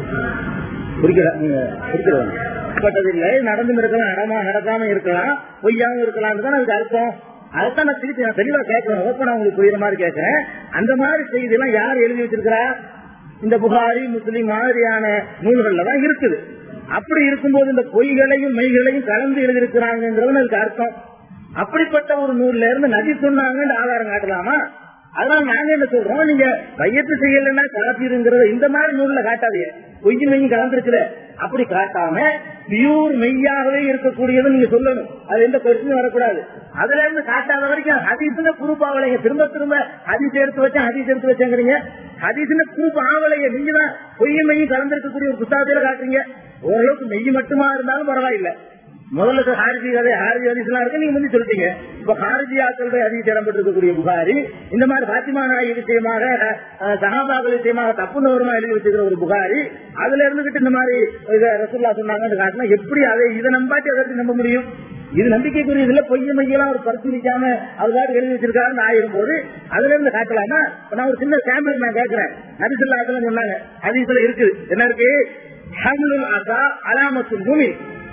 குறிக்கிறதில்லை நடந்தும் இருக்கலாம் நடமா நடக்காம இருக்கலாம் பொய்யாவும் இருக்கலாம் தான் அதுக்கு அர்த்தம் அதுதான் நான் திருப்பி நான் தெளிவா கேட்கிறேன் ஓப்பனா உங்களுக்கு புரியுற மாதிரி கேட்கிறேன் அந்த மாதிரி செய்தி எல்லாம் யார் எழுதி வச்சிருக்கிறா இந்த புகாரி முஸ்லீம் மாதிரியான நூல்கள்ல தான் இருக்குது அப்படி இருக்கும்போது இந்த பொய்களையும் மெய்களையும் கலந்து எழுதியிருக்கிறாங்கிறது அதுக்கு அர்த்தம் அப்படிப்பட்ட ஒரு நூல்ல இருந்து நதி சொன்னாங்கன்னு ஆதாரம் காட்டலாமா அதனால நாங்க என்ன சொல்றோம் நீங்க பையத்து செய்யலன்னா காப்பீருங்கிறத இந்த மாதிரி நூல்ல காட்டாதீங்க பொய்யும் மெய்யும் கலந்துருக்குற அப்படி காட்டாம பியூர் மெய்யாகவே இருக்கக்கூடியது நீங்க சொல்லணும் அது எந்த பிரச்சனையும் வரக்கூடாது அதுல இருந்து காட்டாத வரைக்கும் ஹதீஸ்ல குரூப் ஆவலைங்க திரும்ப திரும்ப ஹதீஸ் எடுத்து வச்சேன் ஹதீஸ் எடுத்து வச்சேங்கிறீங்க ஹதீஸ்ல குரூப் ஆவலைங்க நீங்க தான் பொய்யும் மெய்யும் கலந்திருக்கக்கூடிய ஒரு புத்தகத்தில காட்டுறீங்க ஓரளவுக்கு மெய் மட்டுமா இருந்தாலும் பரவாயில்லை முதல்ல ஹாரிஜி கதை ஹாரிஜி ஹதீஸ்லாம் இருக்கு நீங்க வந்து சொல்லிட்டீங்க இப்ப ஹாரிஜி ஆக்களுடைய ஹதீஸ் இடம்பெற்றிருக்கக்கூடிய புகாரி இந்த மாதிரி பாத்திமா நாயகி விஷயமாக அஹ், சஹாபாக்கள் விஷயமாக தப்பு நோரமா எழுதி வச்சிருக்கிற ஒரு புகாரி அதுல இருந்துகிட்டு இந்த மாதிரி இத ரசூல்லா சொன்னாங்கன்னு காட்டினா எப்படி அதை இதை நம்பாட்டி அதை நம்ப முடியும் இது நம்பிக்கைக்குரியது இல்ல பொய்ய மையெல்லாம் ஒரு பரிசீலிக்காம அதுபாட்டு எழுதி வச்சிருக்காருன்னு ஆயிரும் போது அதுல இருந்து காட்டலாமா இப்ப நான் ஒரு சின்ன சாம்பிள் நான் கேட்கிறேன் ஹதீஸ்ல அதெல்லாம் சொன்னாங்க ஹதீஸ்ல இருக்குது என்ன இருக்கு ஹம்லுல் அசா அலாமத்துல் பூமி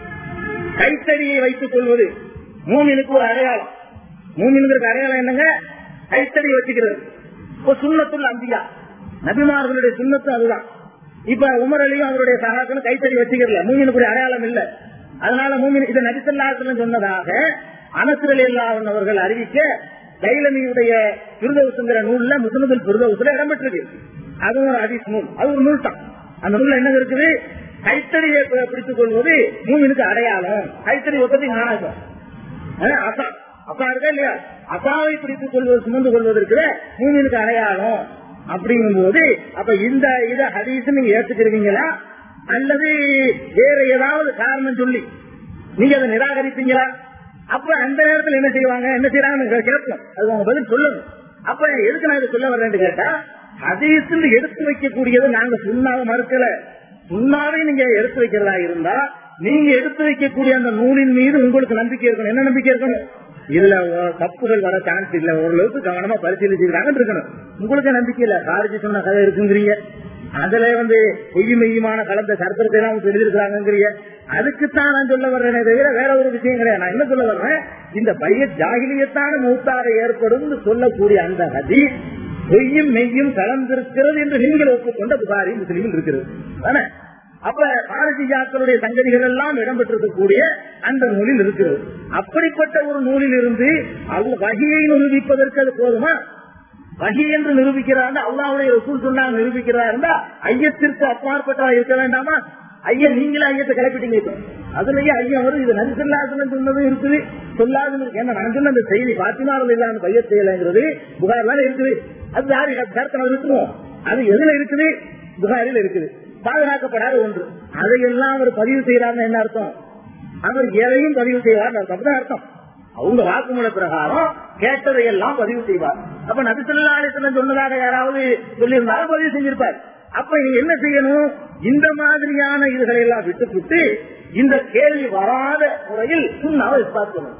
கைத்தறியை வைத்துக் கொள்வது மூமினுக்கு ஒரு அடையாளம் மூமினுக்கு அடையாளம் என்னங்க கைத்தறி வச்சுக்கிறது இப்போ சுண்ணத்துள் அம்பியா நபிமார்களுடைய சுண்ணத்து அதுதான் இப்ப உமர் அலியும் அவருடைய சகாக்களும் கைத்தறி வச்சுக்கிறல மூமினுக்கு ஒரு அடையாளம் இல்ல அதனால மூமின் இதை நபிசல்லாசலம் சொன்னதாக அனசுரல் இல்லாதவர்கள் அறிவிக்க தைலமியுடைய பிருதவுசுங்கிற நூல்ல முசனதுல் பிருதவுசுல இடம்பெற்றிருக்கு அதுவும் ஒரு ஹதீஸ் நூல் அது ஒரு நூல் தான் அந்த நூல்ல என்ன இருக்குது கைத்தறியை பி- பிடித்துக் கொள்வது மூமினுக்கு அடையாளம் கைத்தறி உற்பத்தி நாணயம் அஹ் அசா அசா இருக்கா இல்லையா அசாவை பிடித்துக் கொள்வது சுமந்து கொள்வதற்கு மூமினுக்கு அடையாளம் அப்படிங்கும் போது அப்ப இந்த இத ஹதீஸ் நீங்க ஏத்துக்கிறீங்களா அல்லது வேற ஏதாவது காரணம் சொல்லி நீங்க அதை நிராகரிப்பீங்களா அப்ப அந்த நேரத்தில் என்ன செய்வாங்க என்ன செய்யறாங்க கேட்போம் அது உங்க பதில் சொல்லணும் அப்ப எதுக்கு நான் இதை சொல்ல வரேன்னு கேட்டா ஹதீஸ்ல எடுத்து வைக்கக்கூடியது நாங்க சுண்ணாவை மறுக்கல சுண்ணாவை நீங்க எடுத்து வைக்கிறதா இருந்தா நீங்க எடுத்து வைக்கக்கூடிய அந்த நூலின் மீது உங்களுக்கு நம்பிக்கை இருக்கணும் என்ன நம்பிக்கை இருக்கணும் இதுல அஹ், தப்புகள் வர சான்ஸ் இல்ல ஓரளவுக்கு கவனமா பரிசீலிச்சுக்கிறாங்கன்னு இருக்கணும் உங்களுக்கு நம்பிக்கை இல்ல காலேஜ் சொன்ன கதை இருக்குங்கிறீங்க அதுல வந்து பொய் மெய்யுமான கலந்த சரித்திரத்தை எல்லாம் அவங்க எழுதியிருக்கிறாங்கிறிய அதுக்குத்தான் நான் சொல்ல வர்றேனே தவிர வேற ஒரு விஷயம் கிடையாது நான் என்ன சொல்ல வர்றேன் இந்த பைய ஜாகிலியத்தான மூத்தாக ஏற்படும் சொல்லக்கூடிய அந்த ஹதி பொய்யும் மெய்யும் கலந்திருக்கிறது என்று நீங்கள் ஒப்புக்கொண்ட புகாரி முஸ்லீமில் இருக்கிறது தானே அப்ப பாரதியாக்களுடைய சங்கதிகள் எல்லாம் இடம்பெற்றிருக்கக்கூடிய அந்த நூலில் இருக்கிறது அப்படிப்பட்ட ஒரு நூலில் இருந்து அவங்க வகையை நிரூபிப்பதற்கு அது போதுமா வகி என்று நிரூபிக்கிறார் அல்லாவுடைய ரசூல் சொன்னா நிரூபிக்கிறார் இருந்தா ஐயத்திற்கு அப்பாற்பட்டவா இருக்க வேண்டாமா ஐயன் நீங்களே ஐயத்தை கிளப்பிட்டீங்க இப்ப அதுலயே ஐயன் வரும் இது நரிசல்லாதுன்னு சொன்னதும் இருக்குது சொல்லாதுன்னு இருக்கு ஏன்னா நான் சொன்ன அந்த செய்தி பாத்திமாவில் இல்லாம பைய செய்யலைங்கிறது புகாரில் இருக்குது அது யாரு கருத்தனை இருக்குமோ அது எதுல இருக்குது புகாரில் இருக்குது பாதுகாக்கப்படாத ஒன்று அதையெல்லாம் அவர் பதிவு செய்யறாருன்னு என்ன அர்த்தம் அவர் எதையும் பதிவு செய்வார் அர்த்தம் அர்த்தம் அவங்க வாக்குமூல பிரகாரம் கேட்டதை எல்லாம் பதிவு செய்வார் அப்ப நபிசல்லாசனம் சொன்னதாக யாராவது சொல்லியிருந்தாலும் பதிவு செஞ்சிருப்பார் அப்ப நீங்க என்ன செய்யணும் இந்த மாதிரியான இதுகளை எல்லாம் விட்டுவிட்டு இந்த கேள்வி வராத முறையில் சுண்ணாவை பார்க்கணும்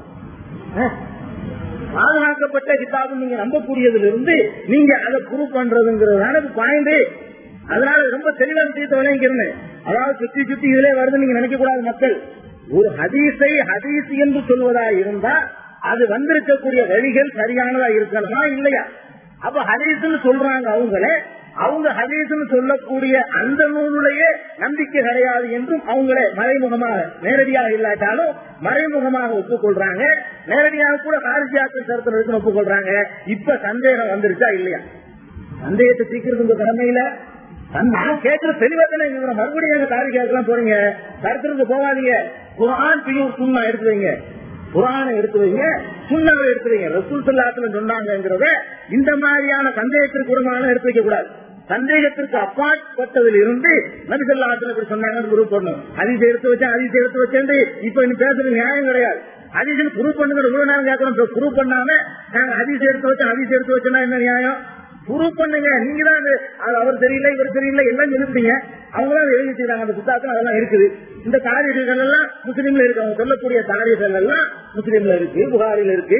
பாதுகாக்கப்பட்ட கிதாபு நீங்க நம்பக்கூடியதிலிருந்து நீங்க அதை ப்ரூவ் பண்றதுங்கிறது பாயிண்ட் அதனால ரொம்ப தெளிவான விஷயத்தை விளங்கிக்கிறேன் அதாவது சுத்தி சுத்தி இதுல வருது நீங்க நினைக்க கூடாது மக்கள் ஒரு ஹதீஸை ஹதீஸ் என்று சொல்வதா இருந்தா அது வந்திருக்கக்கூடிய வழிகள் சரியானதா இருக்கணுமா இல்லையா அப்ப ஹதீஸ்னு சொல்றாங்க அவங்களே அவங்க ஹதீஸ்னு சொல்லக்கூடிய அந்த நூலுடைய நம்பிக்கை கிடையாது என்றும் அவங்களே மறைமுகமாக நேரடியாக இல்லாட்டாலும் மறைமுகமாக ஒப்புக்கொள்றாங்க நேரடியாக கூட காரிஜியாக்கள் சரத்தில் இருக்குன்னு ஒப்புக்கொள்றாங்க இப்ப சந்தேகம் வந்துருச்சா இல்லையா சந்தேகத்தை சீக்கிரம் உங்க கடமையில நான் கேட்கிற தெளிவாதானே மறுபடியும் எங்க காரிஜியாக்கெல்லாம் போறீங்க சரத்திற்கு போகாதீங்க குரான் பியூர் சுண்ணா எடுத்து வைங்க குரானை எடுத்து வைங்க சுண்ணாவை எடுத்து வைங்க ரசூல் சொல்லாத்துல சொன்னாங்கிறத இந்த மாதிரியான சந்தேகத்திற்கு உடமான எடுத்து வைக்க கூடாது சந்தேகத்திற்கு அப்பாற்பட்டதில் இருந்து நபிசல்லாத்துல இப்படி சொன்னாங்க குரூப் பண்ணும் அதிசை எடுத்து வச்சேன் அதிசை எடுத்து வச்சேன் இப்ப நீ பேசுறது நியாயம் கிடையாது அதிசயம் குரூப் பண்ணுங்க இவ்வளவு நேரம் கேட்கணும் குரூப் பண்ணாம நாங்க அதிசை எடுத்து வச்சோம் அதிசை எடுத்து வச்சோம்னா என்ன நியாயம் ப்ரூவ் பண்ணுங்க நீங்க தான் அவர் தெரியல இவர் தெரியல எல்லாம் எழுப்பிட்டீங்க அவங்க தான் எழுதி செய்யறாங்க அந்த புத்தகத்தில் அதெல்லாம் இருக்குது இந்த தாரியர்கள் எல்லாம் முஸ்லீம்ல இருக்கு அவங்க சொல்லக்கூடிய தாரியர்கள் எல்லாம் முஸ்லீம்ல இருக்கு புகாரில இருக்கு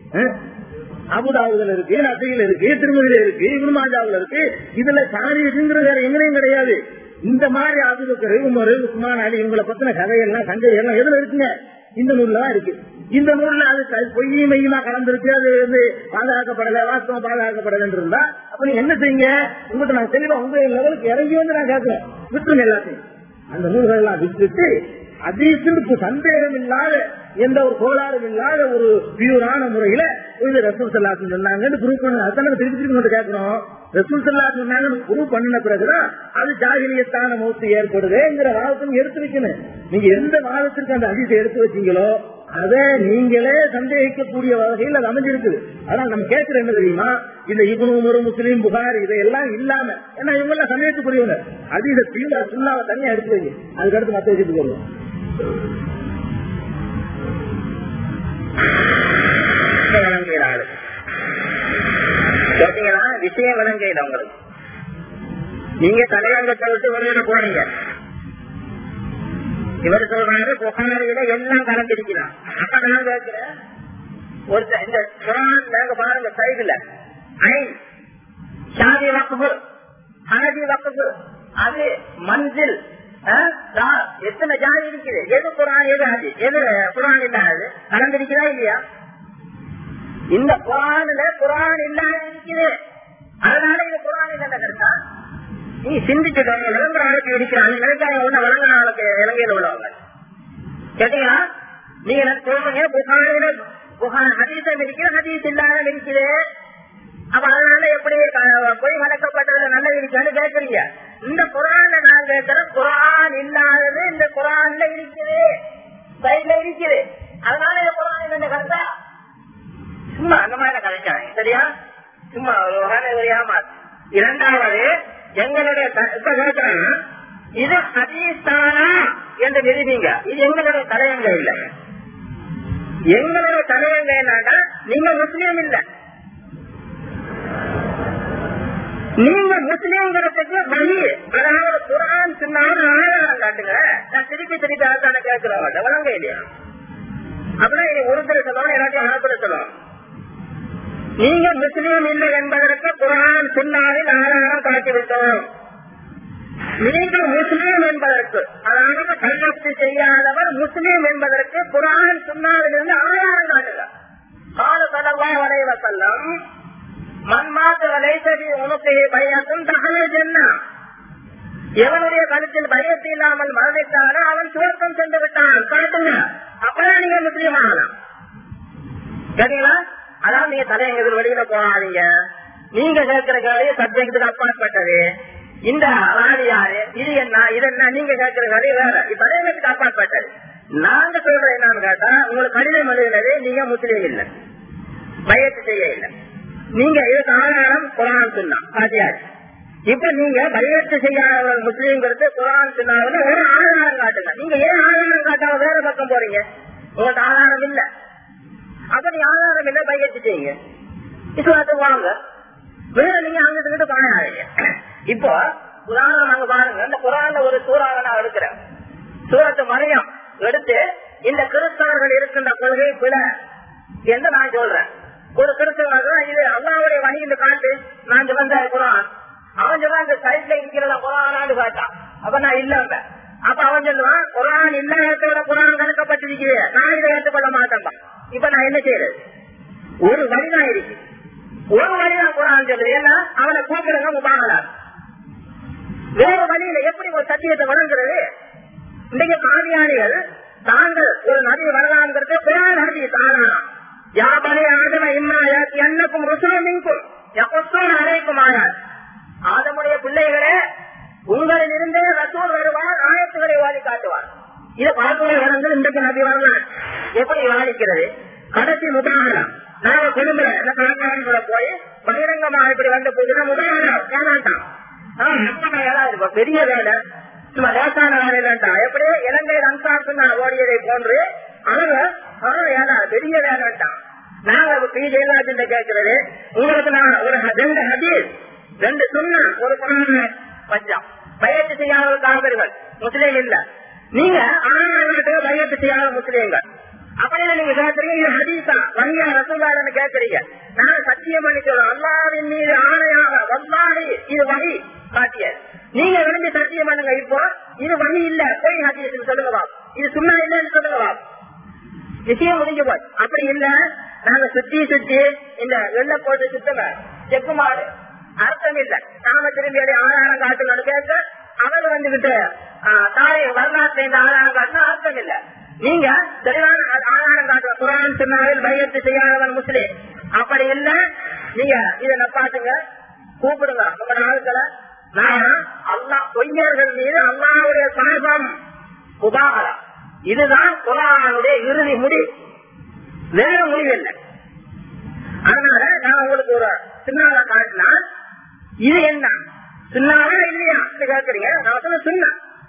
அபுதாபுல இருக்கு நசையில் இருக்கு திருமதியில இருக்கு இவனுமாஜாவில் இருக்கு இதுல தாரியங்கிறது வேற எங்கனையும் கிடையாது இந்த மாதிரி அபுபக்கர் உமர் உஸ்மான் அலி இவங்களை பத்தின கதையெல்லாம் சங்கை எல்லாம் எதுல இருக்குங்க இந்த நூல்ல தான் இருக்கு இந்த நூல்ல அது பொய்யை மையமா கலந்துருக்கு அது வந்து பாதுகாக்கப்படல வாஸ்தவம் பாதுகாக்கப்படல இருந்தா அப்ப நீங்க என்ன செய்யுங்க உங்கள்கிட்ட நான் தெளிவா உங்க லெவலுக்கு இறங்கி வந்து நான் கேட்கிறேன் விட்டுருங்க எல்லாத்தையும் அந்த நூல்கள் எல்லாம் விட்டுட்டு அதீசுக்கு சந்தேகம் இல்லாத எந்த ஒரு கோளாறும் இல்லாத ஒரு பியூரான முறையில இது ரசூல் சல்லாசன் சொன்னாங்கன்னு ப்ரூவ் பண்ண அதான் திருப்பி திருப்பி மட்டும் கேட்கிறோம் ரசூல் சல்லா சொன்னாங்கன்னு ப்ரூவ் பண்ணின பிறகுதான் அது ஜாகிரியத்தான மௌத்து ஏற்படுதுங்கிற வாதத்தையும் எடுத்து வைக்கணும் நீங்க எந்த வாதத்திற்கு அந்த அதிசை எடுத்து வச்சீங்களோ அதை நீங்களே சந்தேகிக்கக்கூடிய வகையில் அது அமைஞ்சிருக்குது அதனால நம்ம கேட்கிற என்ன தெரியுமா இந்த இவனு முஸ்லீம் புகார் இதையெல்லாம் இல்லாம ஏன்னா இவங்க எல்லாம் சமயத்துக்குரியவங்க அதிக தீவிர சுண்ணாவை தனியா எடுத்து வைங்க அதுக்கடுத்து மத்த விஷயத்துக்கு வருவோம் விளங்குகிறாள் கேட்டீங்களா விஷயம் விளங்குது உங்களுக்கு நீங்க தலையங்கத்தை விட்டு வெளியில போனீங்க இவர் சொல்றாரு புகாரியில எல்லாம் கலந்திருக்கிறான் அப்ப நான் கேட்கிறேன் ஒரு இந்த குரான் நாங்க பாருங்க சைடுல ஐன் ஷாதி வக்குபு ஹனதி வக்குபு அது மஞ்சில் எத்தனை ஜாதி இருக்குது எது குரான் எது அது எது குரான் இல்லாது கலந்திருக்கிறா இல்லையா இந்த குரான்ல குரான் இல்லாத இருக்குது அதனால இது குரான் இல்ல கருத்தா நீ சிந்திச்சுக்கோங்க விளங்குற ஆளுக்கு இருக்கிறாங்க நினைக்காங்க ஒண்ணு வழங்குற ஆளுக்கு இலங்கையில் உள்ளவங்க கேட்டீங்களா நீங்க சொல்றீங்க புகாரில புகார் ஹதீசம் இருக்கிற ஹதீஸ் இல்லாத இருக்குது அப்ப அதனால எப்படி பொய் வளர்க்கப்பட்டதுல நல்லது இருக்கான்னு கேட்கறீங்க இந்த குரான் நான் கேட்கிறேன் குரான் இல்லாதது இந்த குரான்ல இருக்குது சைட்ல இருக்குது அதனால இந்த குரான் இந்த கருத்தா சும்மா அந்த மாதிரி கதைச்சாங்க சரியா சும்மா ஒரு வகையில ஒரு ஏமாத்து இரண்டாவது எங்களுடைய இப்ப கேட்கிறாங்க இது ஹதீஸ்தானா என்று நிரூபிங்க இது எங்களுடைய தலையங்க இல்ல எங்களுடைய தலையங்க என்னன்னா நீங்க முஸ்லீம் இல்ல நீங்க முஸ்லீம்ங்கிறதுக்கு வழி அதாவது குரான் சொன்னாலும் ஆதாரம் காட்டுங்க நான் திருப்பி திருப்பி ஆதாரம் கேட்கிறோம் வழங்க இல்லையா அப்படின்னா இனி ஒருத்தர் சொல்லணும் எல்லாத்தையும் ஆத்திர சொல்லணும் நீங்க முஸ்லீம் இல்லை என்பதற்கு குரான் சுண்ணாவில் ஆதாரம் காட்டிவிட்டோம் நீங்கள் முஸ்லீம் என்பதற்கு அதாவது கையெழுத்து செய்யாதவர் முஸ்லீம் என்பதற்கு குரான் சுண்ணாவிலிருந்து ஆதாரம் காட்டுங்க கால சலவா வரைவ செல்லம் மண்மாத்த வலைசதி உனக்கு பயத்தும் தகவல் என்ன எவனுடைய கருத்தில் பயத்து இல்லாமல் மரணித்தானோ அவன் சுவர்க்கம் சென்று விட்டான் காட்டுங்க அப்பதான் நீங்க முஸ்லீம் ஆகலாம் சரிங்களா அதான் நீங்க தலையங்க எதிர் வெளியில போகாதீங்க நீங்க கேட்கிற கேள்வி சப்ஜெக்டுக்கு அப்பாற்பட்டது இந்த ராணி யாரு இது என்ன இது என்ன நீங்க கேட்கிற கேள்வி வேற இப்ப தலைமைக்கு அப்பாற்பட்டது நாங்க சொல்றது என்னன்னு கேட்டா உங்களுக்கு கடிதம் எழுதுனது நீங்க முஸ்லீம் இல்ல பயத்து செய்ய இல்லை நீங்க இதுக்கு ஆதாரம் குரான் சொன்னா காட்டியாச்சு இப்ப நீங்க பையத்து செய்யாத முஸ்லீம்ங்கிறது குரான் சொன்னாங்க ஒரு ஆதாரம் காட்டுங்க நீங்க ஏன் ஆதாரம் காட்டாம வேற பக்கம் போறீங்க உங்களுக்கு ஆதாரம் இல்ல அப்ப நீ ஆதாரம் இல்ல பையத்து செய்யுங்க இஸ்லாத்துக்கு வாங்க வேற நீங்க அங்கிட்டு இங்கிட்டு பாயாதீங்க இப்போ உதாரணம் நாங்க பாருங்க இந்த குரான்ல ஒரு சூறாவை நான் எடுக்கிறேன் சூரத்து மரியம் எடுத்து இந்த கிறிஸ்தவர்கள் இருக்கின்ற கொள்கை பிழை என்று நான் சொல்றேன் ஒரு கிறிஸ்தவர்கள் இது அல்லாவுடைய வழியில் காட்டு நான் இங்க வந்த குரான் அவன் சொல்றான் இந்த சைட்ல இருக்கிறத குரானான்னு காட்டான் அப்ப நான் இல்ல அப்ப அவன் சொல்லுவான் குரான் இல்லாதோட குரான் கணக்கப்பட்டிருக்கிறேன் நான் இதை ஏற்றுக்கொள்ள மாட்டேன்பா இப்ப நான் என்ன செய்யறது ஒரு வழிதான் இருக்கு ஒரு வழிதான் குரான் சொல்லுது ஏன்னா அவனை கூப்பிடுங்க முபாகலாம் வேற வழியில எப்படி ஒரு சத்தியத்தை வழங்குறது இன்றைக்கு காவியானிகள் தாங்கள் ஒரு நதி வரலாங்கிறது குரான் நதி தானா யாபனே ஆதம இம்மாயா என்னக்கும் ருசுலமிங்கும் எப்போதும் அழைக்கும் ஆனால் ஆதமுடைய பிள்ளைகளே உங்களில் இருந்தே ரசூல் வருவார் ஆயத்துகளை வாதி காட்டுவார் இதை பார்க்கவே வரங்கள் இன்றைக்கு நபி வரலாம் எப்படி வாதிக்கிறது கடைசி முதாகரம் நாங்க குடும்பல இந்த கலக்காரன் கூட போய் பகிரங்கமா இப்படி வந்து போகுதுன்னா முதாகரம் ஏமாட்டான் பெரிய வேலை சும்மா லேசான வேலையிலண்டா எப்படி இலங்கை ரம்சான் ஓடியதை போன்று அவங்க ஏதா பெரிய வேலைட்டான் நாங்க பி ஜெயராஜன் கேட்கிறது உங்களுக்கு நான் ஒரு ரெண்டு ஹதீஸ் ரெண்டு சுண்ணா ஒரு குரான் பஞ்சம் பயிற்சி செய்யாத காவிர்கள் முஸ்லீம் இல்ல நீங்க ஆனாட்டு பயிற்சி செய்யாத முஸ்லீம்கள் அப்படின்னு நீங்க கேட்கறீங்க இது ஹதீஸா வங்கியா ரசூலான்னு கேட்கறீங்க நான் சத்தியம் பண்ணி சொல்றோம் அல்லாவின் மீது ஆணையாக வல்லாடி இது வகை காட்டிய நீங்க விரும்பி சத்தியம் பண்ணுங்க இப்போ இது வழி இல்ல போய் ஹதீஸ் சொல்லுங்க பாப் இது சும்மா இல்லன்னு சொல்லுங்க பாப் விஷயம் முடிஞ்சு போய் அப்படி இல்ல நாங்க சுத்தி சுத்தி இந்த வெள்ள போட்டு சுத்துங்க செக்கு மாடு அர்த்தம் இல்ல நாம திரும்பி அடி ஆதாரம் காட்டுங்கன்னு கேட்க அவங்க வந்துகிட்டு தாய் வரலாற்று இந்த ஆதாரம் காட்டினா அர்த்தம் இல்ல நீங்க தெளிவான ஆதாரம் காட்டுற குரான் சொன்னாவில் பையத்து செய்யாதவன் முஸ்லீம் அப்படி இல்ல நீங்க இதை நப்பாட்டுங்க கூப்பிடுங்க உங்க ஆளுக்களை நான் அல்லா பொய்யர்கள் மீது அல்லாவுடைய சாபம் உபாகரம் இதுதான் குரானுடைய இறுதி முடி வேற முடிவு இல்லை அதனால நான் உங்களுக்கு ஒரு சின்னால காட்டினா இது என்ன சின்னாவா இல்லையா கேட்கறீங்க நான் சொல்ல சொன்ன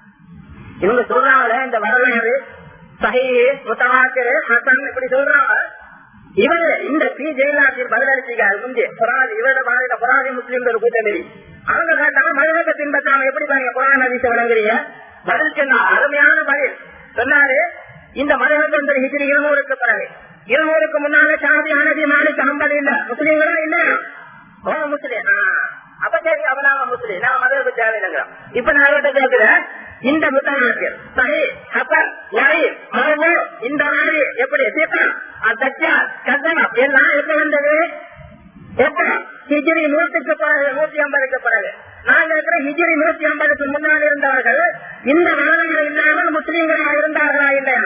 இவங்க சொல்றாங்களே இந்த வரலாறு சஹி முத்தவாத்திரு ஹசன் இப்படி சொல்றாங்க இவரு இந்த பி ஜெயலலிதா பதிலளிச்சிக்காரு முந்தி புராணி இவரோட பாதையில புராணி முஸ்லீம்கள் கூட்டணி அவங்க கேட்டாங்க மனிதத்தை பின்பற்றாம எப்படி பாருங்க புராண அதிச வழங்குறீங்க பதில் சொன்னா அருமையான பதில் சொன்னாரு இந்த மதகத்தொந்தர் ஹிஜிரி இருநூறுக்கு பிறகு இருநூறுக்கு முன்னால சாதி அனதி மாலிக் ஐம்பது இல்ல முஸ்லீம்களா இல்லையா ஓ முஸ்லீம் அப்ப சரி அப்ப நாம முஸ்லீம் நாம மதத்துக்கு தேவையில்லைங்கிறோம் இப்ப நான் அவர்கிட்ட கேட்கிறேன் இந்த முத்தநாட்டியம் சஹி ஹசன் வரி மரபு இந்த மாதிரி எப்படி சீதா அத்தா கதனா எல்லாம் எப்ப வந்தது எப்ப ஹிஜிரி நூற்றுக்கு பிறகு நூத்தி ஐம்பதுக்கு பிறகு நான் கேட்கிற ஹிஜிரி நூத்தி ஐம்பதுக்கு முன்னால் இருந்தவர்கள் இந்த வரலாறு இல்லாமல் முஸ்லீம்களாக இருந்தார்களா இல்லையா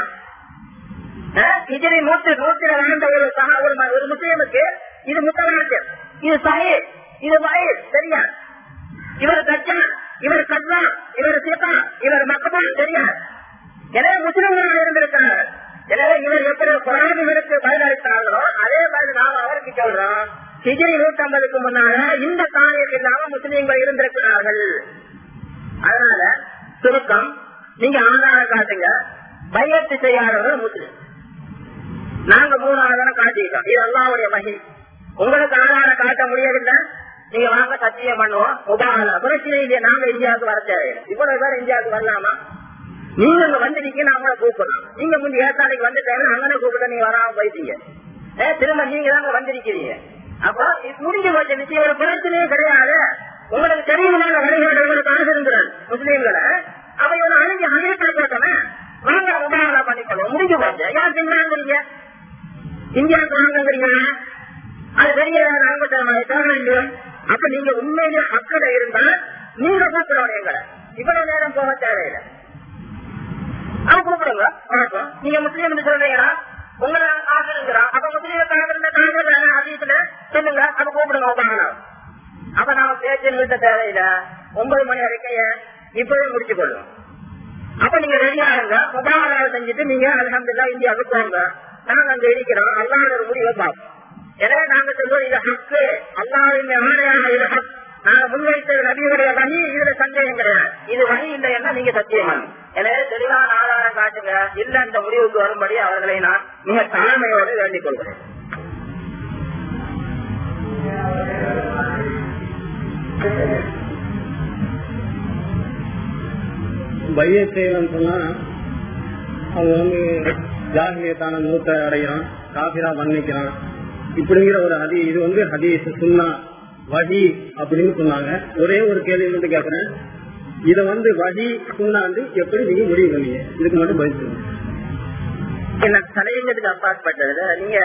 ஹிஜிரி நூத்தி நூத்தில வாழ்ந்த ஒரு சகா ஒரு ஒரு முஸ்லீமுக்கு இது முத்தநாட்டியம் இது சஹி இது வயல் சரியா இவர் தச்சா இவர் கட்வா இவர் சீதா இவர் மக்கபா சரியா எனவே முஸ்லிம்களாக இருந்திருக்காங்க எனவே இவர் எப்படி குரானிகளுக்கு பதிலளித்தார்களோ அதே மாதிரி நாம் அவருக்கு சொல்றோம் ஹிஜிரி நூத்தி ஐம்பதுக்கு முன்னால இந்த காரியம் இல்லாம முஸ்லீம்கள் இருந்திருக்கிறார்கள் அதனால சுருக்கம் நீங்க ஆதாரம் காட்டுங்க பையத்து செய்யாதவர்கள் முஸ்லீம் நாங்க மூணு ஆதாரம் காட்டிட்டோம் இது அல்லாவுடைய மகி உங்களுக்கு ஆதாரம் காட்ட முடியவில்லை நீங்க வாங்க சத்தியம் பண்ணுவோம் உதாரணம் பிரச்சனை இல்லையா நாங்க இந்தியாவுக்கு வர தேவையில்லை இவ்வளவு பேர் இந்தியாவுக்கு வரலாமா நீங்க இங்க வந்திருக்கீங்க அவங்கள கூப்பிடணும் நீங்க முந்தைய ஏற்காடுக்கு வந்துட்டாங்க அங்கனே கூப்பிட்டு நீங்க வராம போயிட்டீங்க ஏ திரும்ப நீங்க தாங்க வந்திருக்கிறீங்க அப்போ இது முடிஞ்சு போச்சு நிச்சயம் ஒரு பிரச்சனையே கிடையாது உங்களுக்கு தெரியும் நாங்க வழிகாட்டு உங்களுக்கு அனுசரிக்கிறார் முஸ்லீம்களை அப்ப இவனை அணுகி அமெரிக்கா போட்டவன் வாங்க முபாரா பண்ணிக்கணும் முடிஞ்சு போச்சு யார் திங்கிறாங்கிறீங்க இந்தியாவுக்கு வாங்குறீங்க அது பெரிய நம்பத்தனமாக அப்ப நீங்க உண்மையிலே ஹக்கட இருந்தா நீங்க கூப்பிடணும் எங்களை இவ்வளவு நேரம் போக தேவையில்லை அது கூப்பிடுங்க வணக்கம் நீங்க முஸ்லீம் சொல்றீங்களா உங்களை ஆசிரியங்கிறான் அப்ப முஸ்லீம் காதல் காதல் அதிகத்துல சொல்லுங்க அப்ப கூப்பிடுங்க உட்காங்க அப்ப நாம பேச்சு நிறுத்த தேவையில்ல ஒன்பது மணி வரைக்கும் இப்பவே முடிச்சு கொள்ளும் அப்ப நீங்க ரெடி ஆகுங்க முகாமராக செஞ்சுட்டு நீங்க அலமதுல்லா இந்தியாவுக்கு போங்க நாங்க அங்க இருக்கிறோம் அல்லாத ஒரு முடிவை பார்ப்போம் எனவே நாங்க சொல்றோம் இது ஹக்கு அல்லாவின் ஆணையாக இது ஹக் நாங்க முன்வைத்த நபியுடைய வழி இதுல சந்தேகம் கிடையாது இது வழி இல்லைன்னா நீங்க சத்தியமான எனவே தெளிவான ஆதாரம் காட்டுங்க இல்ல அந்த முடிவுக்கு வரும்படி அவர்களை நான் மிக தாழ்மையோடு வேண்டிக் கொள்கிறேன் பையத்தையிலும் சொன்னா அவங்க வந்து ஜாகிலியத்தான மூத்த அடைகிறான் காபிரா மன்னிக்கிறான் இப்படிங்கிற ஒரு ஹதி இது வந்து ஹதீஸ் சுன்னா வகி அப்படின்னு சொன்னாங்க ஒரே ஒரு கேள்வி வந்து கேட்கிறேன் இத வந்து வகி சுண்ணாந்து எப்படி நீங்க முடிவு பண்ணீங்க இதுக்கு மட்டும் பதில் சொல்லுங்க என்ன தலையங்கத்துக்கு அப்பாற்பட்டதுல நீங்க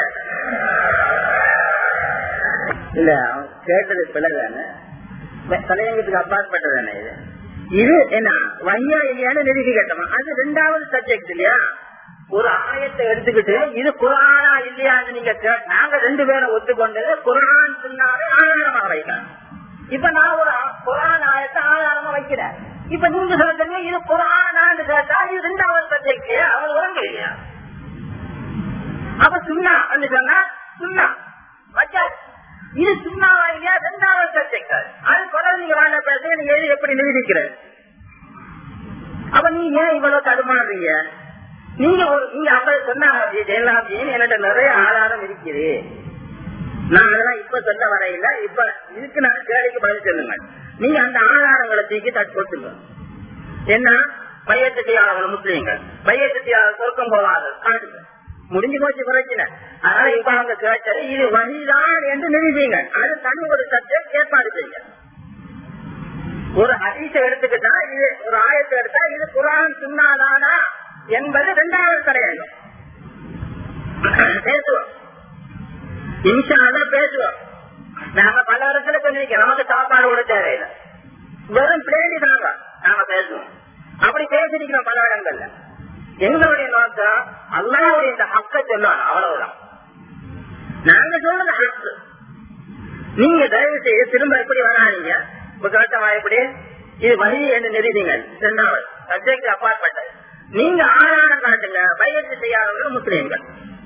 இல்ல அவன் கேட்டது பிள்ளைதானே தலையங்கத்துக்கு அப்பாற்பட்டதானே இது இது என்ன வகையா இல்லையான்னு நிறுத்தி கேட்டோமா அது ரெண்டாவது சப்ஜெக்ட் இல்லையா ஒரு ஆயத்தை எடுத்துக்கிட்டு இது குரானா இல்லையான்னு நீங்க கே- நாங்க ரெண்டு பேரும் ஒத்துக்கொண்டது குரான் சொன்னாலே ஆதாரமா வைக்கலாம் இப்ப நான் ஒரு ஆ- குரான் ஆயத்தை ஆதாரமா வைக்கிறேன் இப்ப நீங்க சொல்றீங்க இது குரானான்னு கேட்டா இது ரெண்டாவது சப்ஜெக்ட் அவர் உறங்க இல்லையா அப்ப சுண்ணா சொன்னா சுண்ணா வச்சா இது சுண்ணாவா இல்லையா ரெண்டாவது சப்ஜெக்ட் அது தொடர்ந்து நீங்க வாழ பேச நீங்க எது எப்படி நிரூபிக்கிற அப்ப நீங்க ஏன் இவ்வளவு தடுமாறுறீங்க நீங்க ஒரு நீங்க அப்ப சொன்னாங்க ஜெயலலிதாஜின்னு என்கிட்ட நிறைய ஆதாரம் இருக்குது நான் அதெல்லாம் இப்ப சொல்ல வரையில இப்ப இதுக்கு நான் கேள்விக்கு பதில் சொல்லுங்க நீங்க அந்த ஆதாரங்களை தூக்கி தட்டு கொடுத்துங்க என்ன பையத்து செய்யாதவங்க முஸ்லீம்கள் பையத்து செய்யாத சொர்க்கம் போவாத காட்டுங்க முடிஞ்சு போச்சு பிரச்சனை அதனால இப்ப அவங்க கேட்டது இது வழிதான் என்று நிரூபிங்க அது தனி ஒரு சப்ஜெக்ட் ஏற்பாடு செய்யுங்க ஒரு ஹதீஸ எடுத்துக்கிட்டா இது ஒரு ஆயத்தை எடுத்தா இது குரான் சுண்ணாதானா என்பது இரண்டாவது கிடையாது பேசுவோம் இன்ஷால பேசுவோம் நாம பல இடத்துல சொல்லிருக்கோம் நமக்கு சாப்பாடு கூட தேவையில்லை வெறும் பிளேடி தாங்க நாம பேசுவோம் அப்படி பேசிருக்கிறோம் பல இடங்கள்ல எங்களுடைய நோக்கம் அல்லாவுடைய இந்த ஹக்க சொல்லணும் அவ்வளவுதான் நாங்க சொல்றது ஹக்கு நீங்க தயவு செய்து திரும்ப எப்படி வராதீங்க கேட்டவா எப்படி இது வழி என்று நிறுவீங்க ரெண்டாவது சப்ஜெக்ட் அப்பாற்பட்டது நீங்க ஆதாரம் காட்டுங்க பயிற்சி செய்யாதவர்கள் முஸ்லீம்கள்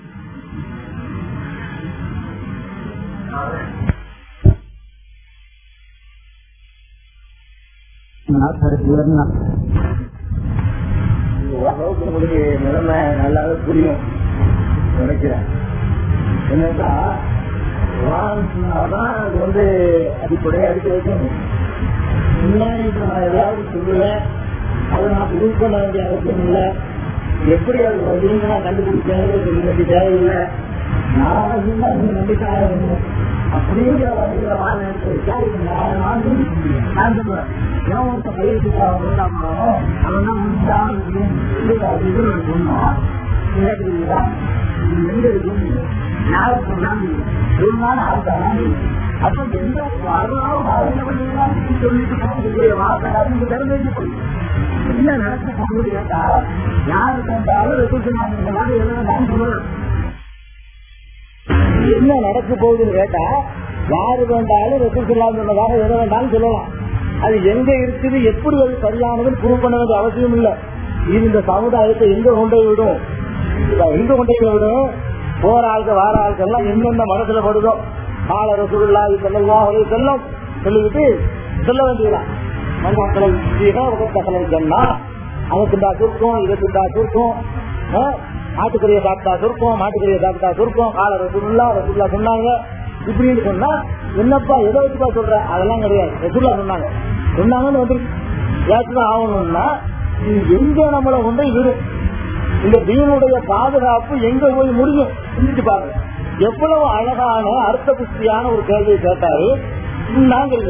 ஓரளவுக்கு உங்களுக்கு நிலைமை நல்லாவே புரியும் நினைக்கிறேன் என்னன்னா குரான் சொன்னாதான் அது வந்து அடிப்படையா எடுத்து வைக்கணும் முன்னாடி இப்ப நான் ஏதாவது சொல்லுவேன் அதை நான் ப்ரூவ் பண்ண வேண்டிய அவசியம் இல்லை எப்படி அது வந்து நான் கண்டுபிடிச்சேன் சொல்ல வேண்டிய தேவையில்லை நான் வந்து அது நம்பிக்கையாக இருக்கணும் அப்படிங்கிற வகையில வாங்க நான் சொல்றேன் ஏன் ஒருத்த பயிற்சி அவன் தான் முடிச்சான் இது சொன்னோம் கேட்குறீங்களா இது எங்க இருக்கு யாரும் சொன்னாங்க ஒரு நாள் ஆகுதான் அப்ப எந்த வரலாம் வாழ்ந்தவங்க சொல்லிட்டு போகக்கூடிய வார்த்தை நீங்க தெரிஞ்சு என்ன நடக்க போகுது கேட்டா யாரு கண்டாலும் ரெகுலேஷன் இந்த மாதிரி எல்லாம் சொல்லலாம் என்ன நடக்க போகுதுன்னு கேட்டா யாரு வேண்டாலும் ரெகுல் சொல்லாம சொன்னதாக எதை வேண்டாலும் சொல்லலாம் அது எங்க இருக்குது எப்படி அது சரியானதுன்னு ப்ரூவ் பண்ண வேண்டிய அவசியம் இல்ல இது இந்த சமுதாயத்தை எங்க கொண்டு போய் விடும் இத எங்க கொண்டு போய் விடும் போற ஆளுக்கு வார ஆளுக்கு எல்லாம் எந்தெந்த மனசுல படுதோ கால ரசூல்லா செல்லலாம் ஒரு செல்லம் சொல்லிவிட்டு சொல்ல வேண்டியதான் மண்மக்களை உலகத்தகலை சொன்னா அவனுக்குண்டா சுருக்கம் இதுக்குண்டா சுருக்கம் மாட்டுக்கறியை சாப்பிட்டா சுருக்கம் மாட்டுக்கறியை சாப்பிட்டா சுருக்கம் கால ரசூல்லா ரசூல்லா சொன்னாங்க இப்படின்னு சொன்னா என்னப்பா எதை வச்சுப்பா சொல்ற அதெல்லாம் கிடையாது ரசூல்லா சொன்னாங்க சொன்னாங்கன்னு வந்து ஏற்றுதான் ஆகணும்னா இது எங்க நம்மளை கொண்டு விடும் இந்த தீனுடைய பாதுகாப்பு எங்க போய் முடியும் சிந்திச்சு பாருங்க எவ்வளவு அழகான அர்த்த புஷ்டியான ஒரு கேள்வியை கேட்டாரு நாங்க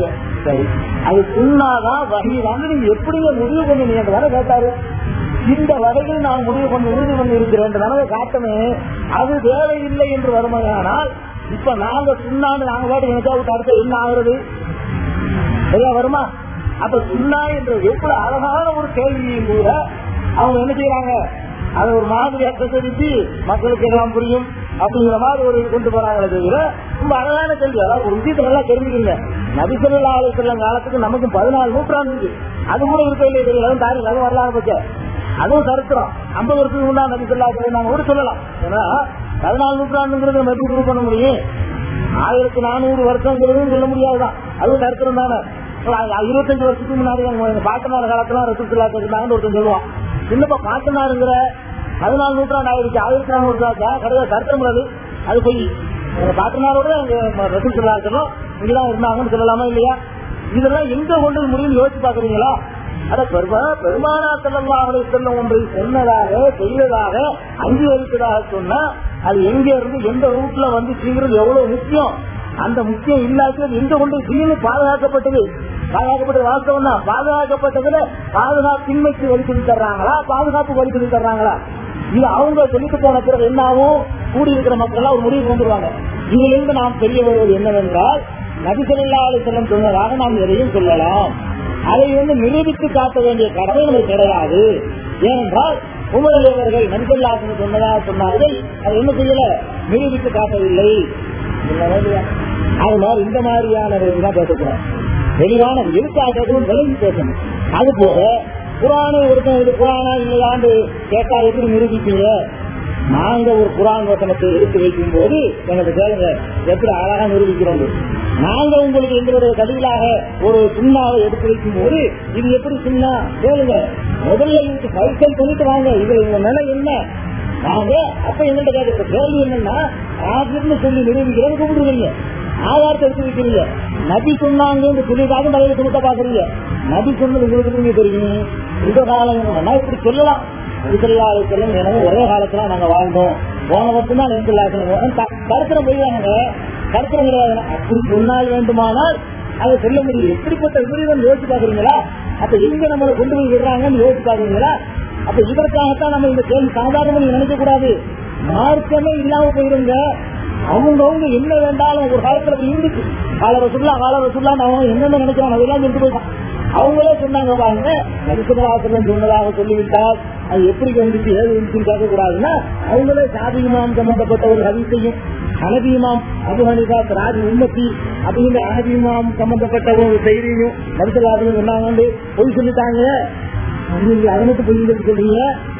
கேட்டாரு அது சுண்ணாதான் வகைதான் நீங்க எப்படிங்க முடிவு பண்ணீங்க என்று வர கேட்டாரு இந்த வகையில் நான் முடிவு பண்ணி உறுதி பண்ணி இருக்கிறேன் தனவை காட்டமே அது தேவையில்லை என்று வருமையானால் இப்ப நாங்க சுண்ணான்னு நாங்க பாட்டு நினைச்சா விட்டு அடுத்த என்ன ஆகுறது சரியா வருமா அப்ப சுண்ணா என்ற எவ்வளவு அழகான ஒரு கேள்வியும் கூட அவங்க என்ன செய்யறாங்க அதை ஒரு மாதிரி அக்கசரித்து மக்களுக்கு எல்லாம் புரியும் அப்படிங்கிற மாதிரி ஒரு இது கொண்டு போறாங்களே தவிர ரொம்ப அழகான கேள்வி அதாவது ஒரு விஷயத்தை நல்லா தெரிஞ்சுக்கங்க நபிசல்லா செல்லும் காலத்துக்கு நமக்கு பதினாலு நூற்றாண்டு இருக்கு அது கூட இருக்க இல்லையே தெரியல தாரில் அது வரலாறு பட்ச அதுவும் சரித்திரம் ஐம்பது வருஷத்துக்கு முன்னா நபிசல்லா நாங்க கூட சொல்லலாம் ஏன்னா பதினாலு நூற்றாண்டுங்கிறது நம்ம எப்படி prove பண்ண முடியும் ஆயிரத்தி நானூறு வருஷங்கிறதும் சொல்ல முடியாதுதான் அதுவும் சரித்திரம் தானே இருபத்தஞ்சு வருஷத்துக்கு முன்னாடி அவங்க பாட்டனார் காலத்துல ரசூல்லா கேட்டாங்கன்னு ஒருத்தன் சொல்லுவான் சின்னப்பா பாட்டனாருங்கிற பதினாலு நூற்றாண்டு ஆயிடுச்சு ஆயிரத்தி நானூறு கிடையாது சரித்திரம் அது அது போய் பாட்டனாரோட அங்க ரசூல்லா இருக்கணும் இங்கதான் இருந்தாங்கன்னு சொல்லலாமா இல்லையா இதெல்லாம் எங்க கொண்டு முடியும் யோசிச்சு பாக்குறீங்களா அத பெருமா பெருமானா செல்லவாக செல்லும் ஒன்றை சொன்னதாக செய்ததாக அங்கீகரித்ததாக சொன்னா அது எங்க இருந்து எந்த ரூட்ல வந்து செய்கிறது எவ்வளவு முக்கியம் அந்த முக்கியம் இல்லாதது எங்க கொண்டு தீனு பாதுகாக்கப்பட்டது பாதுகாக்கப்பட்டது வாஸ்தவம் தான் பாதுகாக்கப்பட்டதுல பாதுகாப்பின்மைக்கு வழி சொல்லி தர்றாங்களா பாதுகாப்பு வழி சொல்லி தர்றாங்களா இது அவங்க சொல்லிட்டு போன பிறகு என்ன ஆகும் கூடி இருக்கிற மக்கள் எல்லாம் ஒரு முடிவு வந்துருவாங்க இதுல இருந்து நாம் தெரிய வருவது என்னவென்றால் நபிசல்லா செல்லம் சொன்னதாக நாம் எதையும் சொல்லலாம் அதை வந்து நிரூபித்து காட்ட வேண்டிய கடமை நமக்கு கிடையாது ஏனென்றால் உமரவர்கள் நபிசல்லாசன் சொன்னதாக சொன்னார்கள் அதை என்ன செய்யல நிரூபித்து காட்டவில்லை அதனால் இந்த மாதிரியான தான் பேசக்கூடாது தெளிவான எதுக்காக விளங்கி பேசணும் அது போக குரானை ஒருத்தன் இது குரானா இல்லையாண்டு கேட்டா எப்படி நிரூபிப்பீங்க நாங்க ஒரு குரான் வசனத்தை எடுத்து வைக்கும் போது எனக்கு கேளுங்க எப்படி அழகா நிரூபிக்கிறோம் நாங்க உங்களுக்கு எங்களுடைய கதிலாக ஒரு சுண்ணாவை எடுத்து வைக்கும் போது இது எப்படி சுண்ணா கேளுங்க முதல்ல இதுக்கு பரிசல் பண்ணிட்டு வாங்க இதுல உங்க நிலை என்ன நாங்க அப்ப எங்கள்கிட்ட கேட்கிற கேள்வி என்னன்னா ஆசிர்னு சொல்லி நிரூபிக்கிறேன்னு கூப்பிடுவீங்க ஆதாரத்தை எடுத்து வைக்கிறீங்க நபி சொன்னாங்கன்னு சொல்லிட்டாங்க தலையில கொடுக்க பாக்குறீங்க நபி சொன்னது உங்களுக்கு நீங்க தெரியும் இந்த காலம் என்ன இப்படி சொல்லலாம் நபிசல்லாவை செல்லும் எனவே ஒரே காலத்துல நாங்க வாழ்ந்தோம் போன வருஷம் தான் நபிசல்லா செல்லும் கருத்திரம் போயிடாங்க கருத்திரம் கிடையாது அப்படி சொன்னால் வேண்டுமானால் அதை சொல்ல முடியும் எப்படிப்பட்ட விபரீதம் யோசிச்சு பாக்குறீங்களா அப்ப எங்க நம்மளை கொண்டு போய் விடுறாங்கன்னு யோசிச்சு பாக்குறீங்களா அப்ப இதற்காகத்தான் நம்ம இந்த கேள்வி சாதாரண நினைக்க கூடாது மார்க்கமே இல்லாம போயிருங்க அவங்கவுங்க என்ன வேண்டாலும் ஒரு காலத்துல அப்படி இருந்துச்சு காலர சொல்லா காலர சொல்லா அவங்க என்னென்ன நினைக்கிறாங்க அதெல்லாம் சொல்லிட்டு போயிட்டான் அவங்களே சொன்னாங்க பாருங்க நரிசனவாசலம் சொன்னதாக சொல்லிவிட்டால் அது எப்படி வந்துச்சு ஏது வந்துச்சுன்னு கேட்க கூடாதுன்னா அவங்களே சாதி இமாம் சம்பந்தப்பட்ட ஒரு ஹதீஸையும் அனபி இமாம் அபு ஹனிதா ராஜ் உம்மத்தி அப்படிங்கிற அனபி இமாம் சம்பந்தப்பட்ட ஒரு செய்தியும் நரிசனவாசலம் சொன்னாங்க பொய் சொல்லிட்டாங்க நீங்க அதை மட்டும் பொய் சொல்றீங்க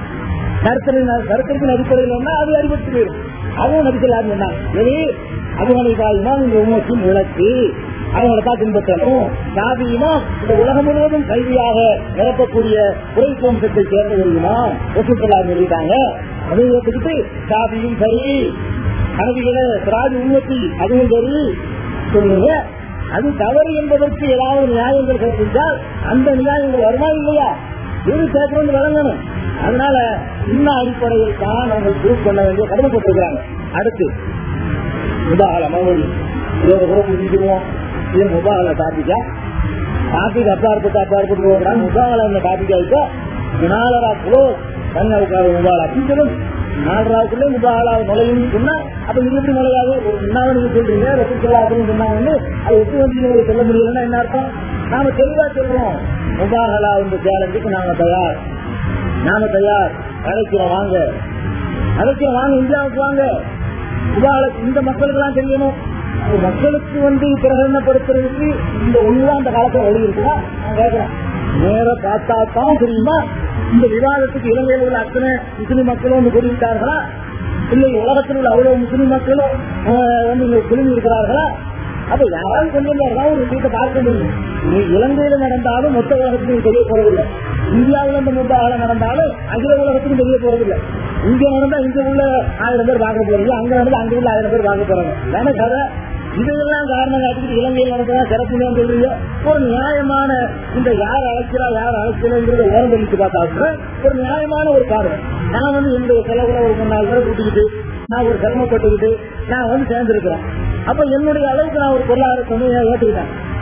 கருத்தின் அடிப்படையில் அது அறிவித்து போயிடும் அதுவும் நபிசல்லாரு சொன்னாங்க சரி அபுஹனிபாயுமா இந்த உமக்கும் விளக்கு அவங்களை தான் பின்பற்றணும் சாதியுமா இந்த உலகம் முழுவதும் கல்வியாக நிரப்பக்கூடிய குறை வம்சத்தை சேர்ந்தவர்களுமா ஒசுத்தலார் சொல்லிட்டாங்க அதை ஏற்றுக்கிட்டு சாதியும் சரி கனவிகளை ராஜ் உண்மத்தி அதுவும் சரி சொல்லுங்க அது தவறு என்பதற்கு ஏதாவது நியாயங்கள் கற்பித்தால் அந்த நியாயங்கள் வருமா இல்லையா இரு சேர்க்கணும் விளங்கணும் அதனால இந்த அடிப்படையில் தான் அவங்க ப்ரூவ் பண்ண வேண்டிய கடமைப்பட்டிருக்கிறாங்க அடுத்து முபாகல மறுபடி இதோட கூட புரிஞ்சுக்குவோம் இது முபாகல டாபிக்கா டாபிக் அப்பாற்பட்டு அப்பாற்பட்டு போகிறாங்க முபாகல இந்த டாபிக் ஆயிட்டா நாலரா குலோ கண்ணவுக்காக முபாகலா அப்படின்னு நாலராவுக்குள்ளே முபாகலா நுழையும் சொன்னா அப்ப இது எப்படி நுழையாது ஒரு முன்னாவது நீங்க சொல்றீங்க ரசிக்கலாதுன்னு சொன்னாங்கன்னு அது எப்படி வந்து உங்களுக்கு சொல்ல முடியலன்னா என்ன அர்த்தம் நாம தெளிவா சொல்றோம் முபாகலா இந்த சேலஞ்சுக்கு நாங்க தயார் நாம தயார் அழைக்கிறோம் வாங்க அழைக்கிறோம் வாங்க இந்தியாவுக்கு வாங்க முபாகலுக்கு இந்த மக்களுக்கு எல்லாம் தெரியணும் மக்களுக்கு வந்து பிரகடனப்படுத்துறதுக்கு இந்த ஒண்ணுதான் அந்த காலத்துல வழி இருக்குதா நான் கேட்கிறேன் நேர பார்த்தா தான் தெரியுமா இந்த விவாதத்துக்கு இலங்கையில் உள்ள அத்தனை முஸ்லிம் மக்களும் வந்து கூறிவிட்டார்களா இல்லை உலகத்தில் உள்ள அவ்வளவு முஸ்லிம் மக்களும் வந்து இங்க குழுமி இருக்கிறார்களா அப்ப யாராவது கொஞ்சம் ஏதாவது ஒரு வீட்டை பார்க்க முடியும் நீ இலங்கையில நடந்தாலும் மொத்த உலகத்துக்கும் தெரிய போறதில்லை இந்தியாவில் இந்த முப்பாக நடந்தாலும் அகில உலகத்துக்கும் தெரிய போறதில்லை இங்க நடந்தா இங்க உள்ள ஆயிரம் பேர் பார்க்க போறீங்க அங்க நடந்தா அங்க உள்ள ஆயிரம் பேர் பார்க்க போறாங்க தானே கதை இதெல்லாம் காரணம் காட்டிட்டு இலங்கையில் நடந்ததா சிறப்புன்னு சொல்றீங்க ஒரு நியாயமான இந்த யார் அழைக்கிறா யார் அழைக்கிறோங்கிறத ஓரம்பளித்து பார்த்தா ஒரு நியாயமான ஒரு காரணம் நான் வந்து என்னுடைய செலவுல ஒரு நாலு பேரை கூட்டிக்கிட்டு நான் ஒரு சிரமப்பட்டுக்கிட்டு நான் வந்து சேர்ந்திருக்கிறேன் அப்ப என்னுடைய அளவுக்கு நான் ஒரு பொருளாதார தொகையை ஏற்றுக்கிட்டேன்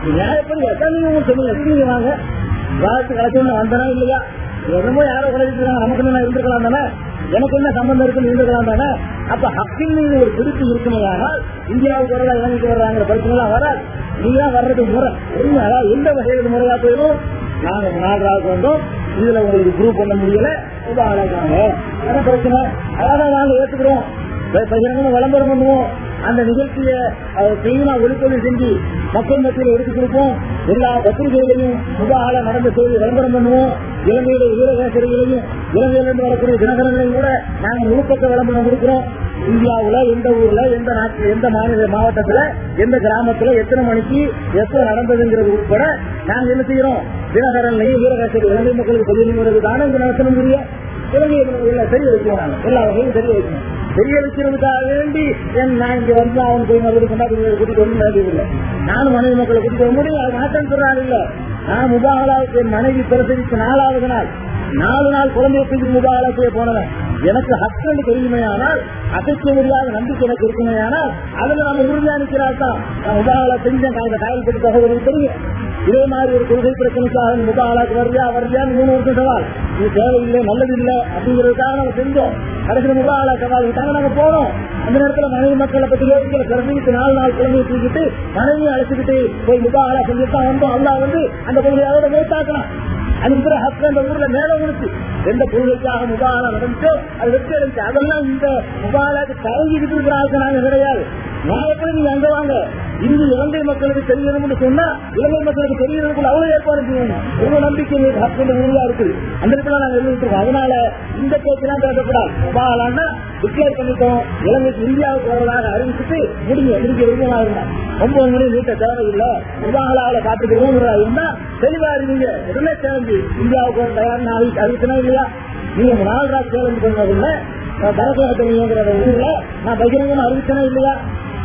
நியாயப்படி எத்தனை நீங்க சொல்லுங்க எப்படி நீங்க வாங்க வாழ்த்து கலெக்ஷன் வந்தனா இல்லையா என்னமோ யாரோ உலகிட்டு நமக்கு என்ன இருந்திருக்கலாம் தானே எனக்கு என்ன சம்பந்தம் இருக்குன்னு இருந்திருக்கலாம் தானே அப்ப ஹக்கின் மீது ஒரு திருப்தி இருக்குமையானால் இந்தியாவுக்கு வரலாம் இலங்கைக்கு வர்றாங்கிற பிரச்சனை எல்லாம் வராது நீங்க வர்றது முறை என்ன அதாவது எந்த வகையில் முறையா போயிடும் நாங்க நாலாவது வந்தோம் இதுல உங்களுக்கு குரூப் பண்ண முடியல ரொம்ப ஆளாக்காங்க என்ன பிரச்சனை அதான் நாங்க ஏத்துக்கிறோம் பகிரங்கமா விளம்பரம் பண்ணுவோம் அந்த நிகழ்ச்சியை செய்யணும் ஒளிப்பொழி செஞ்சு மக்கள் மத்தியில் எடுத்து கொடுப்போம் எல்லா பத்திரிகைகளையும் முகால நடந்த செய்தி விளம்பரம் பண்ணுவோம் இலங்கையுடைய வீரகேசரிகளையும் இலங்கையிலிருந்து வரக்கூடிய தினகரங்களையும் கூட நாங்கள் முழுப்பக்க விளம்பரம் கொடுக்கிறோம் இந்தியாவுல எந்த ஊர்ல எந்த நாட்டு எந்த மாநில மாவட்டத்துல எந்த கிராமத்துல எத்தனை மணிக்கு எப்ப நடந்ததுங்கிறது உட்பட நாங்க என்ன செய்யறோம் தினகரன்லையும் வீரகேசரி இலங்கை மக்களுக்கு தெரியணுங்கிறது தானே இந்த நடத்தணும் முடியும் இலங்கை தெரிய வைக்கணும் நாங்க எல்லா வகையும் தெரிய வைக்கணும் தெரிய வைக்கிறதுக்காக வேண்டி என் நான் இங்க வந்து அவன் போய் மறுபடியும் கொண்டாடி கூட்டிட்டு வந்து வேண்டியதில்லை நானும் மனைவி மக்களை கூட்டிட்டு வர முடியும் அது மாற்றம் சொல்றாரு இல்ல நான் முபாகலாவுக்கு என் மனைவி பிரசவித்து நாலாவது நாள் நாலு நாள் குழந்தைய தூக்கி முபாகலா செய்ய போனவன் எனக்கு ஹஸ்பண்ட் தெரியுமே ஆனால் அசைக்க முடியாத நம்பிக்கை எனக்கு இருக்குமே ஆனால் அதுல நம்ம உறுதியா நிற்கிறார் தான் நான் முபாகலா செஞ்சேன் அந்த காயல் பற்றி தகவல் தெரியும் இதே மாதிரி ஒரு கொள்கை பிரச்சனைக்காக முபாகலாக்கு வரலையா வரலையான்னு மூணு வருஷம் சவால் இது தேவையில்லை நல்லது இல்லை அப்படிங்கிறதுக்காக நம்ம செஞ்சோம் கடைசியில் முபாகலா சவால் விட்டாங்க நாங்க போனோம் அந்த நேரத்துல மனைவி மக்களை பத்தி யோசிக்கல பிரசவித்து நாலு நாள் குழந்தையை தூக்கிட்டு மனைவியை அழைச்சிக்கிட்டு போய் முபாகலா செஞ்சுட்டு தான் வந்தோம் அல்லா வந்து அந்த கொள்கையோட வேட்டாக்கலாம் அதுக்கு ஹக்கு அந்த ஊர்ல மேல உனக்கு எந்த கொள்கைக்காக முபாலா நடந்துச்சோ அது வெற்றி அடைஞ்சு அதெல்லாம் இந்த முபாலாக்கு தயங்கிட்டு இருக்கிற ஆளுக்கு நாங்க கிடையாது நாளைக்கு நீங்க அங்க வாங்க இந்து இலங்கை மக்களுக்கு தெரியணும்னு சொன்னா இலங்கை மக்களுக்கு தெரியறதுக்குள்ள அவ்வளவு ஏற்பாடு செய்யணும் ஒரு நம்பிக்கை ஹக்கு உறுதியா இருக்குது அந்த இடத்துல நாங்க இருந்துருக்கோம் அதனால இந்த பேச்செல்லாம் பேசக்கூடாது முபாலான்னா டிக்ளேர் பண்ணிட்டோம் இலங்கைக்கு இந்தியாவுக்கு வருவதாக அறிவிச்சுட்டு முடிஞ்ச முடிஞ்ச விரும்பமா இருந்தா ஒன்பது மணி நீட்ட தேவையில்லை முபாலாவில காத்துக்கிறோம் இருந்தா தெளிவா இருந்தீங்க உடனே சேலஞ்சு இந்தியாவுக்கு ஒரு தயார் அறிவிக்கணும் இல்லையா நீங்க நாலு ராஜ் சேலஞ்சு பண்ணதில்லை பரதநாட்டியங்கிற ஊர்ல நான் பகிரங்கமா அறிவிச்சனா இல்லையா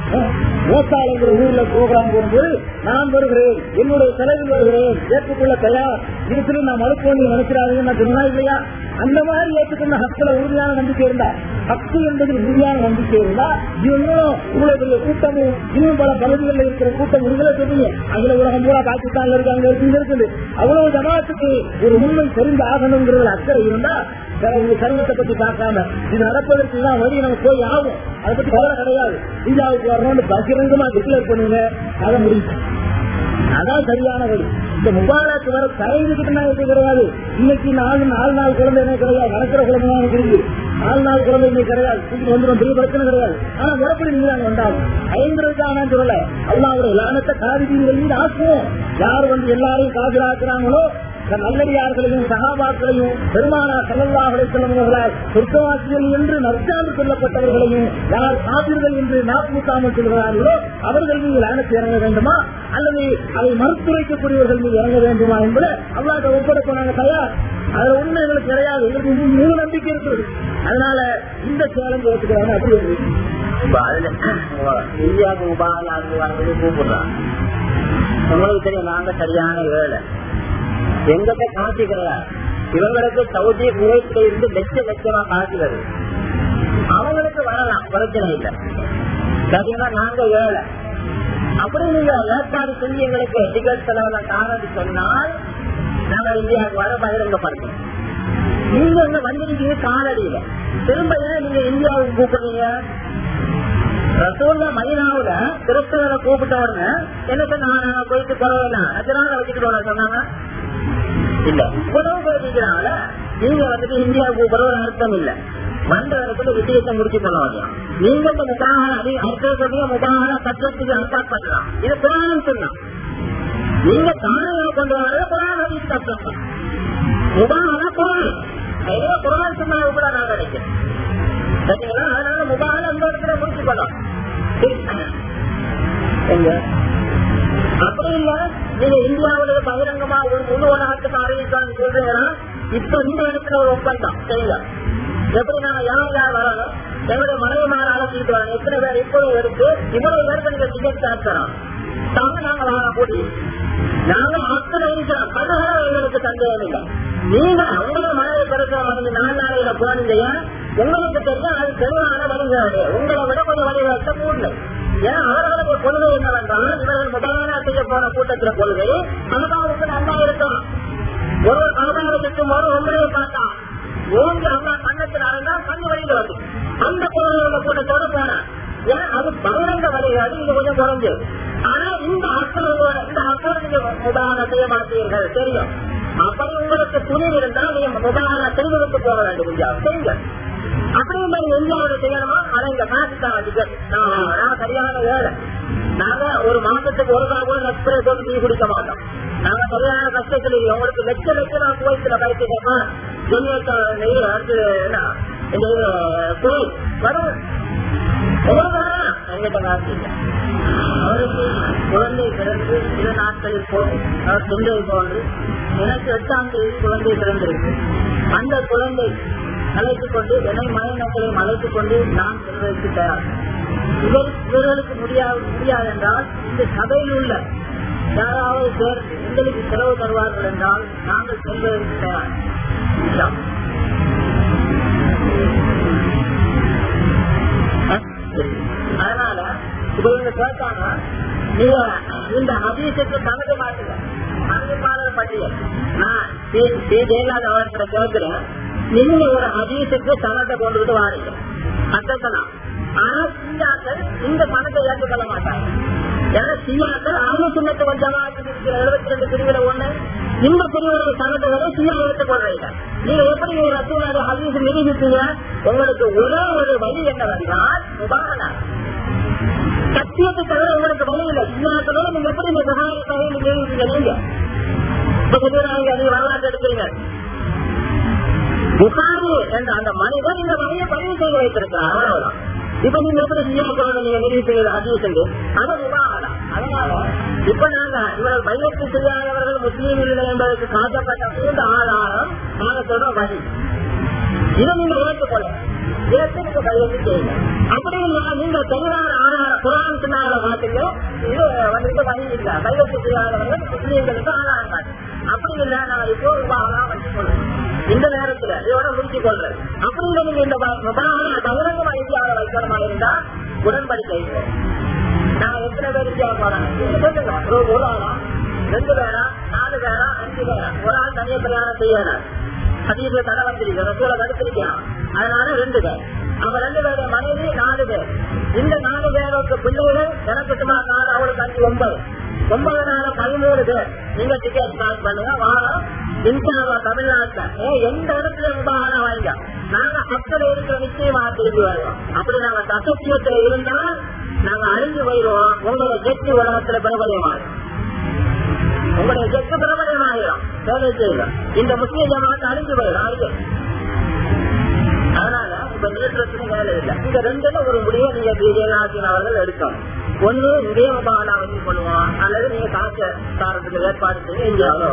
வேசாலைங்கிற ஊர்ல ப்ரோக்ராம் போகும்போது நான் வருகிறேன் என்னுடைய செலவில் வருகிறேன் ஏற்றுக்கொள்ள தயார் இருக்கிற நான் மறுப்போன்னு நினைக்கிறாங்க நான் சொன்னா இல்லையா அந்த மாதிரி ஏற்றுக்கொண்ட ஹக்கில உறுதியான நம்பிக்கை இருந்தா ஹக்கு என்பது உறுதியான நம்பிக்கை இருந்தா இன்னும் இவ்வளவு பெரிய கூட்டமும் இன்னும் பல பகுதிகளில் இருக்கிற கூட்டம் உறுதியில சொல்லுங்க அகில உலகம் பூரா பாகிஸ்தான்ல இருக்காங்க இருக்கு இருக்குது அவ்வளவு ஜமாத்துக்கு ஒரு உண்மை தெரிந்து ஆகணுங்கிறதுல அக்கறை இருந்தா சர்வத்தை பத்தி பார்க்காம இது நடப்பதற்கு தான் வழி நம்ம போய் ஆகும் அதை பத்தி கவலை கிடையாது இந்தியாவுக்கு வரணும்னு பகிரங்கமா டிக்ளேர் பண்ணுங்க அதை முடியும் அதான் சரியான வழி இந்த முபாரக்கு வர தயங்கிட்டு எனக்கு கிடையாது இன்னைக்கு நாலு நாலு நாள் குழந்தை என்ன கிடையாது நடக்கிற குழந்தை தான் எனக்கு இருக்கு நாலு நாள் குழந்தை இன்னைக்கு கிடையாது தூக்கி வந்துடும் பெரிய பிரச்சனை கிடையாது ஆனா முறப்படி நீங்க அங்க வந்தாலும் ஐங்கிறதுக்கு நான் சொல்லல அல்லாவுடைய லானத்தை காவிரிகள் மீது ஆக்குவோம் யார் வந்து எல்லாரையும் காதலாக்குறாங்களோ நல்லடியார்களையும் சகாபாக்களையும் பெருமானா செல்லல்லாஹலை செல்லுவர்களால் சொர்க்கவாசிகள் என்று நற்சான்று சொல்லப்பட்டவர்களையும் யார் காப்பீர்கள் என்று நாக்கூட்டாமல் சொல்கிறார்களோ அவர்கள் மீது லானத்து இறங்க வேண்டுமா அல்லது அதை மறுத்துரைக்கக்கூடியவர்கள் மீது இறங்க வேண்டுமா என்பதை அல்லாத ஒப்படைக்க நாங்க தயார் அதுல உண்மை எங்களுக்கு கிடையாது எங்களுக்கு முழு நம்பிக்கை இருக்குது அதனால இந்த சேலஞ்சு ஏற்றுக்கிறாங்க அப்படி இந்தியாவுக்கு உபாலாக்கு வந்து கூப்பிடுறாங்க உங்களுக்கு தெரியும் நாங்க சரியான வேலை எங்கிட்ட காட்சி கிடையாது இவங்களுக்கு சவுதி குவைத்துல இருந்து லட்ச லட்சமா காட்சி வருது அவங்களுக்கு வரலாம் பிரச்சனை இல்லை பாத்தீங்கன்னா நாங்க ஏழை அப்படி நீங்க ஏற்பாடு செஞ்சு எங்களுக்கு டிக்கெட் செலவுல காரணம் சொன்னால் நாங்க இந்தியாவுக்கு வர பகிரங்கப்படுத்தோம் நீங்க இங்க வந்திருக்கீங்க காலடியில திரும்ப ஏன் நீங்க இந்தியாவுக்கு கூப்பிடுறீங்க ரசூல்ல மதினாவுல கிறிஸ்தவரை கூப்பிட்ட உடனே எனக்கு நான் போயிட்டு பரவாயில்ல அதனால வச்சுக்கிட்டு சொன்னாங்க இல்ல இவ்வளவு பேர் இருக்கிறாங்கள நீங்க வந்துட்டு இந்தியாவுக்கு கூப்பிடுற அர்த்தம் இல்ல வந்த இடத்துல விஷயத்தை முடிச்சு கொள்ள முடியும் நீங்க இந்த முகாக அர்த்தத்துக்கு முகாக சட்டத்துக்கு அர்த்தம் பண்ணலாம் இது புராணம் சொன்னா நீங்க தானே கொண்டு வர புராண சட்டம் முகாக புராணம் ஏதோ புராணம் சொன்னா கூட நான் நினைக்கிறேன் சரிங்களா அதனால முகாக அந்த இடத்துல முடிச்சு கொள்ளலாம் அப்படி இல்ல நீங்க இந்தியாவுல பகிரங்கமா ஒரு முழு உலகத்துக்கு அறிவிக்கான்னு சொல்றீங்கன்னா இப்ப இந்த இடத்துல ஒரு ஒப்பந்தம் செய்யுங்க எப்படி நாங்க யார் யார் வரணும் எங்களுடைய மனைவிமார அழைச்சிட்டு வரோம் எத்தனை பேர் இப்பொழுது இருக்கு இவ்வளவு பேருக்கு நீங்க டிக்கெட் சாப்பிடறோம் தாங்க நாங்க வாங்க போட்டி நாங்க அத்தனை இருக்கிறோம் கடுகர எங்களுக்கு சந்தேகம் இல்லை நீங்க உங்களோட மனைவி பிறக்க வந்து நாலு நாளையில போனீங்க உங்களுக்கு தெரிஞ்சா அது தெளிவான வழிங்க உங்களை விட கொஞ்சம் தலைவர்கிட்ட கூடல ஏன்னா அவர்களுடைய கொள்கை என்னவென்றால் இவர்கள் முதலாக செய்ய போன கூட்டத்தில கொள்கை அனுதாவுக்கு நல்லா இருக்கும் ஒரு கனவாக சுற்றும் போது உங்களையும் பார்த்தான் ஓங்கி அம்மா கண்ணத்தில் அறந்தா கண்ணு வழியில வந்து அந்த கொள்கையோட கூட்டத்தோட போனேன் ஏன்னா அது பகிரங்க வழிகாது இது கொஞ்சம் குறைஞ்சு ஆனா இந்த அக்கறோட இந்த அக்கறை நீங்க உதாரண செய்ய மாட்டீர்கள் தெரியும் அப்படி உங்களுக்கு துணிவு இருந்தால் நீங்க உதாரண தெரிவித்து போக வேண்டும் இல்லையா செய்யுங்க அப்படி நீங்க இந்தியாவோட செய்யணுமா ஆனா இங்க காசு நான் சரியான வேலை நாங்க ஒரு மாசத்துக்கு ஒரு நாள் கூட நெக்ஸ்ட் போட்டு டீ குடிக்க மாட்டோம் நாங்க சரியான கஷ்டத்துல இல்லை. உங்களுக்கு லட்ச லட்சம் குவைத்துல பயிற்சிக்கமா ஜெமியத்த நெய்யில் அடுத்து என்ன இந்த குவை வரும் உங்களுக்கு வேணாம். எங்கிட்ட காசு இல்லை. அவருக்கு குழந்தை பிறந்து சில நாட்களில் போய் அவர் தொண்டை போன்று எனக்கு எட்டாம் தேதி குழந்தை பிறந்திருக்கு அந்த குழந்தை அழைத்துக் கொண்டு என்னை மனைமக்களையும் அழைத்துக் கொண்டு நான் செல்வதற்கு தயார் இவர் இவர்களுக்கு முடியாது முடியாது என்றால் இந்த சபையில் உள்ள யாராவது சேர்ந்து எங்களுக்கு செலவு தருவார்கள் என்றால் நாங்கள் செல்வதற்கு தயார் இல்லையா? அதனால இப்ப இவங்க கேட்டாங்க நீங்க இந்த ஹதீஸுக்கு கணக்கு மாட்டுங்க அறிவிப்பாளர் பட்டியல் நான் ஸ்ரீ ஸ்ரீ ஜெயலலிதா அவர்கிட்ட கேட்கிறேன் நீங்க ஒரு ஹதீஸுக்கு சனத்தை கொண்டுகிட்டு வாரீங்க அத்தலாம் ஆனா சியாக்கள் இந்த பணத்தை ஏற்றுக்கொள்ள மாட்டாங்க ஏன்னா சியாக்கள் அவங்க சின்னத்தை கொஞ்சமாக்கு இருக்கிற எழுபத்தி ரெண்டு பிரிவுல ஒண்ணு இந்த பிரிவுடைய சனத்தை வரை சியா ஏற்றுக்கொள்றீங்க நீங்க எப்படி ஒரு ரசூலாக ஹதீஸ் நிரூபித்தீங்க உங்களுக்கு ஒரே ஒரு வழி என்னவென்றால் உதாரணம் சத்தியத்தை தவிர உங்களுக்கு வழி இல்லை சியாக்களோட நீங்க எப்படி இந்த புகாரி தவிர நிரூபித்தீங்க நீங்க இப்ப சொல்லுறாங்க நீங்க வரலாற்று எடுக்கிறீங்க புகாரி என்ற அந்த மனிதன் இந்த வழியை பதிவு செய்து வைத்திருக்கிறார் அவ்வளவுதான் இப்ப நீங்க எப்படி சியாக்களோட நீங்க நிறுவி செய்வது அதிகம் செஞ்சு அது உதாரணம் அதனால இப்ப நாங்க இவர்கள் பையத்து செய்யாதவர்கள் முஸ்லீம் இல்லை என்பதற்கு காட்டப்பட்ட மூன்று ஆதாரம் நாங்க சொல்ற வழி இதை நீங்க ஏற்றுக்கொள்ள ஏற்று நீங்க பையத்து செய்யுங்க அப்படி இல்ல நீங்க தெளிவான ஆதாரம் குரான் சின்னால பாத்தீங்க இது வந்துட்டு வழி இல்ல பையத்து செய்யாதவர்கள் முஸ்லீம்களுக்கு ஆதாரம் காட்டு அப்படி இல்ல நான் இப்போ உபாதான் வச்சுக்கொள்ளும் இந்த நேரத்துல இதோட முடிச்சு கொள்றேன் அப்படி இல்ல நீங்க இந்த பகிரங்கமா இந்தியாவில வைக்கணுமா இருந்தா உடன்படிக்கை நான் எத்தனை பேர் இந்தியா போறேன் சொல்லுங்க ஒரு ஒரு ஆளா ரெண்டு பேரா நாலு பேரா அஞ்சு பேரா ஒரு ஆள் தனிய பிரயாணம் செய்யணும் அதிக தடை வந்திருக்கு ரசூல தடுத்திருக்கான் அதனால ரெண்டு பேர் அவ ரெண்டு பேருடைய மனைவி நாலு பேர் இந்த நாலு பேருக்கு பிள்ளைகள் எனக்கு சும்மா நாலு அவளுக்கு அஞ்சு ஒன்பது ஒன்பது நாலு பதிமூணு பேர் நீங்க டிக்கெட் ஸ்டார்ட் பண்ணுங்க வாரம் இன்சாவா தமிழ்நாட்டுல ஏ, எந்த இடத்துல உதாரணம் வாங்க நாங்க மக்கள் இருக்கிற நிச்சயமா திரும்பி வருவோம் அப்படி நாங்க தசத்தியத்துல இருந்தா நாங்க அழிஞ்சு போயிடுவோம் உங்களோட கெட்டி உலகத்துல பிரபலமாகும் உங்களுடைய கெட்டு பிரபலமாகிடும் வேலை செய்யலாம் இந்த முஸ்லீம் ஜமாத்து அழிஞ்சு போயிடும் அழிஞ்சு அதனால இப்ப நிறுத்தத்துக்கு வேலை இல்லை இந்த ரெண்டுல ஒரு முடிவை நீங்க விஜயநாதன் அவர்கள் எடுக்கணும் ஒண்ணு இதே மகாலா வச்சு கொள்வோம் அல்லது நீங்க காசு தாரத்துக்கு ஏற்பாடு செய்ய இந்தியாவில்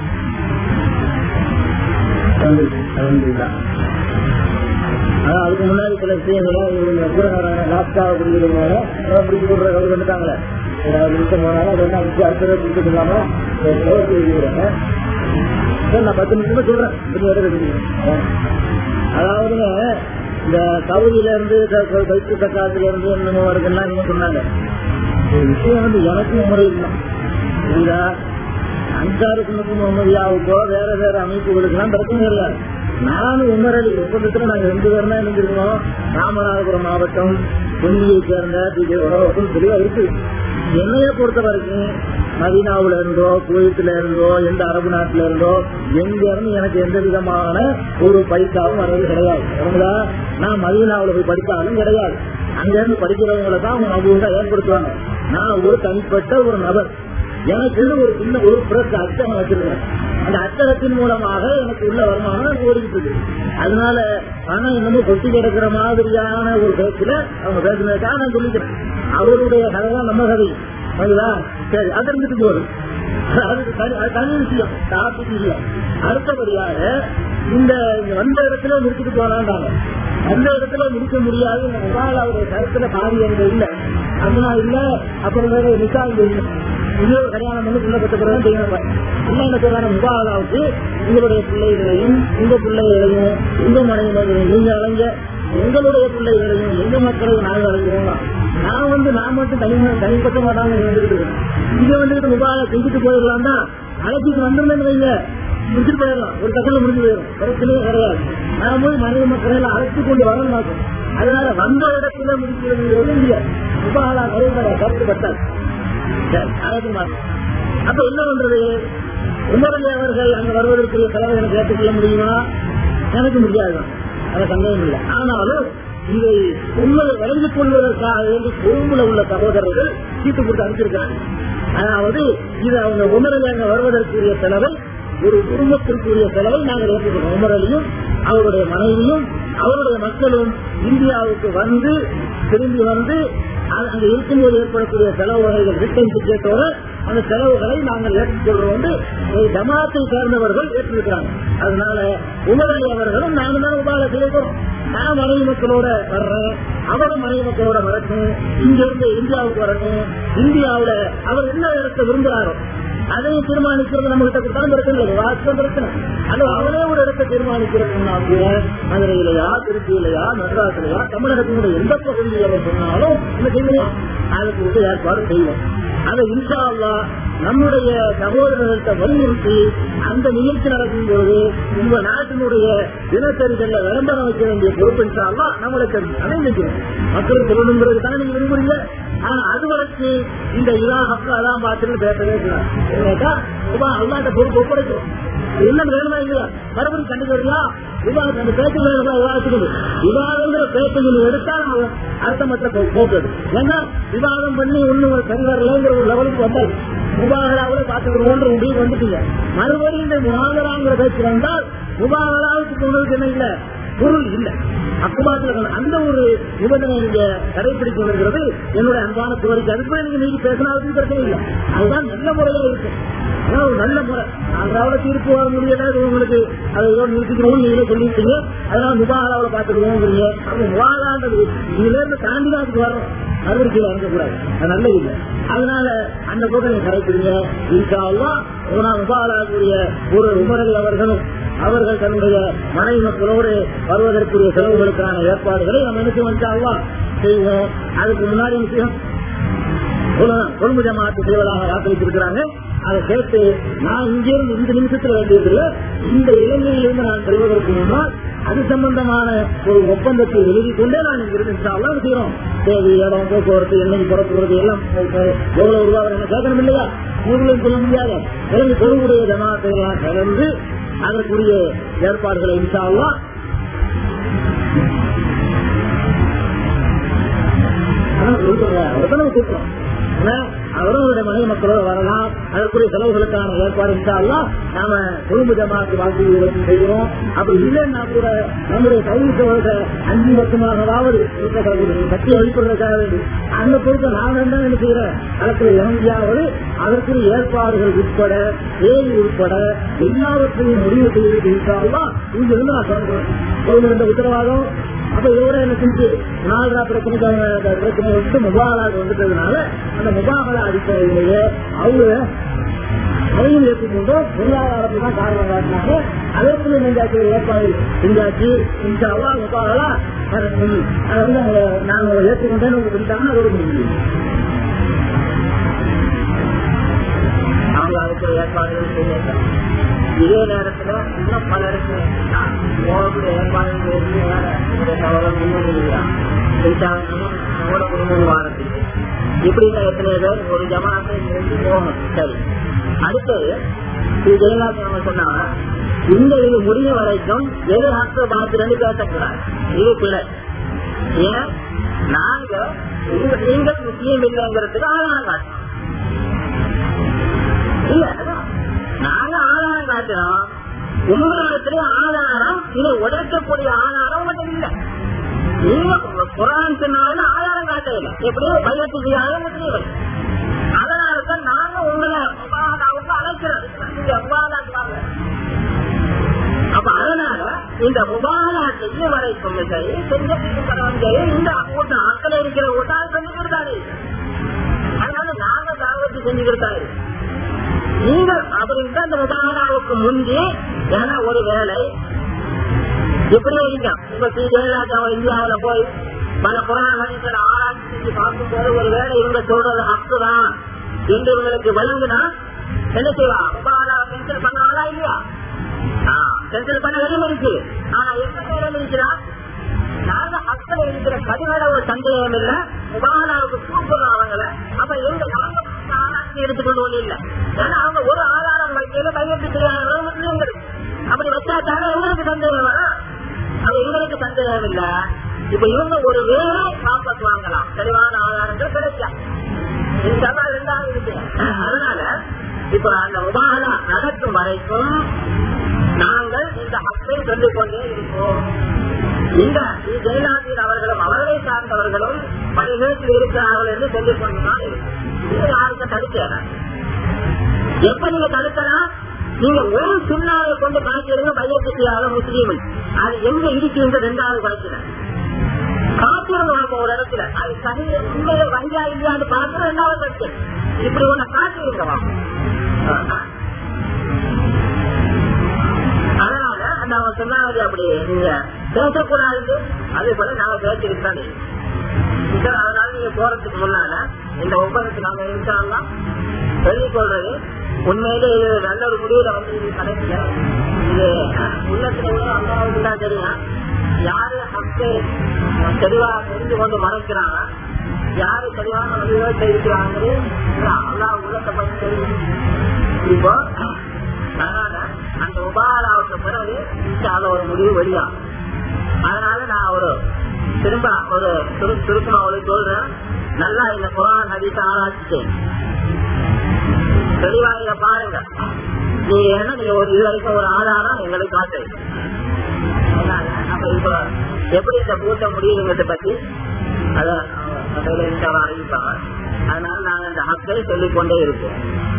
அதான் அதுக்கு முன்னாடி சில விஷயங்களை இவங்க கூடக்காரங்க லாஸ்டாக பிடிக்கிறவங்க பிடிச்சு கொடுற கவுக்கு வந்துட்டாங்களே ஏதாவது நிமிஷம் போனாலும் அது வந்து அடிச்சு அடுத்த தடவை பிடிச்சிட்டு இல்லாம எழுதிடுறாங்க நான் பத்து நிமிஷமா சொல்றேன் கொஞ்சம் இடம் எடுத்துக்கிறேன். அதாவதுங்க இந்த கவுதியில இருந்து கைத்து தக்காத்துல இருந்து என்னமோ வருதுன்னா நீங்க சொன்னாங்க ஒரு விஷயம் வந்து எனக்கும் முறை இல்லை புரியுதா அன்சாரு சுண்ணத்து முகமதியாவுக்கோ வேற வேற அமைப்புகளுக்கெல்லாம் பிரச்சனை கிடையாது நானும் உமரடி ஒப்பந்தத்துல நாங்க ரெண்டு பேரும் தான் இருந்திருக்கோம் ராமநாதபுரம் மாவட்டம் பொன்னியை சேர்ந்த டிஜே உணவகம் தெளிவா இருக்கு என்னைய பொறுத்த வரைக்கும் மதீனாவுல இருந்தோ குவைத்துல இருந்தோ எந்த அரபு நாட்டுல இருந்தோ எங்க இருந்து எனக்கு எந்த விதமான ஒரு பைசாவும் வர்றது கிடையாது சரிங்களா? நான் மதீனாவுல போய் படித்தாலும் கிடையாது அங்க இருந்து படிக்கிறவங்களை தான் அவங்க மதுவை ஏற்படுத்துவாங்க நான் ஒரு தனிப்பட்ட ஒரு நபர் எனக்கு ஒரு சின்ன ஒரு பிரஸ் அச்சகம் வச்சிருக்கேன் அந்த அச்சகத்தின் மூலமாக எனக்கு உள்ள வருமானம் ஓடிக்கிட்டு இருக்கு அதனால பணம் இன்னமும் கொட்டி கிடக்கிற மாதிரியான ஒரு பேச்சுல அவங்க பேசுனதுக்காக நான் சொல்லிக்கிறேன் அவருடைய கதை தான் நம்ம கதை சரிங்களா சரி அது இருந்துட்டு போதும் அதுக்கு தனி அது தனி விஷயம் டாபிக் இல்லை அடுத்தபடியாக இந்த இங்க வந்த இடத்துல முடிச்சுட்டு போனாண்டாங்க அந்த இடத்துல முடிக்க முடியாது இந்த முதலாளி அவருடைய கருத்துல காரியங்கள் இல்லை அதனால இல்ல அப்புறம் வேற நிசாங்க இல்லை இன்னொரு கல்யாணம் பண்ணி பிள்ளை பெற்ற பிறகு செய்யணும் அண்ணா என்ன சொல்றாங்க முபாலாவுக்கு உங்களுடைய பிள்ளைகளையும் உங்க பிள்ளைகளையும் உங்க மனைவிகளையும் நீங்க அலைஞ்ச எங்களுடைய பிள்ளைகளையும் எங்க மக்களையும் நாங்கள் அலைஞ்சிரோம் நான் வந்து நான் மட்டும் தனி தனிப்பட்ட மாட்டாங்க வந்துட்டு இருக்கேன் இங்க வந்துட்டு முபால செஞ்சுட்டு போயிடலாம் தான் அழைச்சிட்டு வந்துருந்தேன்னு வைங்க முடிச்சுட்டு போயிடலாம் ஒரு கட்டளை முடிஞ்சு போயிடும் பிரச்சனையே கிடையாது நான் போய் மனைவி மக்களை எல்லாம் அழைத்து கொண்டு வரணும் பார்க்கும் அதனால வந்த இடத்துல முடிக்கிறது இல்ல முபாலா நிறைய கருத்து பட்டாது சரி, அழைக்க மாட்டோம் அப்ப என்ன பண்றது உமரலி அவர்கள் அங்க வருவதற்குரிய செலவை எனக்கு ஏற்றுக்கொள்ள முடியுமா எனக்கு முடியாதுதான் அது சந்தேகம் இல்லை ஆனாலும் இதை உண்மையை விளங்கிக் கொள்வதற்காக வேண்டி கொழும்புல உள்ள சகோதரர்கள் சீட்டு போட்டு அனுப்பிச்சிருக்காங்க அதாவது இது அவங்க உமரலி அங்க வருவதற்குரிய செலவை ஒரு குடும்பத்திற்குரிய செலவை நாங்கள் ஏற்றுக்கிறோம் உமரலியும் அவருடைய மனைவியும் அவருடைய மக்களும் இந்தியாவுக்கு வந்து திரும்பி வந்து அது அங்க இருக்கும்போது ஏற்படக்கூடிய செலவு வகைகள் ரிட்டன் டிக்கெட்டோட அந்த செலவுகளை நாங்கள் ஏற்றுக்கொள்றோம் வந்து ஒரு ஜமாத்தை சேர்ந்தவர்கள் ஏற்றிருக்கிறாங்க அதனால உமரலி அவர்களும் நாங்கள் தான் உபால செய்யறோம் நான் மனைவி மக்களோட வர்றேன் அவரும் மனைவி மக்களோட வரட்டும் இங்க இருந்து இந்தியாவுக்கு வரட்டும் இந்தியாவுல அவர் என்ன இடத்தை விரும்புகிறாரோ அதையும் தீர்மானிக்கிறது நம்ம கிட்ட கொடுத்தாலும் பிரச்சனை இல்லை வாசம் பிரச்சனை அது அவரே ஒரு இடத்தை தீர்மானிக்கிறதுனா கூட மதுரையிலையா திருச்சியிலையா மெட்ராஸ்லயா தமிழகத்தினுடைய எந்த பகுதியில் அவர் சொன்னாலும் என்ன செய்யணும் அதுக்கு வந்து ஏற்பாடு செய்வோம் அதை இன்ஷா அல்லா நம்முடைய சகோதரர்கள்ட்ட வலியுறுத்தி அந்த நிகழ்ச்சி நடக்கும் போது உங்க நாட்டினுடைய தினசரிகள்ல விளம்பரம் வைக்க வேண்டிய பொறுப்பு இன்ஷா அல்லா நம்மளுக்கு அதை நிற்கிறோம் மக்களுக்கு சொல்லணுங்கிறது தானே நீங்க விரும்புறீங்க ஆனா அது வரைக்கும் இந்த இதா ஹக்கு அதான் பார்த்துட்டு பேசவே கூடாது அல்லாட்ட பொறுப்பு ஒப்படைக்கிறோம் என்ன வேணுமா இல்லையா மறுபடியும் கண்டுக்க வரியா விவாதம் அந்த பேச்சு விவாதிச்சுக்கணும் விவாதங்கிற பேச்சை நீங்க எடுத்தா நம்ம அர்த்தமற்ற போக்குது ஏன்னா விவாதம் பண்ணி ஒண்ணு சரி வரலங்கிற ஒரு லெவலுக்கு வந்தால் முபாகராவோட பார்த்துக்கிறோன்ற முடிவு வந்துட்டீங்க மறுபடியும் இந்த முகாகராங்கிற பேச்சு வந்தால் முபாகராவுக்கு சொன்னதுக்கு என்ன இல்ல பொருள் இல்ல அக்குமாத்துல அந்த ஒரு நிபந்தனை நீங்க கடைபிடிக்கணுங்கிறது என்னுடைய அன்பான கோரிக்கை அதுக்கு நீங்க நீங்க பேசினாலும் பிரச்சனை இல்லை அதுதான் நல்ல முறையில இருக்கு அதான் ஒரு நல்ல முறை நாங்களாவது தீர்ப்பு வர முடியல இது உங்களுக்கு அதை ஏதோ நிறுத்திக்கிறோம் நீங்களே சொல்லிட்டீங்க அதனால முபாகராவில் பார்த்துக்கிறோங்கிறீங்க அப்ப முபாகரான்றது இதுல இருந்து தாண்டி தான் அதுக்கு வரோம் மறுபடியும் இறங்கக்கூடாது அது நல்லது இல்லை அதனால அந்த கூட நீங்க கடைப்பிடிங்க இருக்காவெல்லாம் முபாகராக்கூடிய ஒரு உமரல் அவர்களும் அவர்கள் தன்னுடைய மனைவி மக்களோடு வருவதற்குரிய செலவுகளுக்கான ஏற்பாடுகளை நம்ம நினைச்சு வந்தாவா செய்வோம் அதுக்கு முன்னாடி விஷயம் கொழும்பு ஜமாத்து செய்வதாக வாக்களித்திருக்கிறாங்க அதை கேட்டு நான் இங்கிருந்து இந்த நிமிஷத்துல வேண்டியதில்ல இந்த இலங்கையிலிருந்து நான் செல்வதற்கு முன்னால் அது சம்பந்தமான ஒரு ஒப்பந்தத்தை எழுதி கொண்டே நான் இங்கிருந்து எல்லாம் செய்யறோம் தேவை இடம் போக்குவரத்து என்னைக்கு புறப்படுறது எல்லாம் எவ்வளவு ரூபா என்ன கேட்கணும் இல்லையா ஊர்களும் சொல்ல முடியாத இலங்கை கொழும்புடைய ஜமாத்தை எல்லாம் கலந்து அதற்குரிய ஏற்பாடுகளை இன்ஷால்லாம் கூட்டுறோம் அவரும் அவருடைய மனைவி மக்களோட வரலாம் அதற்குரிய செலவுகளுக்கான ஏற்பாடு இருந்தாலும் நாம குடும்ப ஜமாத்து வாக்கு செய்கிறோம் அப்படி இல்லைன்னா கூட நம்முடைய கல்வி அஞ்சு வருஷமாகவாவது சக்தி வழிபடுறதுக்காக வேண்டி அந்த பொறுப்பை நான் தான் என்ன செய்யறேன் களத்தில் இறங்கியாவது அதற்குரிய ஏற்பாடுகள் உட்பட தேதி உட்பட எல்லாவற்றையும் முடிவு செய்து இருந்தாலும் இங்க இருந்து நான் சொல்றேன் உத்தரவாதம் அப்ப இவர என்ன செஞ்சு நாலரா பிரச்சனைக்கான பிரச்சனை வந்து முபாகலாக வந்துட்டதுனால அந்த முபாகலா அடிப்படையிலேயே அவங்க அதையும் ஏற்றுக்கொண்டோம் பொருளாதாரத்தை தான் காரணம் காட்டினாங்க அதற்கு நெஞ்சாச்சு ஏற்பாடு செஞ்சாச்சு இன்ஷாவா முபாகலா அதை வந்து நாங்க ஏற்றுக்கொண்டேன்னு உங்களுக்கு சொல்லிட்டாங்கன்னா அதோட முடியும் அவங்க அதுக்கு ஏற்பாடுகள் செய்ய இதே நேரத்துல இன்னும் பலருக்கு போகக்கூடிய ஏற்பாடுகள் இருக்கு வேற உங்களுடைய சவாலம் நம்மளோட குடும்பம் வாரத்துக்கு இப்படின்னா எத்தனை பேர் ஒரு ஜமாத்தை இருந்து போகணும் சரி அடுத்தது இது ஜெயலலிதா நம்ம சொன்னா இந்த இது முடிய வரைக்கும் எது ஹக்கு பார்த்துட்டு பேசக்கூடாது இது பிள்ளை ஏன் நாங்க நீங்கள் முக்கியம் இல்லைங்கிறதுக்கு ஆதாரம் காட்டணும் இல்ல நாங்க ஆதாரம் காட்டுறோம் உங்களிடத்துல ஆதாரம் இதை உடைக்கக்கூடிய ஆதாரம் மட்டும் இல்ல நீங்க குரான் சொன்னாலும் ஆதாரம் காட்டவில்லை எப்படியோ பயத்துக்கு முஸ்லீம்கள் அதனாலதான் நாங்க உங்களை உபாதாவுக்கு அழைக்கிறோம் நீங்க உபாதாக்குவாங்க அப்ப அதனால இந்த முபாலா செய்ய வரைக்கும் சரி செஞ்ச இந்த கூட்டம் ஆக்கள் இருக்கிற கூட்டம் செஞ்சுக்கிறதாரு அதனால நாங்க தாவத்து செஞ்சுக்கிறதாரு நீங்க அப்படின்ட்டு அந்த முபாலாவுக்கு முந்தி ஏன்னா ஒரு வேலை எப்படி இருக்க இப்ப ஸ்ரீ ஜெயலலிதா இந்தியாவில போய் பல புராண மனிதர் ஆராய்ச்சி ஆராய்ச்சி பார்க்கும் போது ஒருவேளை இவங்க சொல்றது ஹக்குதான் என்று இவங்களுக்கு விளங்குனா என்ன செய்வா உபாலா கேன்சல் பண்ணாங்களா இல்லையா கேன்சல் பண்ண வெளியும் இருக்கு ஆனா எப்ப நேரம் இருக்கிறா நாங்க ஹக்கில் இருக்கிற கடுமையான ஒரு சந்தேகம் இல்ல உபாலாவுக்கு கூப்பிடுறோம் அவங்கள அப்ப எங்க நாங்க ஆராய்ச்சி எடுத்துக்கொண்டு இல்ல ஏன்னா அவங்க ஒரு ஆதாரம் வைக்கையில கையெழுத்து செய்யாத முஸ்லீம்கள் அப்படி வச்சா தானே எங்களுக்கு சந்தேகம் வரும் அது எங்களுக்கு சந்தேகம் இல்ல இப்ப இவங்க ஒரு வேலை வாபஸ் வாங்கலாம் தெளிவான ஆதாரங்கள் கிடைக்கலாம் இது சவால் ரெண்டாவது இருக்கு அதனால இப்ப அந்த உபாதா நடக்கும் வரைக்கும் நாங்கள் இந்த ஹக்கை சொல்லிக் கொண்டே இருப்போம் இந்த ஜெயலலிதா அவர்களும் அவர்களை சார்ந்தவர்களும் பணிகளுக்கு இருக்கிறார்கள் என்று சொல்லிக் கொண்டுதான் இருக்கும் இது யாருக்கும் தடுக்க எப்ப நீங்க தடுக்கலாம் நீங்க ஒரு சுண்ணாவை கொண்டு கணக்கிடுங்க பையத்துக்கு முஸ்லீம் அது எங்க இருக்குன்ற ரெண்டாவது கணக்கிட காத்திருங்க ஒரு இடத்துல அது சரி உண்மையில வஞ்சா இல்லையான்னு பார்த்து ரெண்டாவது கணக்கு இப்படி ஒண்ணு காத்திருங்கவா அதனால அந்த அவன் சொன்னாங்க அப்படி நீங்க பேசக்கூடாது அதே போல நாங்க பேசிருக்கோம் அதனால நீங்க போறதுக்கு முன்னால இந்த ஒப்பந்தத்தை நாங்க இருக்கலாம் சொல்லிக் கொள்றது உண்மையிலே இது நல்ல ஒரு முடிவுல வந்து இது கிடைக்கல இது உள்ளத்துல உள்ள அம்மாவுக்கு தான் தெரியும் யாரு ஹக்கு தெளிவா தெரிஞ்சு கொண்டு மறைக்கிறாங்க யாரு தெளிவான வழியில தெரிவிக்கிறாங்க அல்லா உள்ளத்தை பத்தி தெரியும் இப்போ அதனால அந்த உபாலாவுக்கு பிறகு அது ஒரு முடிவு வெளியாகும் அதனால நான் ஒரு திரும்ப ஒரு சுருக்கமா அவளுக்கு சொல்றேன் நல்லா இந்த குரான் ஹதீஸ ஆராய்ச்சி செய்யும் தெளிவா இத பாருங்க நீங்க என்ன நீங்க ஒரு இது வரைக்கும் ஒரு ஆதாரம் எங்களுக்கு காட்டுறீங்க அப்ப இப்ப எப்படி இந்த பூட்ட முடியுங்கிறத பத்தி அத அறிவிப்பாங்க அதனால நாங்க இந்த ஹக்கை சொல்லிக் கொண்டே இருப்போம்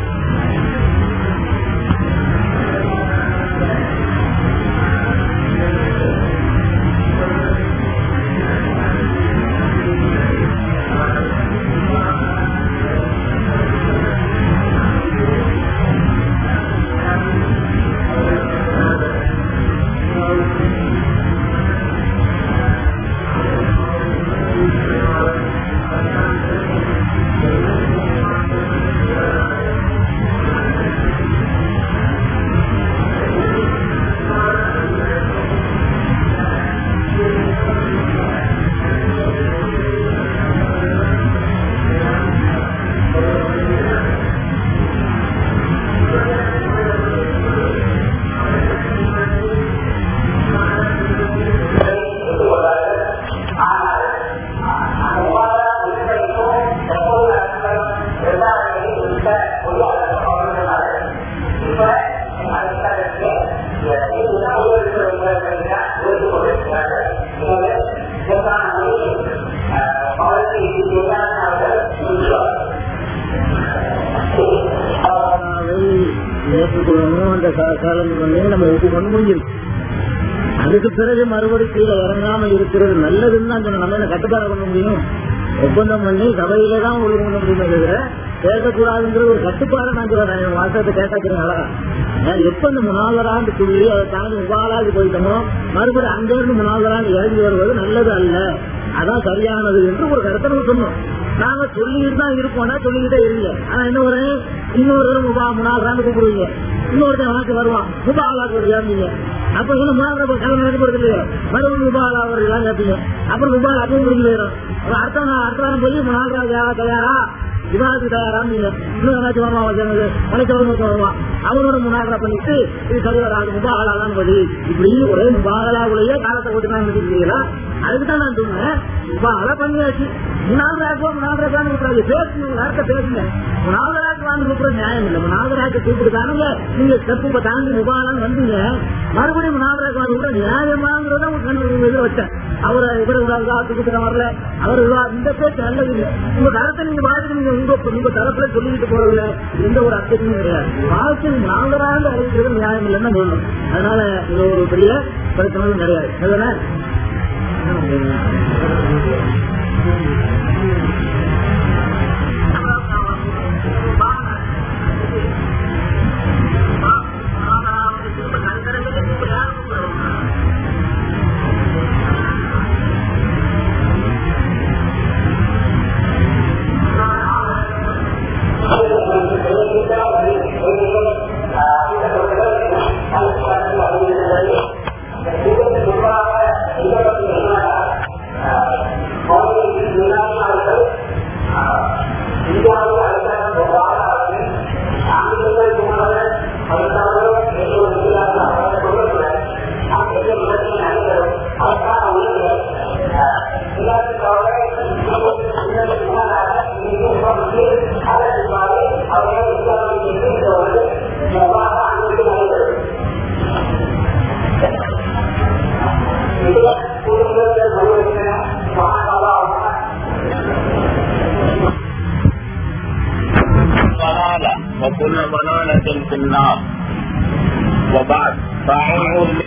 அந்த காலம் பண்ணி நம்ம ஒப்புக்கொண்டு முடிஞ்சிருக்கு அதுக்கு பிறகு மறுபடி கீழே இறங்காம இருக்கிறது நல்லதுன்னு தான் சொன்ன நம்ம என்ன கட்டுப்பாடு பண்ண முடியும் ஒப்பந்தம் பண்ணி சபையில தான் ஒழுங்கு பண்ண முடியுமே தவிர பேசக்கூடாதுங்கிற ஒரு கட்டுப்பாடு நான் சொல்றேன் வாசத்தை கேட்டாக்கிறீங்களா எப்ப இந்த முனாவராண்டு சொல்லி அதை தாண்டி உபாலாது போயிட்டோமோ மறுபடியும் அங்கிருந்து முனாவராண்டு இறங்கி வருவது நல்லது அல்ல அதான் சரியானது என்று ஒரு கருத்தை நம்ம சொன்னோம் நாங்க சொல்லிட்டு தான் இருப்போம்னா சொல்லிக்கிட்டே இருங்க ஆனா என்ன ஒரு இன்னொரு முபா முனாவராண்டு கூப்பிடுவீங்க இன்னொருத்தன் வழக்கு வருவான் முபாலாக்கு ஒரு இறந்தீங்க அப்ப என்ன முனாவரா கலந்து நடக்க போறது இல்லையா மறுபடியும் முபாலா ஒரு எல்லாம் கேட்பீங்க அப்புறம் முபால் அதுவும் முடிஞ்சு போயிடும் அடுத்த அடுத்த வாரம் போய் முனாவரா தயாரா விவாதத்துக்கு தயாரான்னு இன்னும் ஏதாச்சும் வருவான் வச்சிருந்தது மலைச்சவங்க வருவான் அவனோட முன்னாடி பண்ணிட்டு இது சரிவராது முபாகலாதான் படி இப்படி ஒரே முபாகலாவுடைய காலத்தை ஓட்டுதான் நினைக்கிறீங்களா அதுக்கு தான் நான் சொன்னேன் முபாகலா பண்ணியாச்சு முனாதராக்கோ முனாதராக்கான்னு கூப்பிடாது பேசுங்க யார்கிட்ட பேசுங்க முனாதராக்கு வாங்க கூப்பிடுறது நியாயம் இல்லை முனாதராக்கு கூப்பிடுதானுங்க நீங்க ஸ்டெப் இப்ப தாண்டி முபாகலான்னு வந்தீங்க மறுபடியும் முனாதராக்கு வாங்க கூட நியாயமாங்கிறத உங்க கண்ணு இது வச்சேன் அவரை இவரு விவாதத்துக்கு வரல அவர் இந்த பேச்சு நல்லது இல்லை உங்க கருத்தை நீங்க பார்த்துட்டு நீங்க உங்க உங்க தரப்புல சொல்லிக்கிட்டு போறதுல எந்த ஒரு அர்த்தமும் கிடையாது வாழ்க்கை நாங்களாக அறிவிக்கிறது நியாயம் இல்லைன்னு சொல்லணும் அதனால இது ஒரு பெரிய பிரச்சனையும் கிடையாது அதுதானே ضلالة وكل ضلالة في النار وبعد فأعوذ